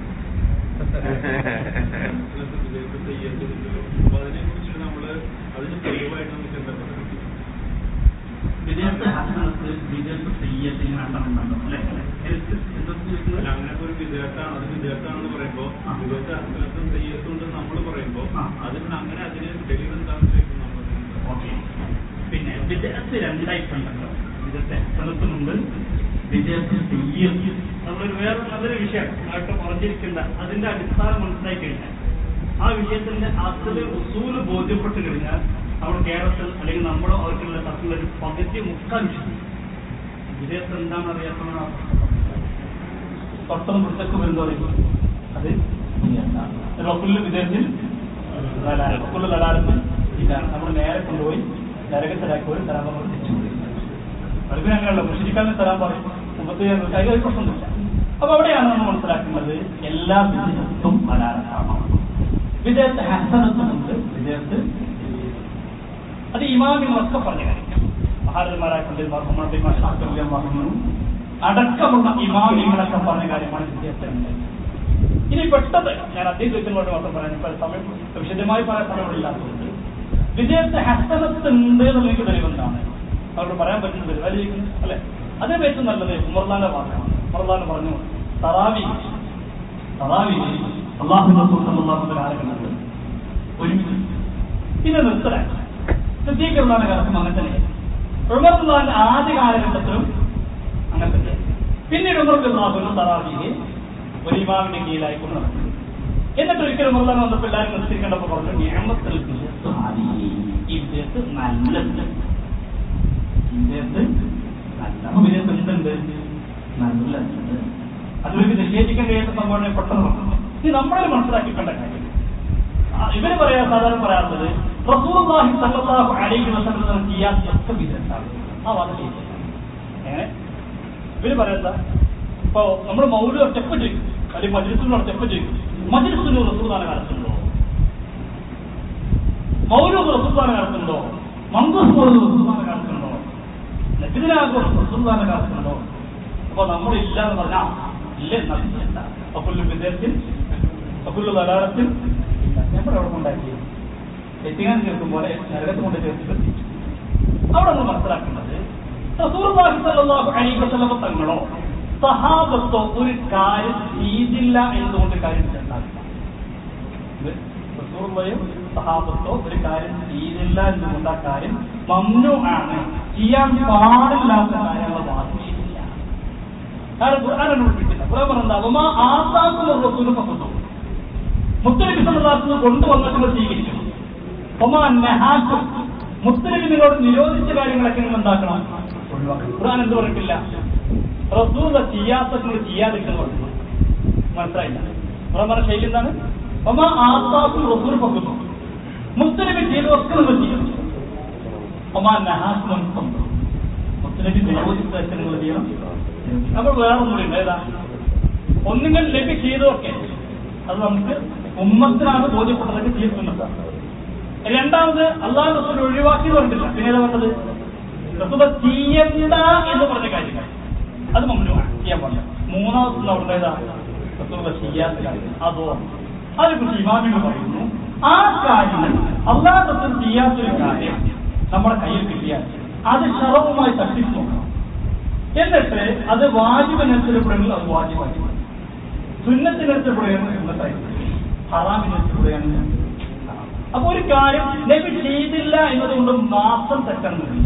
വിദേശ ഹസനത്ത് വിദേശ തെയ്യത്തിന് രണ്ടെണ്ണം അല്ലേ ഹെൽത്ത് എന്താ അങ്ങനത്തെ ഒരു വിദേശത്താണ് അത് വിദേശത്താണെന്ന് പറയുമ്പോ ആ. വിദേശ അർത്ഥം തെയ്യത്തുണ്ട് നമ്മൾ പറയുമ്പോ ആ. അതിന് അങ്ങനെ അതിന് തെളിവ് എന്താണെന്ന് ചോദിക്കും നമ്മൾ ഓക്കെ പിന്നെ വിദേശത്ത് രണ്ടായിട്ടുണ്ടല്ലോ വിദേശത്തെ ഹസനത്തിനുണ്ട് വിദേശത്ത് തെയ്യം നമ്മളൊരു വേറെ നല്ലൊരു വിഷയം ആയിട്ട് പറഞ്ഞിരിക്കേണ്ട അതിന്റെ അടിസ്ഥാനം മനസ്സിലാക്കി കഴിഞ്ഞാൽ ആ വിഷയത്തിന്റെ അസല് ഉസൂല് ബോധ്യപ്പെട്ട് കഴിഞ്ഞാൽ അവിടെ കേരളത്തിൽ അല്ലെങ്കിൽ നമ്മളോ അവർക്കുള്ള തരത്തിലുള്ള ഒരു പകുതി മുക്കാൽ വിഷയം വിദേശത്ത് എന്താണ് അറിയാത്തതാണ് തൊട്ടം പുറത്തേക്ക് വരുന്നത് പറയും അത് റഫുല്ല വിദേശത്തിൽ റഫുല്ല ലലാലത്ത് ഇതാണ് നമ്മൾ നേരെ കൊണ്ടുപോയി നരകത്തിലാക്കി ഒരു തരാൻ നമ്മൾ തിരിച്ചുപോയി അതിന് അങ്ങനെയുള്ള മുഷിരിക്കാനും തരാൻ പറയും മുമ്പത്തെ അതിൽ ഒരു പ്രശ്നമില്ല അപ്പൊ അവിടെയാണ് നമ്മൾ മനസ്സിലാക്കുന്നത് എല്ലാ വിദേശത്തും ലലാലത്താണ് വിദേശത്ത് ഹസനത്തുമുണ്ട് വിദേശത്ത് അത് ഇമാമിങ്ങളൊക്കെ പറഞ്ഞ കാര്യം മഹാരന്മാരായിക്കൊണ്ട് അടക്കമുള്ള ഇമാമിങ്ങളൊക്കെ പറഞ്ഞ കാര്യമാണ് വിദ്യാഭ്യാസം ഇനി പെട്ടത് ഞാൻ അദ്ദേഹത്തിനോട് മാത്രം പറയാൻ ഇപ്പൊ സമയം വിശദമായി പറയാൻ സമയമില്ലാത്തതുകൊണ്ട് വിജയത്തെ ഹസ്തനത്ത് ഉണ്ട് എന്നുള്ള എനിക്ക് തെളിവെന്താണ് അവർക്ക് പറയാൻ പറ്റുന്നത് തെളിവായിരിക്കും അല്ലെ അതേ വെച്ച് നല്ലത് ഉമർദാന്റെ വാക്കാണ് ഉമർദാൻ പറഞ്ഞു തറാവി തറാവി അള്ളാഹുന്റെ സുഹൃത്തുള്ള കാലഘട്ടത്തിൽ ഒരുമിച്ച് പിന്നെ നിർത്തലായി സിദ്ധീകരണ കാലത്തും അങ്ങനെ തന്നെ ഉമർദാന്റെ ആദ്യ കാലഘട്ടത്തിലും അങ്ങനെ തന്നെ പിന്നീട് ഉമർദാഹുനും തറാവിയെ ഒരു ഇമാമിന്റെ കീഴിലായിക്കൊണ്ട് നടക്കുന്നു എന്നിട്ട് ഒരിക്കലും ഉമർദാൻ വന്നപ്പോൾ എല്ലാവരും നിർത്തിക്കേണ്ടപ്പോൾ പറഞ്ഞു നിയമത്തിൽ ഈ വിജയത്ത് നല്ലത് വിജയത്ത് നല്ല വിജയത്ത് എന്തുണ്ട് നല്ലത് അതൊരു നിഷേധിക്കാൻ കഴിയാത്ത സംഭവം പെട്ടെന്ന് പറഞ്ഞു ഇത് നമ്മളെ മനസ്സിലാക്കിക്കേണ്ട കാര്യം ആ, ഇവര് പറയാ സാധാരണ പറയാറുള്ളത് റസൂലുള്ളാഹി സല്ലല്ലാഹു അലൈഹി വസല്ലം ചെയ്യാത്ത വിധത്താണ് ആ വാദം ചെയ്തത് എങ്ങനെ ഇവര് പറയുന്നത് ഇപ്പൊ നമ്മൾ മൗലിക സ്റ്റെപ്പ് ചെയ്യും അല്ലെങ്കിൽ മജ്ലിസിനോട് സ്റ്റെപ്പ് ചെയ്യും മജ്ലിസിന് റസൂദാന കാലത്തുണ്ടോ മൗലൂദ് റസൂദാന കാലത്തുണ്ടോ മങ്കൂസ് മൗലൂദ് റസൂദാന കാലത്തുണ്ടോ നബിദിനാഘോഷം റസൂദാന കാലത്തുണ്ടോ അപ്പൊ അപ്പൊ നമ്മളില്ല എന്ന് പറഞ്ഞാൽ ഇല്ല നദിക്കണ്ട അപ്പുല്ലു വിദേശത്തിൽ അപ്പുല്ലു തലാളത്തിൽ നമ്മൾ എവിടെ കൊണ്ടാക്കി എത്തിക്കാൻ ചേർക്കും പോലെ നരകത്ത് കൊണ്ട് ചേർത്തിട്ട് അവിടെ നമ്മൾ മനസ്സിലാക്കേണ്ടത് റസൂലുള്ളാഹി സ്വല്ലല്ലാഹു അലൈഹി വസല്ലം തങ്ങളോ സഹാബത്തോ ഒരു കാര്യം ചെയ്തില്ല എന്നതുകൊണ്ട് കാര്യം ഉണ്ടാകില്ല ഇത് റസൂലുള്ളയും സഹാബത്തോ ഒരു കാര്യം ചെയ്തില്ല എന്നുകൊണ്ട് ആ കാര്യം മമ്നു ആണ് ചെയ്യാൻ പാടില്ലാത്ത കാര്യങ്ങൾ ബാധിച്ചിട്ടില്ല കാരണം ഖുർആാനോട് വിട്ടില്ല ഖുർആൻ പറഞ്ഞത് അവമാ ആസാക്കുന്ന റസൂലും പക്കത്തു മുത്തലിബി സമുദായത്തിൽ കൊണ്ടുവന്നിട്ട് നിങ്ങൾ സ്വീകരിക്കണം ഒമാ നെഹാക്കും മുത്തലിബി നിങ്ങളോട് നിരോധിച്ച കാര്യങ്ങളൊക്കെ നിങ്ങൾ എന്താക്കണം ഒഴിവാക്കണം ഖുർആൻ എന്ത് പറഞ്ഞിട്ടില്ല റസൂല ചെയ്യാത്ത നിങ്ങൾ ചെയ്യാതിരിക്കുന്നു പറഞ്ഞു മനസ്സിലായില്ല ഖുർആൻ പറഞ്ഞ ശൈലി എന്താണ് ഒമാ ആസാക്കും റസൂൽ പക്കത്തു മുത്തലിബി ചെയ്തതൊക്കെ നിങ്ങൾ ചെയ്യണം ഒമാ നെഹാക്കും മുത്തലിബി നിരോധിച്ച നിങ്ങൾ ചെയ്യണം അപ്പോൾ വേറൊന്നുമില്ല ഏതാ ഒന്നുകിൽ ലഭ്യ ചെയ്തതൊക്കെ അത് നമുക്ക് ഉമ്മത്തിനാണ് ബോധ്യപ്പെട്ടതൊക്കെ ചെയ്തിട്ടുണ്ട് രണ്ടാമത് അള്ളാഹ് റസൂൽ ഒഴിവാക്കി പറഞ്ഞിട്ടില്ല പിന്നെ ഏതാ പറഞ്ഞത് റസൂൽ ചെയ്യണ്ട എന്ന് പറഞ്ഞ കാര്യങ്ങൾ അത് മമ്മനുമാണ് ചെയ്യാൻ പാടില്ല മൂന്നാമത്തെ അവിടെ ഏതാ റസൂൽ ചെയ്യാത്ത കാര്യം അതോ അതിനെക്കുറിച്ച് ഇമാമികൾ പറയുന്നു ആ കാര്യങ്ങൾ അള്ളാഹ് റസൂൽ ചെയ്യാത്തൊരു കാര്യം നമ്മുടെ കയ്യിൽ കിട്ടിയാൽ അത് ശറവുമായി തട്ടിച്ചു നോക്കണം എന്നിട്ട് അത് വാജിബിനനുസരിപ്പെടുമെങ്കിൽ അത് വാജിബായി സുന്നത്തിനനുസരിപ്പെടുകയാണ് സുന്നത്തായി ഹറാമിനനുസരിപ്പെടുകയാണ് അപ്പൊ ഒരു കാര്യം നബി ചെയ്തില്ല എന്നതുകൊണ്ട് മാത്രം തെറ്റൊന്നുമില്ല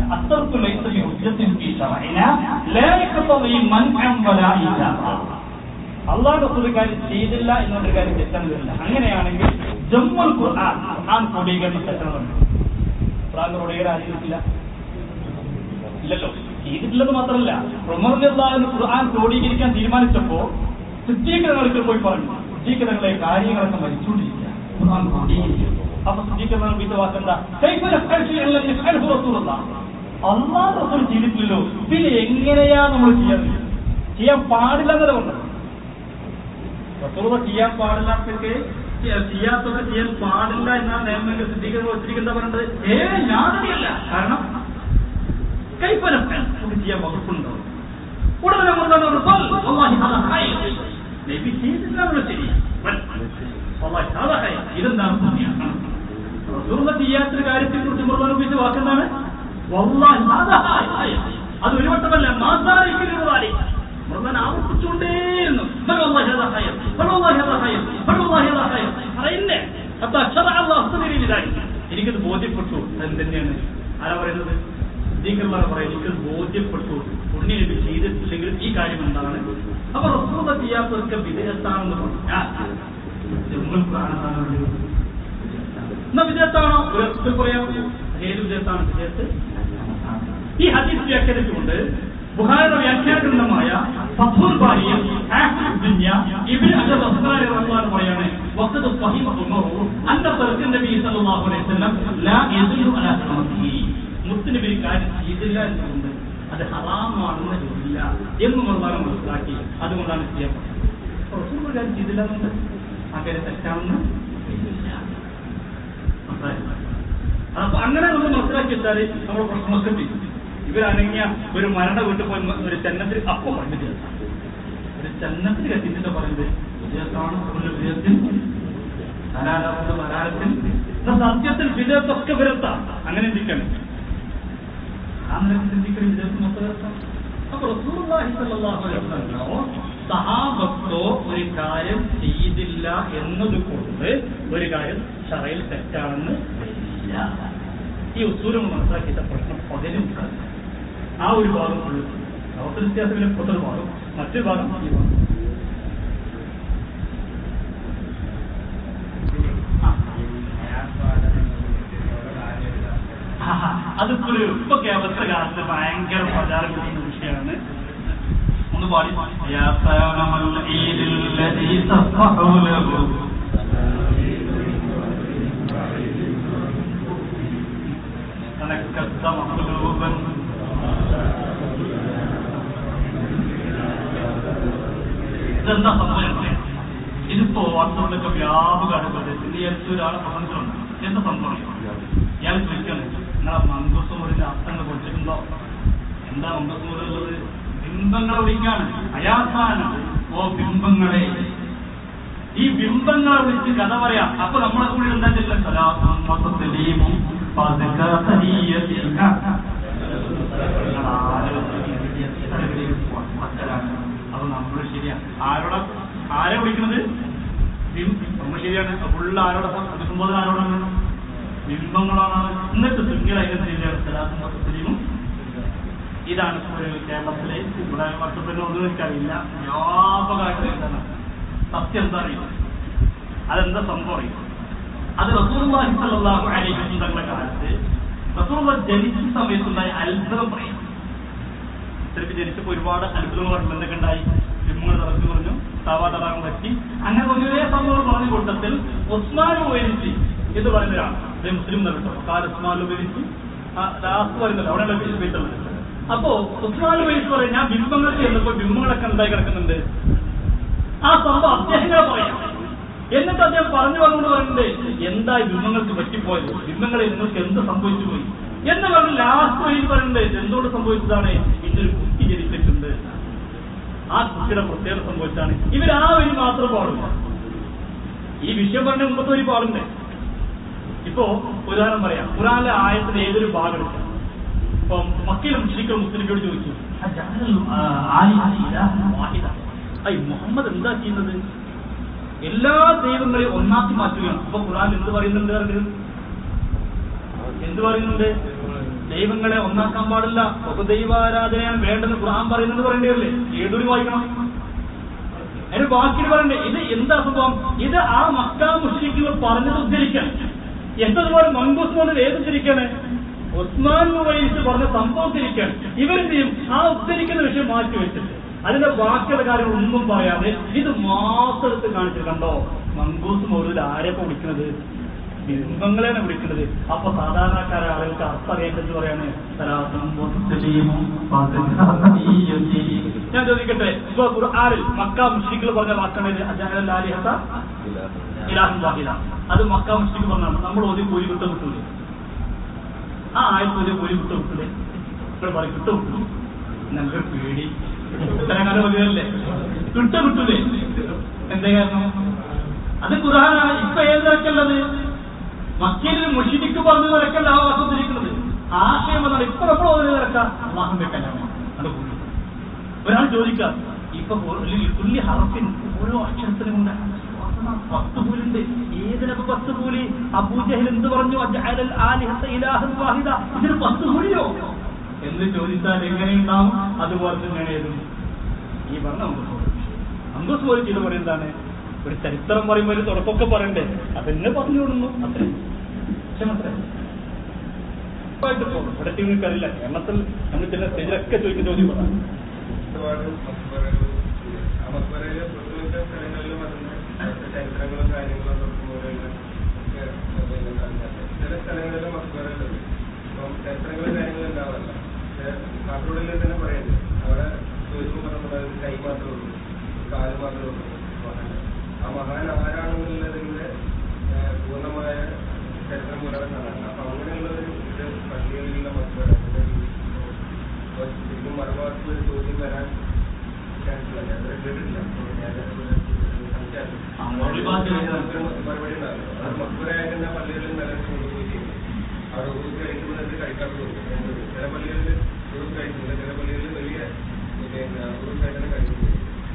അള്ളാഹ് ഒരു കാര്യം ചെയ്തില്ല എന്നൊരു കാര്യം തെറ്റൊന്നുമില്ല അങ്ങനെയാണെങ്കിൽ ജമ്മുൽ ഖുർആൻ ഖുർആൻ ക്രോഡീകരണം തെറ്റണമെന്ന് ഖുർആൻ ക്രോഡീകരണം ആചരിച്ചില്ല ഇല്ലല്ലോ ചെയ്തിട്ടില്ലെന്ന് മാത്രമല്ല ഉമർന്ന് ഖുർആൻ ക്രോഡീകരിക്കാൻ തീരുമാനിച്ചപ്പോ സിദ്ധീകരണങ്ങൾക്ക് പോയി പറഞ്ഞു സിദ്ധീകരണങ്ങളെ കാര്യങ്ങളൊക്കെ മരിച്ചുകൊണ്ടിരിക്കുക ഖുർആൻ ക്രോഡീകരിക്കുക അപ്പൊ സിദ്ധീകരണം വീട്ട വാക്കെന്താ അള്ളാഹ് റസൂൽ ചെയ്തിട്ടില്ലല്ലോ പിന്നെ എങ്ങനെയാ നമ്മൾ ചെയ്യാൻ ചെയ്യാൻ പാടില്ല എന്നല്ല പറഞ്ഞത് റസൂൽ ചെയ്യാൻ പാടില്ലാത്തൊക്കെ ചെയ്യാത്തൊക്കെ ചെയ്യാൻ പാടില്ല എന്നാണ് നിയമങ്ങൾ സിദ്ധീകരണം വെച്ചിരിക്കുന്നത് പറഞ്ഞത് ഏ ഞാനറിയല്ല കാരണം കൈപ്പനം നമുക്ക് ചെയ്യാൻ വകുപ്പുണ്ടോ ഉടനെ നമ്മൾ നബി ചെയ്തില്ല ശരിയാ ഇതെന്താണ് പുണ്യാണ് റസൂലുള്ള ചെയ്യാത്തൊരു കാര്യത്തെ കുറിച്ച് മുറുകൻ ഉപയോഗിച്ച വാക്കെന്താണ് അത് ഒരു വട്ടമല്ല മാസാരിക്കുന്നതായി മുറുകൻ ആവർത്തിച്ചുകൊണ്ടേയിരുന്നു പറയുന്നേ അപ്പൊ അക്ഷരായി എനിക്കത് ബോധ്യപ്പെട്ടു എന്തെന്നെയാണ് ആരാ പറയുന്നത് സിദ്ദീഖന്മാർ പറയും എനിക്കത് ബോധ്യപ്പെട്ടു പുണ്യ നബി ചെയ്തിട്ടില്ലെങ്കിൽ ഈ കാര്യം എന്താണ് അപ്പൊ റസൂല ചെയ്യാത്തവർക്ക് വിദേഹത്താണെന്ന് പറഞ്ഞാൽ എന്നാ വിജയത്താണോ ഒരു പറയാം ഏത് വിജയത്താണ് വിജയത്ത് ഈ ഹദീസ് വ്യാഖ്യാനിച്ചുകൊണ്ട് ബുഹാരിയുടെ വ്യാഖ്യാന ഗ്രന്ഥമായ ഫത്തുൽ ബാരിയിൽ ഇബ്നു അജർ റഹ്മാനി റഹ്മാൻ പറയാണ് വഖദ് ഫഹിമ ഉമറു അന്ന തർക്കിൻ നബി സല്ലല്ലാഹു അലൈഹി വസല്ലം ലാ യദുല്ലു അലാ ഹറമത്തിഹി മുത്തുനബി കാര്യം ചെയ്തില്ല എന്നുകൊണ്ട് അത് ഹറാമാണെന്ന് ഇല്ല എന്ന് നിർമ്മാണം മനസ്സിലാക്കി അതുകൊണ്ടാണ് ചെയ്യപ്പെട്ടത് റസൂൽ കാര്യം ചെയ്തില്ല എന്നുണ്ട് ആ കാര്യം തെറ്റാണെന്ന് അപ്പൊ അങ്ങനെ നമ്മൾ മനസ്സിലാക്കി വെച്ചാൽ നമ്മൾ പ്രശ്നമൊക്കെ ചെയ്യും ഇവരനങ്ങിയ ഒരു മരണ വീട്ടിൽ പോയി ഒരു ചെന്നത്തിൽ അപ്പം പറഞ്ഞു ഒരു ചെന്നത്തിൽ കത്തിച്ചിട്ട് പറയുന്നത് വിജയത്താണ് ഒരു വിജയത്തിൽ ധാരാളത്തിൽ ധാരാളത്തിൽ സത്യത്തിൽ വിജയത്തൊക്കെ വിരത്താം അങ്ങനെ ചിന്തിക്കണം ആ നിലയ്ക്ക് ചിന്തിക്കണം വിജയത്തിൽ മൊത്തം വിരത്താം അപ്പൊ റസൂലുള്ളാഹി സ്വല്ലല്ലാഹു അലൈഹി വസല്ലമോ സഹാബത്തോ ഒരു കാര്യം ചെയ്തില്ല എന്നതുകൊണ്ട് ഒരു കാര്യം ഷറയിൽ തെറ്റാണെന്ന് വരില്ല ഈ ഉസൂരം മനസ്സിലാക്കിയ പ്രശ്നം പകലും ആ ഒരു ഭാഗം ഉള്ളൂ അവസര വ്യത്യാസത്തിലെ പുറത്തൊരു ഭാഗം മറ്റൊരു ഭാഗം ഈ ഭാഗം അതിപ്പോ ഒരു ഇപ്പൊ കേരളത്തിലെ കാലത്ത് ഭയങ്കര പ്രചാരം കിട്ടുന്ന വിഷയമാണ് ഒന്ന് പാടി يا صنم العيد الذي تصفح له تنكست مقلوبا ഇതെന്താ സംഭവം ഇതിപ്പോ വാർത്തകളിലൊക്കെ വ്യാപകമായിട്ട് ഇന്ന് വിചാരിച്ച ഒരാളെ പ്രസംഗിച്ചിട്ടുണ്ട് എന്താ സംഭവം ഇയാൾ ചോദിക്കാണ് നിങ്ങളെ മംഗസൂറിന്റെ അർത്ഥങ്ങൾ കൊടുത്തിട്ടുണ്ടോ എന്താ മംഗസൂറുള്ളത് ബിംബങ്ങളെ വിളിക്കാണ് അയാസാനം ഓ ബിംബങ്ങളെ ഈ ബിംബങ്ങളെ വിളിച്ച് കഥ പറയാം അപ്പൊ നമ്മളെ കൂടെ എന്താ ചെല്ല സലാത്തും മൊത്തത്തിലീമും അപ്പൊ നമ്മൾ ശരിയാ ആരോടെ ആരെ വിളിക്കുന്നത് ബിം- നമ്മൾ ശരിയാണ് ഫുള്ള് ആരോടെ അഭിസംബോധന ആരോടാണ് ബിംബങ്ങളാണ് എന്നിട്ട് സിംഗിൾ അതിന്റെ ശരിയാണ് സലാത്തും മൊത്തത്തിലീമും ഇതാണ് ഒരു കേരളത്തിലെ ഇവിടെ വർഷത്തിന് ഒന്നും എനിക്കറിയില്ല വ്യാപകമായിട്ട് എന്താണ് സത്യം എന്താ അറിയില്ല അതെന്താ സംഭവം അറിയില്ല അത് റസൂർവാഹി സല്ലാഹു അലൈഹി തങ്ങളുടെ കാലത്ത് റസൂർവ ജനിച്ച സമയത്തുണ്ടായ അത്ഭുതം പറയും ഇത്രയ്ക്ക് ജനിച്ചപ്പോൾ ഒരുപാട് അത്ഭുതങ്ങൾ പറഞ്ഞു എന്തൊക്കെ ഉണ്ടായി ബിംബങ്ങൾ തറച്ചു പറഞ്ഞു താവാ തടാകം പറ്റി അങ്ങനെ ഒരേ സംഭവം പറഞ്ഞ കൂട്ടത്തിൽ ഉസ്മാൻ ഉപയോഗിച്ച് എന്ന് പറയുന്ന ഒരാൾ ഇത് മുസ്ലിം നടട്ടോ കാൽ ഉസ്മാൻ ഉപയോഗിച്ച് ലാസ്റ്റ് പറയുന്നത് അവിടെയുള്ള വീട്ടുള്ളത് അപ്പോ ഉസ്മാൻ ഉപയോഗിച്ച് പറയും ഞാൻ ബിംബങ്ങൾ ചെന്നപ്പോൾ ബിംബങ്ങളൊക്കെ ഉണ്ടായി കിടക്കുന്നുണ്ട് ആ സംഭവം അദ്ദേഹങ്ങളെ പറയാം എന്നിട്ട് അദ്ദേഹം പറഞ്ഞു പറഞ്ഞുകൊണ്ട് പറയുന്നത് എന്താ ഈ ബിംബങ്ങൾക്ക് പറ്റിപ്പോയത് ബിംബങ്ങളെ നിങ്ങൾക്ക് എന്ത് സംഭവിച്ചു പോയി എന്ന് പറഞ്ഞ് ലാസ്റ്റ് വഴി പറയുന്നത് എന്തുകൊണ്ട് സംഭവിച്ചതാണ് ഇന്നൊരു കുട്ടി ജനിച്ചിട്ടുണ്ട് ആ കുട്ടിയുടെ പ്രത്യേകത സംഭവിച്ചാണ് ഇവർ ആ വഴി മാത്രം പാടില്ല ഈ വിഷയം പറഞ്ഞ മുമ്പത്തെ ഒരു പാടുണ്ട് ഇപ്പോ ഉദാഹരണം പറയാം ഖുറാനിലെ ആയത്തിന് ഏതൊരു ഭാഗം എടുക്കാം ഇപ്പൊ മക്കയിലെ മുസ്ലിക്കൽ മുസ്ലിക്കോട് ചോദിച്ചു ഐ മുഹമ്മദ് എന്താ ചെയ്യുന്നത് എല്ലാ ദൈവങ്ങളെയും ഒന്നാക്കി മാറ്റുകയാണ് അപ്പൊ ഖുറാൻ എന്ത് പറയുന്നുണ്ട് അവർക്ക് എന്ത് പറയുന്നുണ്ട് ദൈവങ്ങളെ ഒന്നാക്കാൻ പാടില്ല ബഹുദൈവാരാധനയാണ് വേണ്ടെന്ന് ഖുർആൻ പറയുന്നത് പറയേണ്ടതല്ലേ ഏതൊരു വായിക്കണം അതിന് ബാക്കി പറയണ്ടേ ഇത് എന്താ സംഭവം ഇത് ആ മക്കാ മുസ്ലിക്കുകൾ പറഞ്ഞത് ഉദ്ധരിക്കാൻ എന്നതുപോലെ മങ്കൂസ് പറഞ്ഞത് ഏത് ഉദ്ധരിക്കാണ് ഉസ്മാൻ വൈസ് പറഞ്ഞ സംഭവം ഉദ്ധരിക്കാൻ ഇവരെന്ത് ചെയ്യും ആ ഉദ്ധരിക്കുന്ന വിഷയം മാറ്റി വെച്ചിട്ട് അതിന്റെ ബാക്കിയുള്ള കാര്യങ്ങൾ ഒന്നും പറയാതെ ഇത് മാത്രം എടുത്ത് കാണിച്ചിട്ട് കണ്ടോ മങ്കൂസ് മുതൽ ആരെയൊക്കെ വിളിക്കുന്നത് ബിംബങ്ങളെയാണ് വിളിക്കുന്നത് അപ്പൊ സാധാരണക്കാരായ ആളുകൾക്ക് അർത്ഥം അറിയേണ്ടത് പറയാണ് സലാത്തും മുസ്ലിമും ഞാൻ ചോദിക്കട്ടെ ഇപ്പൊ ഖുർആനിൽ മക്ക മുസ്ലിക്കുകൾ പറഞ്ഞ വാക്കാണ് അജാഹൽ ആലിഹത്ത ഇലാഹും വാഹിദ അത് മക്ക മുസ്ലിക്ക് പറഞ്ഞാണ് നമ്മൾ ഓതി കൂലി വിട്ട് കിട്ടൂലേ ആ ആയത്ത് ഓതി കൂലി വിട്ട് കിട്ടൂലേ ഇവിടെ പറയും കിട്ടു കിട്ടും ഞങ്ങൾക്ക് പേടി ഇത്രയും കാലം മതിയല്ലേ കിട്ടു കിട്ടൂലേ എന്തേ കാരണം അത് ഖുർആനാണ് ഇപ്പൊ ഏത് നിരക്കുള്ളത് മക്കയിൽ മുഷിദിക്ക് പറഞ്ഞ നിരക്കല്ല ആ വാസം തിരിക്കുന്നത് ആശയം എന്നാണ് ഇപ്പൊ നമ്മൾ ഓരോ നിരക്കാം അള്ളാഹുന്റെ കല്യാണം അത് കൂലി ഒരാൾ ചോദിക്കാം ഇപ്പൊ തുല്യ ഹറഫിൻ ഓരോ അക്ഷരത്തിനും ഉണ്ട് പത്ത് കൂലുണ്ട് ഏതിനൊക്കെ പത്ത് കൂലി അബൂജഹിൽ എന്ത് പറഞ്ഞു അജ്അലൽ ആലിഹത്ത ഇലാഹൻ വാഹിദ ഇതിന് പത്ത് കൂലിയോ എന്ന് ചോദിച്ചാൽ എങ്ങനെയുണ്ടാവും അതുപോലെ തന്നെയാണ് ഏതും ഈ പറഞ്ഞ അംഗസ് പോലെ ചെയ്ത് പറയുന്നതാണ് ഒരു ചരിത്രം പറയുമ്പോൾ ഒരു തുടക്കമൊക്കെ പറയണ്ടേ അതെന്നെ പറഞ്ഞു കൊടുക്കുന്നു അത്രേ പക്ഷെ അത്രേ ഉറപ്പായിട്ട് പോകും ഇവിടെ നിങ്ങൾക്കറിയില്ല കേരളത്തിൽ നമ്മൾ ചില സ്റ്റേജിലൊക്കെ ചോദിക്കുന്ന ചോദ്യം പറയാം ഒരുപാട് മക്ബറകൾ ആ മക്ബറയിലെ പൊതുവെ സ്ഥലങ്ങളിലും അതിന്റെ അവിടുത്തെ ചരിത്രങ്ങളും കാര്യങ്ങളും തൊട്ടുപോലെയുള്ള ഒക്കെ പിന്നെ കാണിക്കാറുണ്ട്. ചില സ്ഥലങ്ങളിലും മക്ബറകളുണ്ട് അപ്പം ചരിത്രങ്ങളും കാര്യങ്ങളും ഉണ്ടാവില്ല പക്ഷെ കാസർഗോഡിൽ തന്നെ പറയുന്നത് അവിടെ ചോദിക്കുമ്പോൾ നമ്മുടെ ഒരു കൈ മാത്രമേ ഉള്ളൂ കാല് മാത്രമേ ഉള്ളൂ മഹാൻ ആ മഹാൻ ആരാണെന്നുള്ളതിന്റെ ഏഹ്, പൂർണ്ണമായ ചരിത്രം മൂലം കാണാൻ അപ്പൊ അങ്ങനെയുള്ള ഒരു ഇത് പള്ളികളിലുള്ള മക്ബറ അപ്പോൾ ശരിക്കും മറുഭാഗത്ത് ഒരു ചോദ്യം വരാൻ ചാൻസ് ഇല്ല ഞാൻ ഇതുവരെ കേട്ടിട്ടില്ല അപ്പോൾ ഞാൻ ആ, മറുഭാഗത്ത് ചോദിച്ചാൽ മറുപടി ഉണ്ടാവില്ല അത് മക്ബറയായിട്ട് പള്ളികളിൽ നിലനിന്ന് കൊണ്ടുപോയി ചെയ്യുന്നു അവിടെ ഉറുസ് കഴിക്കുന്നത് കഴിക്കാത്തതുണ്ട് ചില പള്ളികളിൽ ഉറുസ് കഴിക്കുന്നില്ല ചില പള്ളികളിൽ വലിയ പിന്നെ ഉറുസായിട്ട് തന്നെ കഴിക്കുന്നുണ്ട്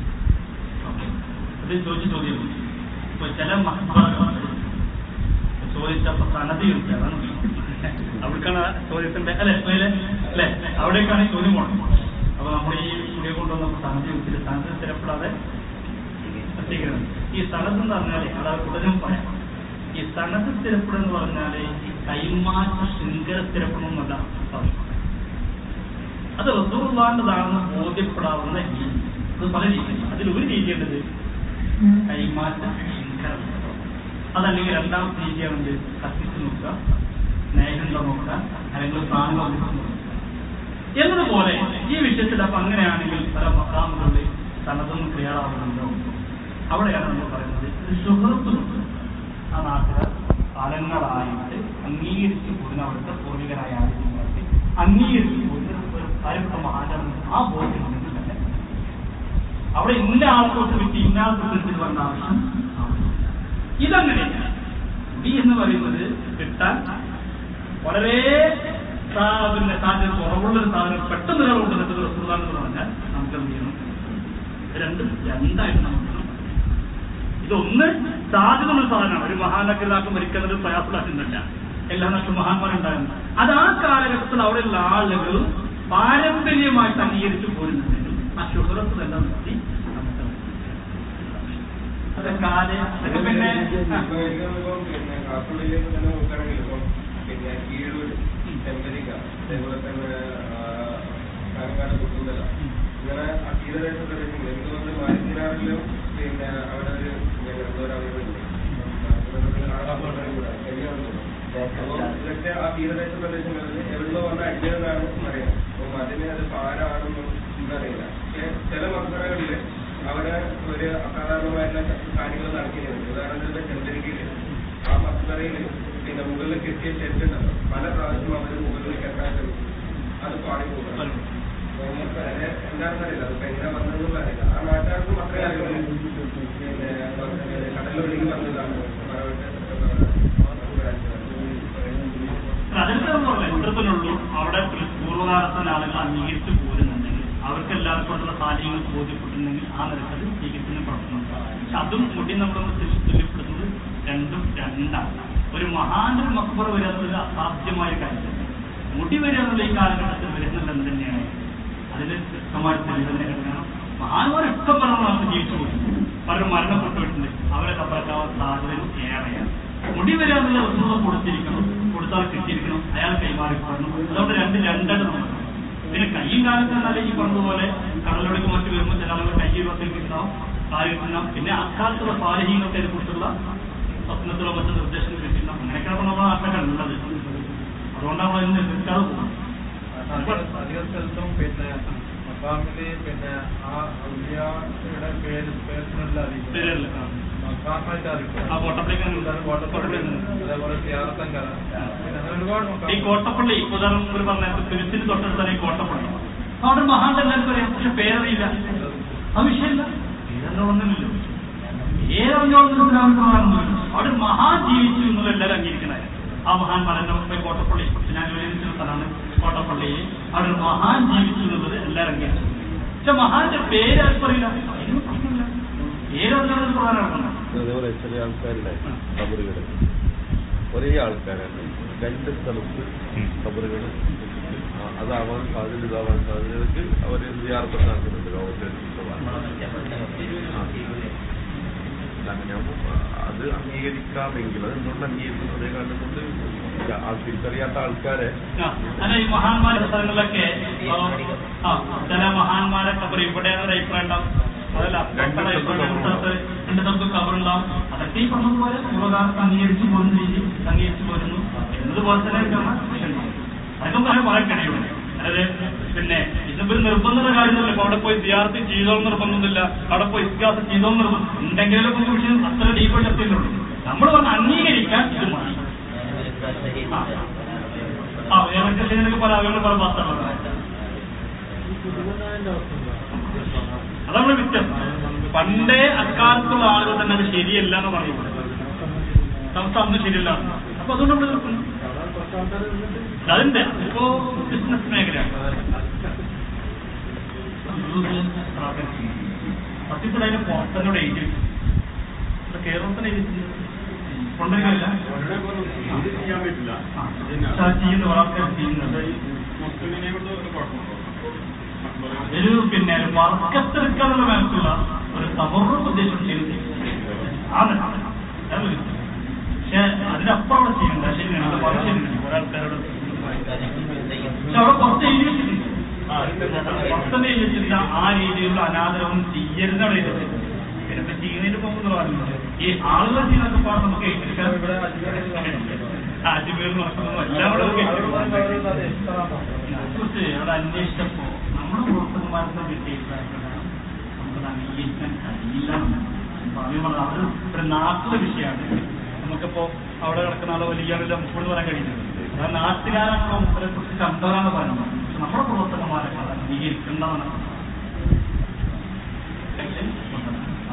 ഇത് ചോദിച്ച ചോദ്യം ഇപ്പൊ ചില മക്ബറകൾ ചോദിച്ചപ്പോ സനതി ചോദിച്ചത് അതാണ് പ്രശ്നം. അവിടേക്കാണ് ചോദ്യത്തിന്റെ അല്ലെ സുഹൈലെ? അല്ലെ അവിടേക്കാണ് ഈ ചോദ്യം പോകണം അപ്പൊ നമ്മൾ ഈ സ്റ്റുഡിയോ കൊണ്ടുവന്ന സനതി ചോദിച്ചിട്ട് സനത് സ്ഥിരപ്പെടാതെ എത്തിക്കണം ഈ സനത് എന്ന് പറഞ്ഞാല് അതായത് ഉടനും പറയാം ഈ സനത് സ്ഥിരപ്പെടുക എന്ന് പറഞ്ഞാല് ഈ കൈമാറ്റ ശൃംഖല സ്ഥിരപ്പെടണം എന്നല്ല പറയും അത് റസൂർവാണ്ടതാണെന്ന് ബോധ്യപ്പെടാവുന്ന രീതി അത് പല രീതിയിൽ അതിൽ ഒരു രീതിയുള്ളത് കൈമാറ്റ ശൃംഖല അതല്ലെങ്കിൽ രണ്ടാമത്തെ രീതിയാണെന്ത് കത്തിച്ച് നോക്കുക സ്നേഹങ്ങൾ നോക്കുക അല്ലെങ്കിൽ പ്രാണങ്ങൾ നോക്കുക എന്നതുപോലെ ഈ വിഷയത്തിൽ അപ്പൊ അങ്ങനെയാണെങ്കിൽ പല മക്കാമുകളിൽ തനതൊന്നും ക്ലിയർ ആവുന്നുണ്ടോ അവിടെയാണ് നമ്മൾ പറയുന്നത് ഒരു സുഹൃത്ത് ആ നാട്ടുകാർ കാലങ്ങളായിട്ട് അംഗീകരിച്ചു പോകുന്ന അവിടുത്തെ പൂർവികരായ ആളുകളായിട്ട് അംഗീകരിച്ചു പോകുന്ന ഒരു കാര്യപ്പെട്ട മഹാചാരം ആ ബോധ്യം ഉണ്ടെങ്കിൽ തന്നെ അവിടെ ഇന്ന ആൾക്കൊട്ട് കിട്ടി ഇന്ന ആൾക്ക് കിട്ടി വരേണ്ട ആവശ്യം ഇതങ്ങനെയല്ല മുടി എന്ന് പറയുന്നത് കിട്ടാൻ വളരെ സാ- പിന്നെ സാധ്യത കുറവുള്ള ഒരു സാധനം പെട്ടെന്ന് ഒരാൾ കൊണ്ടുവന്നിട്ട് റസൂലാന്ന് പറഞ്ഞാൽ നമുക്ക് എന്ത് ചെയ്യണം രണ്ട് രണ്ടായിട്ട് നമുക്ക് ഇതൊന്ന് സാധ്യതയുള്ള സാധനമാണ് ഒരു മഹാനഗരാക്കും മരിക്കുന്നത് പ്രയാസമാക്കുന്നില്ല എല്ലാ നാട്ടിലും മഹാന്മാരുണ്ടായിരുന്നു അത് ആ കാലഘട്ടത്തിൽ അവിടെയുള്ള ആളുകൾ പാരമ്പര്യമായിട്ട് അംഗീകരിച്ചു പോരുന്നുണ്ടെങ്കിൽ ആ ശുഭ്രത്ത് തന്നെ നിർത്തി നമുക്ക് അത് കാല അതൊക്കെ പിന്നെ ആ, ഇപ്പൊ എനിക്ക് തോന്നുന്നു പിന്നെ കാസർഗോഡിലേക്ക് തന്നെ നോക്കുകയാണെങ്കിൽ ഇപ്പം പിന്നെ കീഴൂര് ചെമ്പരിക്ക അതേപോലെ തന്നെ ആ, കാരക്കാട് കുട്ടുതല ഇങ്ങനെ ആ തീരദേശ പ്രദേശങ്ങൾ എനിക്ക് തോന്നുന്നു മാലിന്യാറിലും പിന്നെ അവിടെ ഒരു പിന്നെ എന്തോ ഒരു അവരുണ്ട് അപ്പോൾ ഇതൊക്കെ ആ തീരദേശ പ്രദേശങ്ങളിൽ എവിടുന്ന് വന്ന അടിഞ്ഞതെന്നാണ് അറിയാം അപ്പം അതിന് അത് ആരാണെന്നും എന്നറിയില്ല പക്ഷെ ചില മക്കളകളിൽ അവിടെ ഒരു അസാധാരണമായിട്ടുള്ള കാര്യങ്ങൾ നടത്തിയിട്ടുണ്ട് ഉദാഹരണത്തിന് ചെന്തരിക്കയില് ആ മസ്തറയിൽ പിന്നെ മുകളിൽ കെട്ടിയ ഷെഡ് ഉണ്ടല്ലോ പല പ്രാവശ്യം അവർ മുകളിൽ കെട്ടാൻ ശ്രമിച്ചു അത് പാടിപ്പോകും എന്താണെന്ന് അറിയില്ല അതിപ്പോ എങ്ങനെ വന്നതെന്നുള്ള അറിയില്ല ആ നാട്ടുകാർക്കും അത്രയും അറിയുള്ളൂ പിന്നെ കടലൊഴുകി വന്നതാണ് അതിന്റെ എത്രത്തിനുള്ളൂ അവിടെ പൂർവ്വകാലത്തിന് ആളുകൾ അംഗീകരിച്ച് പോരുന്നുണ്ടെങ്കിൽ അവർക്ക് എല്ലാവർക്കും ഉള്ള സാഹചര്യങ്ങൾ ബോധ്യപ്പെട്ടിട്ടുണ്ടെങ്കിൽ ആ നിരക്കത് സ്വീകരിക്കുന്ന പ്രവർത്തനം പക്ഷെ അതും മുടി നമ്മളൊന്ന് തുല്യ- തുല്യപ്പെടുത്തുന്നത് രണ്ടും രണ്ടാണ് ഒരു മഹാന്റെ ഒരു മക്ബറ വരിക എന്നുള്ളത് അസാധ്യമായ കാര്യം മുടി വരിക എന്നുള്ള ഈ കാലഘട്ടത്തിൽ വരുന്നത് എന്ത് തന്നെയാണ് അതിന് വ്യക്തമായ തെളിവ് തന്നെ കിട്ടണം മഹാന്മാർ ഇഷ്ടം പറഞ്ഞ നമുക്ക് ജീവിച്ചു പോയി പലരും മരണപ്പെട്ടിട്ടുണ്ട് അവരെ കപ്പറക്കാവാൻ സാധ്യത ഏറെയാണ് മുടി വരിക എന്നുള്ള വസ്തുത കൊടുത്തിരിക്കണം കൊടുത്താൽ കിട്ടിയിരിക്കണം അയാൾ കൈമാറിപ്പോരണം അതുകൊണ്ട് രണ്ട് രണ്ടായിട്ട് നമ്മൾ പിന്നെ കൈയും കാലത്ത് എന്നാൽ ഈ പറഞ്ഞതുപോലെ കടലൊടുക്ക് മറ്റു വരുമ്പോൾ ചില ആളുകൾ കൈ വത്തിൽ കിട്ടണം കാല് കിട്ടണം പിന്നെ അക്കാലത്തുള്ള സാഹചര്യങ്ങളൊക്കെ കുറിച്ചുള്ള സ്വപ്നത്തിലോ മറ്റു നിർദ്ദേശങ്ങൾ കിട്ടണം അങ്ങനെയൊക്കെയാണ് നമ്മുടെ നാട്ടിലൊക്കെ ഉള്ളത് അതുകൊണ്ടാണ് നമ്മൾ ഇന്ന് കിട്ടാതെ പോകുന്നത് അധിക സ്ഥലത്തും പിന്നെ മക്കാമില് പിന്നെ ആ ഔലിയായുടെ പേര് പേരിനുള്ള അറിയിക്കും പേരല്ല ആ. മക്കാമായിട്ട് അറിയിക്കും ആ കോട്ടപ്പള്ളിക്ക് അതാണ് കോട്ടപ്പള്ളി അതേപോലെ സിയാറത്തങ്കര പിന്നെ അങ്ങനെ ഒരുപാട് ഈ മക്കാമുണ്ട്. കോട്ടപ്പള്ളി ഉദാഹരണം പറഞ്ഞ തുരുത്തിന് തൊട്ടടുത്താണ് ഈ കോട്ടപ്പള്ളി അവിടെ മഹാന്റെ എല്ലാവർക്കും അറിയാം പക്ഷെ പേരറിയില്ല അത് വിഷയമില്ല പേരറിഞ്ഞോളന്നില്ലല്ലോ പേരറിഞ്ഞോളന്നില്ല അവിടെ മഹാൻ ജീവിച്ചു എന്നുള്ള എല്ലാവരും അംഗീകരിക്കണേ ആ മഹാൻ മലന്റെ കോട്ടപ്പള്ളി ഞാൻ ജോലി ചെയ്യുന്ന സ്ഥലമാണ് കോട്ടപ്പള്ളി അവിടെ ഒരു മഹാൻ ജീവിച്ചു എന്നുള്ളത് എല്ലാവരും അംഗീകരിച്ചു പക്ഷെ മഹാന്റെ പേര് ആർക്കും അറിയില്ല അതിനും പ്രശ്നമില്ല പേരറിഞ്ഞോളൊരു പ്രധാനമാണ് അതേപോലെ ചില ആൾക്കാരുടെ കബറുകൾ ഒരേ ആൾക്കാരാണ് രണ്ട് സ്ഥലത്ത് കബറുകൾ അതാവാൻ സാധ്യത ഇതാവാൻ സാധ്യതകൾക്ക് അവർ വിദ്യാർത്ഥം നടക്കുന്നുണ്ട് ലോകത്തിൽ അങ്ങനെയാകുമ്പോൾ അത് അംഗീകരിക്കാമെങ്കിൽ അത് എന്തുകൊണ്ട് അംഗീകരിക്കുന്നത് കാരണം കൊണ്ട് ആ തിരിച്ചറിയാത്ത ആൾക്കാരെ ആ, അല്ല ഈ മഹാന്മാരുടെ സ്ഥലങ്ങളിലൊക്കെ ആ, ആ, ചില മഹാന്മാരെ കബർ ഇവിടെയാണ് ഒരു അഭിപ്രായം ഉണ്ടാവും അതല്ല അപ്പുറത്തെ അഭിപ്രായം രണ്ട് സ്ഥലത്ത് രണ്ട് സ്ഥലത്ത് കബറുണ്ടാവും അതൊക്കെ ഈ പറഞ്ഞതുപോലെ പൂർവ്വകാലത്ത് അംഗീകരിച്ചു പോകുന്ന രീതി അംഗീകരിച്ചു പോരുന്നു എന്നതുപോലെ തന്നെ കാണാൻ വിഷയമുണ്ടാവും അതൊക്കെ പറയാൻ പറയാൻ കഴിയുള്ളൂ അതായത് പിന്നെ ഇന്നിപ്പോ ഒരു നിർബന്ധമുള്ള കാര്യമൊന്നുമില്ല ഇപ്പൊ അവിടെ പോയി സിയാർത്ത് ചെയ്തോളം നിർബന്ധമൊന്നുമില്ല അവിടെ പോയി ഇസ്കാസ് ചെയ്തോളം നിർബന്ധം ഉണ്ടെങ്കിലേ നമുക്ക് വിഷയം അത്ര ഡീപ്പായിട്ട് എത്തിയിട്ടുള്ളൂ നമ്മൾ പറഞ്ഞ് അംഗീകരിക്കാൻ ഇത് മതി ആ. ആ വേറെ കൃഷികളൊക്കെ പല അവരുടെ പല പാത്രങ്ങളാണ് അതാണ് നമ്മുടെ വ്യത്യാസം പണ്ടേ അക്കാലത്തുള്ള ആളുകൾ തന്നെ അത് ശരിയല്ല എന്ന് പറയുന്നത് നമുക്ക് അന്ന് ശരിയല്ല അപ്പൊ അതുകൊണ്ട് നമ്മൾ എതിർക്കുന്നു അതിന്റെ ഇപ്പോ ബിസിനസ് മേഖലയാണ് സത്യത്തിൽ അതിന് പുറത്തന്നോട് എഴുതി കേരളത്തിന് എഴുതി കൊണ്ടുവരികയല്ല ചെയ്യുന്ന ആൾക്കാർ ചെയ്യുന്നത് ഒരു പിന്നെ ഒരു വർക്കത്തെടുക്കാനുള്ള മനസ്സുള്ള ഒരു തമറ ഉദ്ദേശം ചെയ്യുന്നത് ആണ് അത് പക്ഷെ അതിനപ്പുറം അവിടെ ചെയ്യുന്നുണ്ട് അത് ശരിയാണ് അത് വളരെ ശരിയാണ് ഒരാൾക്കാരോട് പക്ഷെ അവിടെ പുറത്ത് എഴുതി വെച്ചിട്ടുണ്ട് പുറത്തന്നെ എഴുതി വെച്ചിട്ടില്ല ആ രീതിയിലുള്ള അനാദരവും ചെയ്യരുന്ന അവിടെ എഴുതി വെച്ചിട്ടുണ്ട് പിന്നെ ഇപ്പൊ ചെയ്യുന്നതിന് പോകുന്ന പറഞ്ഞില്ല ഈ ആളുകൾ ചെയ്യുന്നതൊക്കെ പാട് നമുക്ക് ഏറ്റെടുക്കാൻ ഇവിടെ അജ്മീറിൽ ആ, അജ്മീർ നടക്കുന്നു എല്ലാം കൂടെ നമുക്ക് ഏറ്റെടുക്കാം അത് ഇഷ്ടമാണോ കുറിച്ച് അവിടെ അന്വേഷിച്ചപ്പോ നമ്മുടെ പ്രവർത്തകന്മാർക്ക് കിട്ടിയിട്ടാണ് നമുക്കത് അംഗീകരിക്കാൻ കഴിയില്ല പറയുമ്പോൾ അത് ഒരു നാട്ടിലെ വിഷയമാണ് നമുക്കിപ്പോ അവിടെ കിടക്കുന്ന ആളെ വലിയ ആളില്ല മുപ്പോഴെന്ന് പറയാൻ കഴിയില്ല ആ നാട്ടുകാരാണല്ലോ മുപ്പരെ കുറിച്ച് കണ്ടവരാണ് പറയുന്നത് പക്ഷെ നമ്മുടെ പ്രവർത്തകന്മാരൊക്കെ അത് അംഗീകരിക്കേണ്ടതാണ്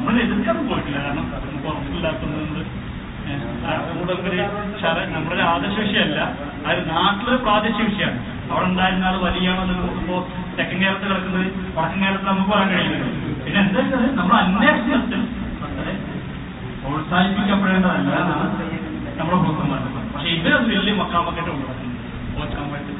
നമ്മൾ എതിർക്കാൻ പോയിട്ടില്ല കാരണം അത് നമുക്ക് ഉറപ്പില്ലാത്തതുകൊണ്ട് കൂടുതൽ ശര നമ്മുടെ ഒരു ആദർശ വിഷയമല്ല അത് നാട്ടിലൊരു പ്രാദേശിക വിഷയമാണ് അവിടെ ഉണ്ടായിരുന്ന ആൾ വലിയാണെന്ന് ഇപ്പോ തെക്കൻ കേരളത്തിൽ കിടക്കുന്നത് വടക്കൻ കേരളത്തിൽ നമുക്ക് പറയാൻ കഴിയുന്നത് പിന്നെ എന്താ വെച്ചാൽ നമ്മൾ അന്വേഷണത്തിൽ അത്ര പ്രോത്സാഹിപ്പിക്കപ്പെടേണ്ടതല്ല എന്നാണ് നമ്മുടെ ഭൂക്കന്മാർ പക്ഷെ ഇവരത് വലിയ മക്കാമൊക്കെ ഉണ്ടാക്കുന്നത് മോശമായിട്ട്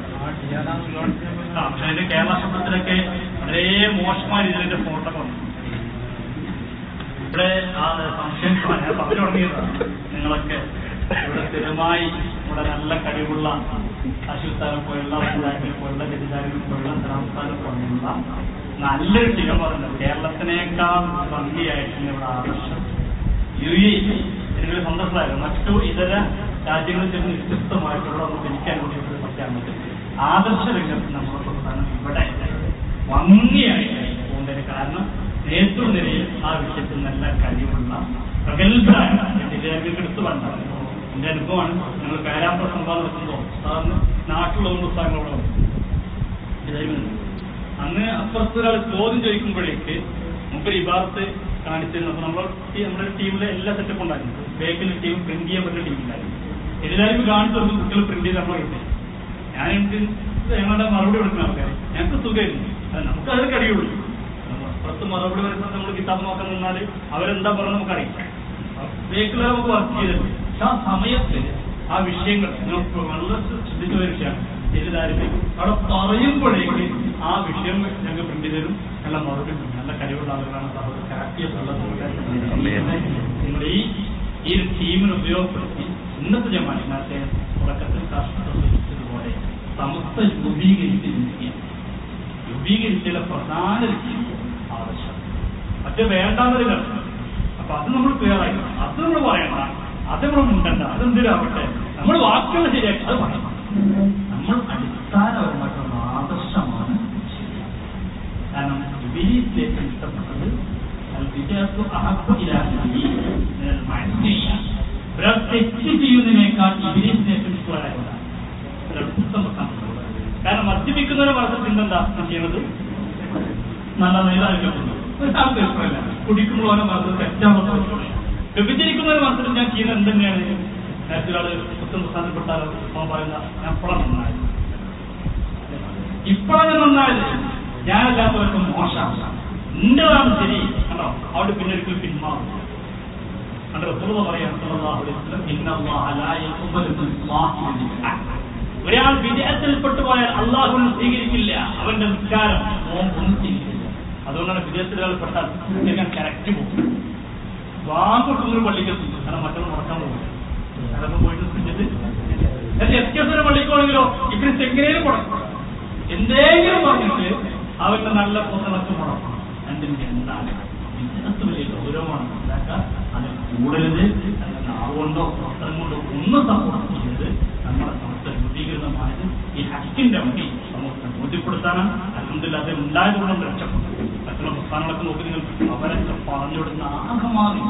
ആ പക്ഷെ അതിന്റെ കേരള ശബ്ദത്തിലൊക്കെ വളരെ മോശമായ രീതിയിൽ ഫോട്ടോ വന്നു ഇവിടെ ആ സംശയം ഞാൻ പറഞ്ഞു തുടങ്ങിയതാണ് നിങ്ങളൊക്കെ ഇവിടെ സ്ഥിരമായി ഇവിടെ നല്ല കഴിവുള്ള അശുസ്ഥാനം പോലുള്ള സമുദായങ്ങൾ പോലുള്ള ഗതികാരികൾ പോലുള്ള ഗ്രാമസ്ഥാനം പോലുള്ള നല്ലൊരു ടീം പറഞ്ഞു കേരളത്തിനേക്കാൾ ഭംഗിയായിട്ടുണ്ട് ഇവിടെ ആദർശം യു എ എനിക്കൊരു സന്തോഷമായിരുന്നു മറ്റു ഇതര രാജ്യങ്ങളിൽ ചെന്ന് വ്യത്യസ്തമായിട്ടുള്ള നമുക്ക് എനിക്ക് അനുഭവിച്ചത് പറ്റാൻ പറ്റും ആദർശ രംഗത്ത് നമ്മുടെ സംസ്ഥാനം ഇവിടെ ഭംഗിയായി പോകുന്നതിന് കാരണം നേതൃനിരയിൽ ആ വിഷയത്തിൽ നല്ല കഴിവുള്ള പ്രഗത്ഭരായ ഇതിലേക്ക് എടുത്തു വേണ്ട എന്റെ അനുഭവമാണ് ഞങ്ങൾ പേരാമ്പ്ര സംവാദം നടത്തുമ്പോൾ സാറിന് നാട്ടിലുള്ള പുസ്തകങ്ങളോട് ഇതായിരുന്നു അന്ന് അപ്പുറത്ത് ഒരാൾ ചോദ്യം ചോദിക്കുമ്പോഴേക്ക് മുമ്പ് ഇബാർത്ത് കാണിച്ചിരുന്നു അപ്പൊ നമ്മൾ ഈ നമ്മുടെ ടീമിലെ എല്ലാ സെറ്റപ്പ് ഉണ്ടായിരുന്നു ബേക്കിൽ ടീം പ്രിന്റ് ചെയ്യാൻ പറ്റുന്ന ടീം ഉണ്ടായിരുന്നു എല്ലാവരും കാണിച്ചു കൊടുക്കും കുട്ടികൾ പ്രിന്റ് ചെയ്ത് നമ്മൾ കിട്ടി ഞാൻ എനിക്ക് ഞങ്ങളുടെ മറുപടി കൊടുക്കുന്ന ആൾക്കാർ ഞങ്ങൾക്ക് സുഖമായിരുന്നു അത് നമുക്ക് അതിൽ കഴിയുള്ളൂ അപ്പുറത്ത് മറുപടി വരുമ്പോൾ നമ്മൾ കിതാബ് നോക്കാൻ നിന്നാൽ അവരെന്താ പറഞ്ഞത് നമുക്കറിയാം ബേക്കിൽ നമുക്ക് വർക്ക് ചെയ്തിട്ടുണ്ട് പക്ഷെ ആ സമയത്ത് ആ വിഷയങ്ങൾ നിങ്ങൾക്ക് വളരെ ശ്രദ്ധിച്ച ഒരു വിഷയമാണ് എഴുതാരും അവിടെ പറയുമ്പോഴേക്ക് ആ വിഷയം ഞങ്ങൾക്ക് പ്രിന്റ് ചെയ്തരും നല്ല മറുപടി തരും. നല്ല കഴിവുള്ള ആളുകളാണ് സഹോദരൻ ഹാപ്പിയസ് ഉള്ളത് നിങ്ങൾ ഈ ഈ ഒരു ടീമിനെ ഉപയോഗപ്പെടുത്തി ഇന്നത്തെ ജമാനി നേരത്തെ തുടക്കത്തിൽ കാശ്മീർ സൂചിപ്പിച്ചതുപോലെ സമസ്ത രൂപീകരിച്ച് ചിന്തിക്കുക രൂപീകരിച്ചുള്ള പ്രധാന ലക്ഷ്യം ആവശ്യം മറ്റേ വേണ്ടാന്നൊരു ഘടന അപ്പൊ അത് നമ്മൾ ക്ലിയർ ആയി അത് നമ്മൾ പറയണ്ട അത് നമ്മൾ മുണ്ടണ്ട അതെന്തിനാവട്ടെ നമ്മൾ വാക്കുകൾ ശരിയാക്കി അത് പറയണം നമ്മൾ അടിസ്ഥാനപരമായിട്ടുള്ള ആദർശമാണ് ശരിയാക്കുക. കാരണം വിപരീതത്തിലേക്ക് ഇഷ്ടപ്പെട്ടത് വിജയത്വ അഹബിലാക്കി ഒരാൾ തെറ്റ് ചെയ്യുന്നതിനേക്കാൾ വിപരീതത്തിലേക്ക് ഇഷ്ടമായതാണ് ഒരാൾ പുസ്തകം കാരണം മദ്യപിക്കുന്നവരെ മനസ്സിൽ പിന്നെന്താ ചെയ്യുന്നത് നല്ല നേതാക്കളുണ്ട് ഒരാൾക്ക് ഇഷ്ടമല്ല കുടിക്കുമ്പോൾ അവനെ മനസ്സിൽ തെറ്റാണെന്ന് വ്യഭിചരിക്കുന്നവരെ മനസ്സിൽ ഞാൻ ചെയ്യുന്നത് എന്തെന്നെയാണ് നേരത്തെ ഒരാള് പുസ്തകം പ്രധാനപ്പെട്ടാലോ അവൻ പറയുന്ന ഞാൻ പുറം നന്നായി ഇപ്പോഴാണ് നന്നായത് ഞാനല്ലാത്തവർക്ക് മോശമാണ് എന്റേതാണ് ശരി കണ്ടോ അവിടെ പിന്നെ ഒരിക്കലും പിന്മാറും കണ്ടോ റസൂലുള്ള പറയാം സല്ലല്ലാഹു അലൈഹി വസല്ലം ഇന്നല്ലാഹ ലാ യഖ്ബലു മിൻ സാഹിബിൽ ഹഖ്. ഒരാൾ വിജയത്തിൽപ്പെട്ടു പോയാൽ അള്ളാഹുവിനെ സ്വീകരിക്കില്ല അവന്റെ നിസ്കാരം ഒന്നും ചെയ്യില്ല അതുകൊണ്ടാണ് വിജയത്തിൽ ഒരാൾ പെട്ടാൽ ഞാൻ കറക്റ്റ് പോകും വാങ്ങൊട്ടുന്നൊരു പള്ളിക്കെത്തും കാരണം മറ്റൊന്ന് മുടക്കാൻ പോകും കാരണം പോയിട്ട് പിടിച്ചിട്ട് എസ് കെ എസിന്റെ പള്ളിക്കോണെങ്കിലോ ഇവര് തെങ്ങിനേലും മുടക്കും എന്തെങ്കിലും പറഞ്ഞിട്ട് അവന്റെ നല്ല പുസ്തകത്ത് മുടക്കും എന്തിന്റെ എന്താണ് ഇതിനകത്ത് വലിയ ഗൗരവമാണ് മനസ്സിലാക്കുക അത് കൂടരുത് അതിന് നാവുകൊണ്ടോ പുസ്തകം കൊണ്ടോ ഒന്നും സപ്പോർട്ട് ചെയ്യരുത് നമ്മുടെ സമസ്ത രൂപീകൃതമായത് ഈ ഹക്കിന്റെ വഴി സമൂഹത്തെ ബോധ്യപ്പെടുത്താനാണ് അലഹമില്ല അത് ഉണ്ടായതുകൊണ്ട് രക്ഷപ്പെട്ടു മറ്റുള്ള പ്രസ്ഥാനങ്ങളൊക്കെ നോക്കി നിങ്ങൾ അവരൊക്കെ പറഞ്ഞുവിടുന്ന ആകെ മാറി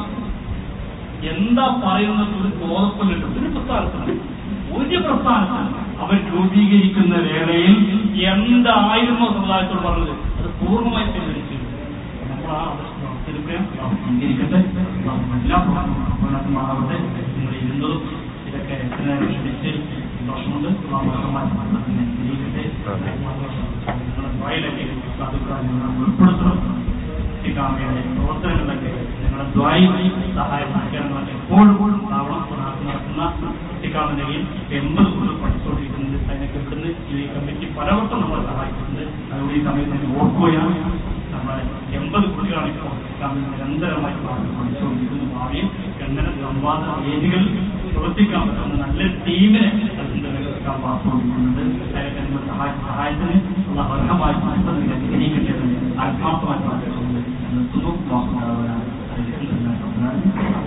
എന്താ പറയുന്നത് ഒരു ബോധപ്പെട്ടിട്ട് ഒരു പ്രസ്ഥാനത്തിന് ഒരു പ്രസ്ഥാനത്തിന് അവർ രൂപീകരിക്കുന്ന വേളയിൽ എന്തായിരുന്നു സമുദായത്തോട് പറഞ്ഞത് അത് പൂർണ്ണമായി പിൻവലിച്ചു നമ്മൾ ആ ആദർശം വളർത്തിയെടുക്കുക അള്ളാഹു അംഗീകരിക്കട്ടെ അള്ളാഹു എല്ലാ പ്രവർത്തനമാകട്ടെ നിങ്ങൾ ഇരുന്നതും ഇതൊക്കെ ക്ഷണിച്ച് സന്തോഷമുണ്ട് അള്ളാഹു വർഷമായി അംഗീകരിക്കട്ടെ നിങ്ങളുടെ ദ്വായിലൊക്കെ സാധുക്കളെ ഉൾപ്പെടുത്തണം ഇസ്ലാമിയുടെ പ്രവർത്തനങ്ങളിലൊക്കെ നിങ്ങളുടെ ദ്വായി സഹായം സഹകരണങ്ങളൊക്കെ എപ്പോഴും ഉണ്ടാവണം നാട്ടിൽ നടത്തുന്ന ഇസ്ലാമിന്റെ കീഴിൽ എൺപത് കൂടുതൽ പഠിച്ചുകൊണ്ടിരിക്കുന്നുണ്ട് അതിനൊക്കെ ഇവിടുന്ന് ഈ കമ്മിറ്റി പലവട്ടം നമ്മളെ സഹായിക്കുന്നുണ്ട് അതുകൊണ്ട് ഈ സമയത്ത് ഞാൻ ഓർക്കുകയാണ് നമ്മളെ എൺപത് കുട്ടികളാണ് ഇപ്പോൾ ഇസ്ലാമിൽ നിരന്തരമായി പഠിച്ചുകൊണ്ടിരിക്കുന്ന ഭാവിയിൽ എങ്ങനെ സംവാദ വേദികളിൽ പ്രവർത്തിക്കാൻ പറ്റുന്ന നല്ലൊരു ടീമിനെ അതിന്റെ നിലനിർത്താൻ പാർട്ടുകൊണ്ടിരിക്കുന്നുണ്ട് അതിനൊക്കെ നിങ്ങൾ സഹായ സഹായത്തിന് ഉള്ള അർഹമായി അനുഗ്രഹിക്കട്ടെ ആത്മാർത്ഥമായി പ്രാർത്ഥിച്ചുകൊണ്ട് നിർത്തുന്നു വാക്കുണ്ടാവുക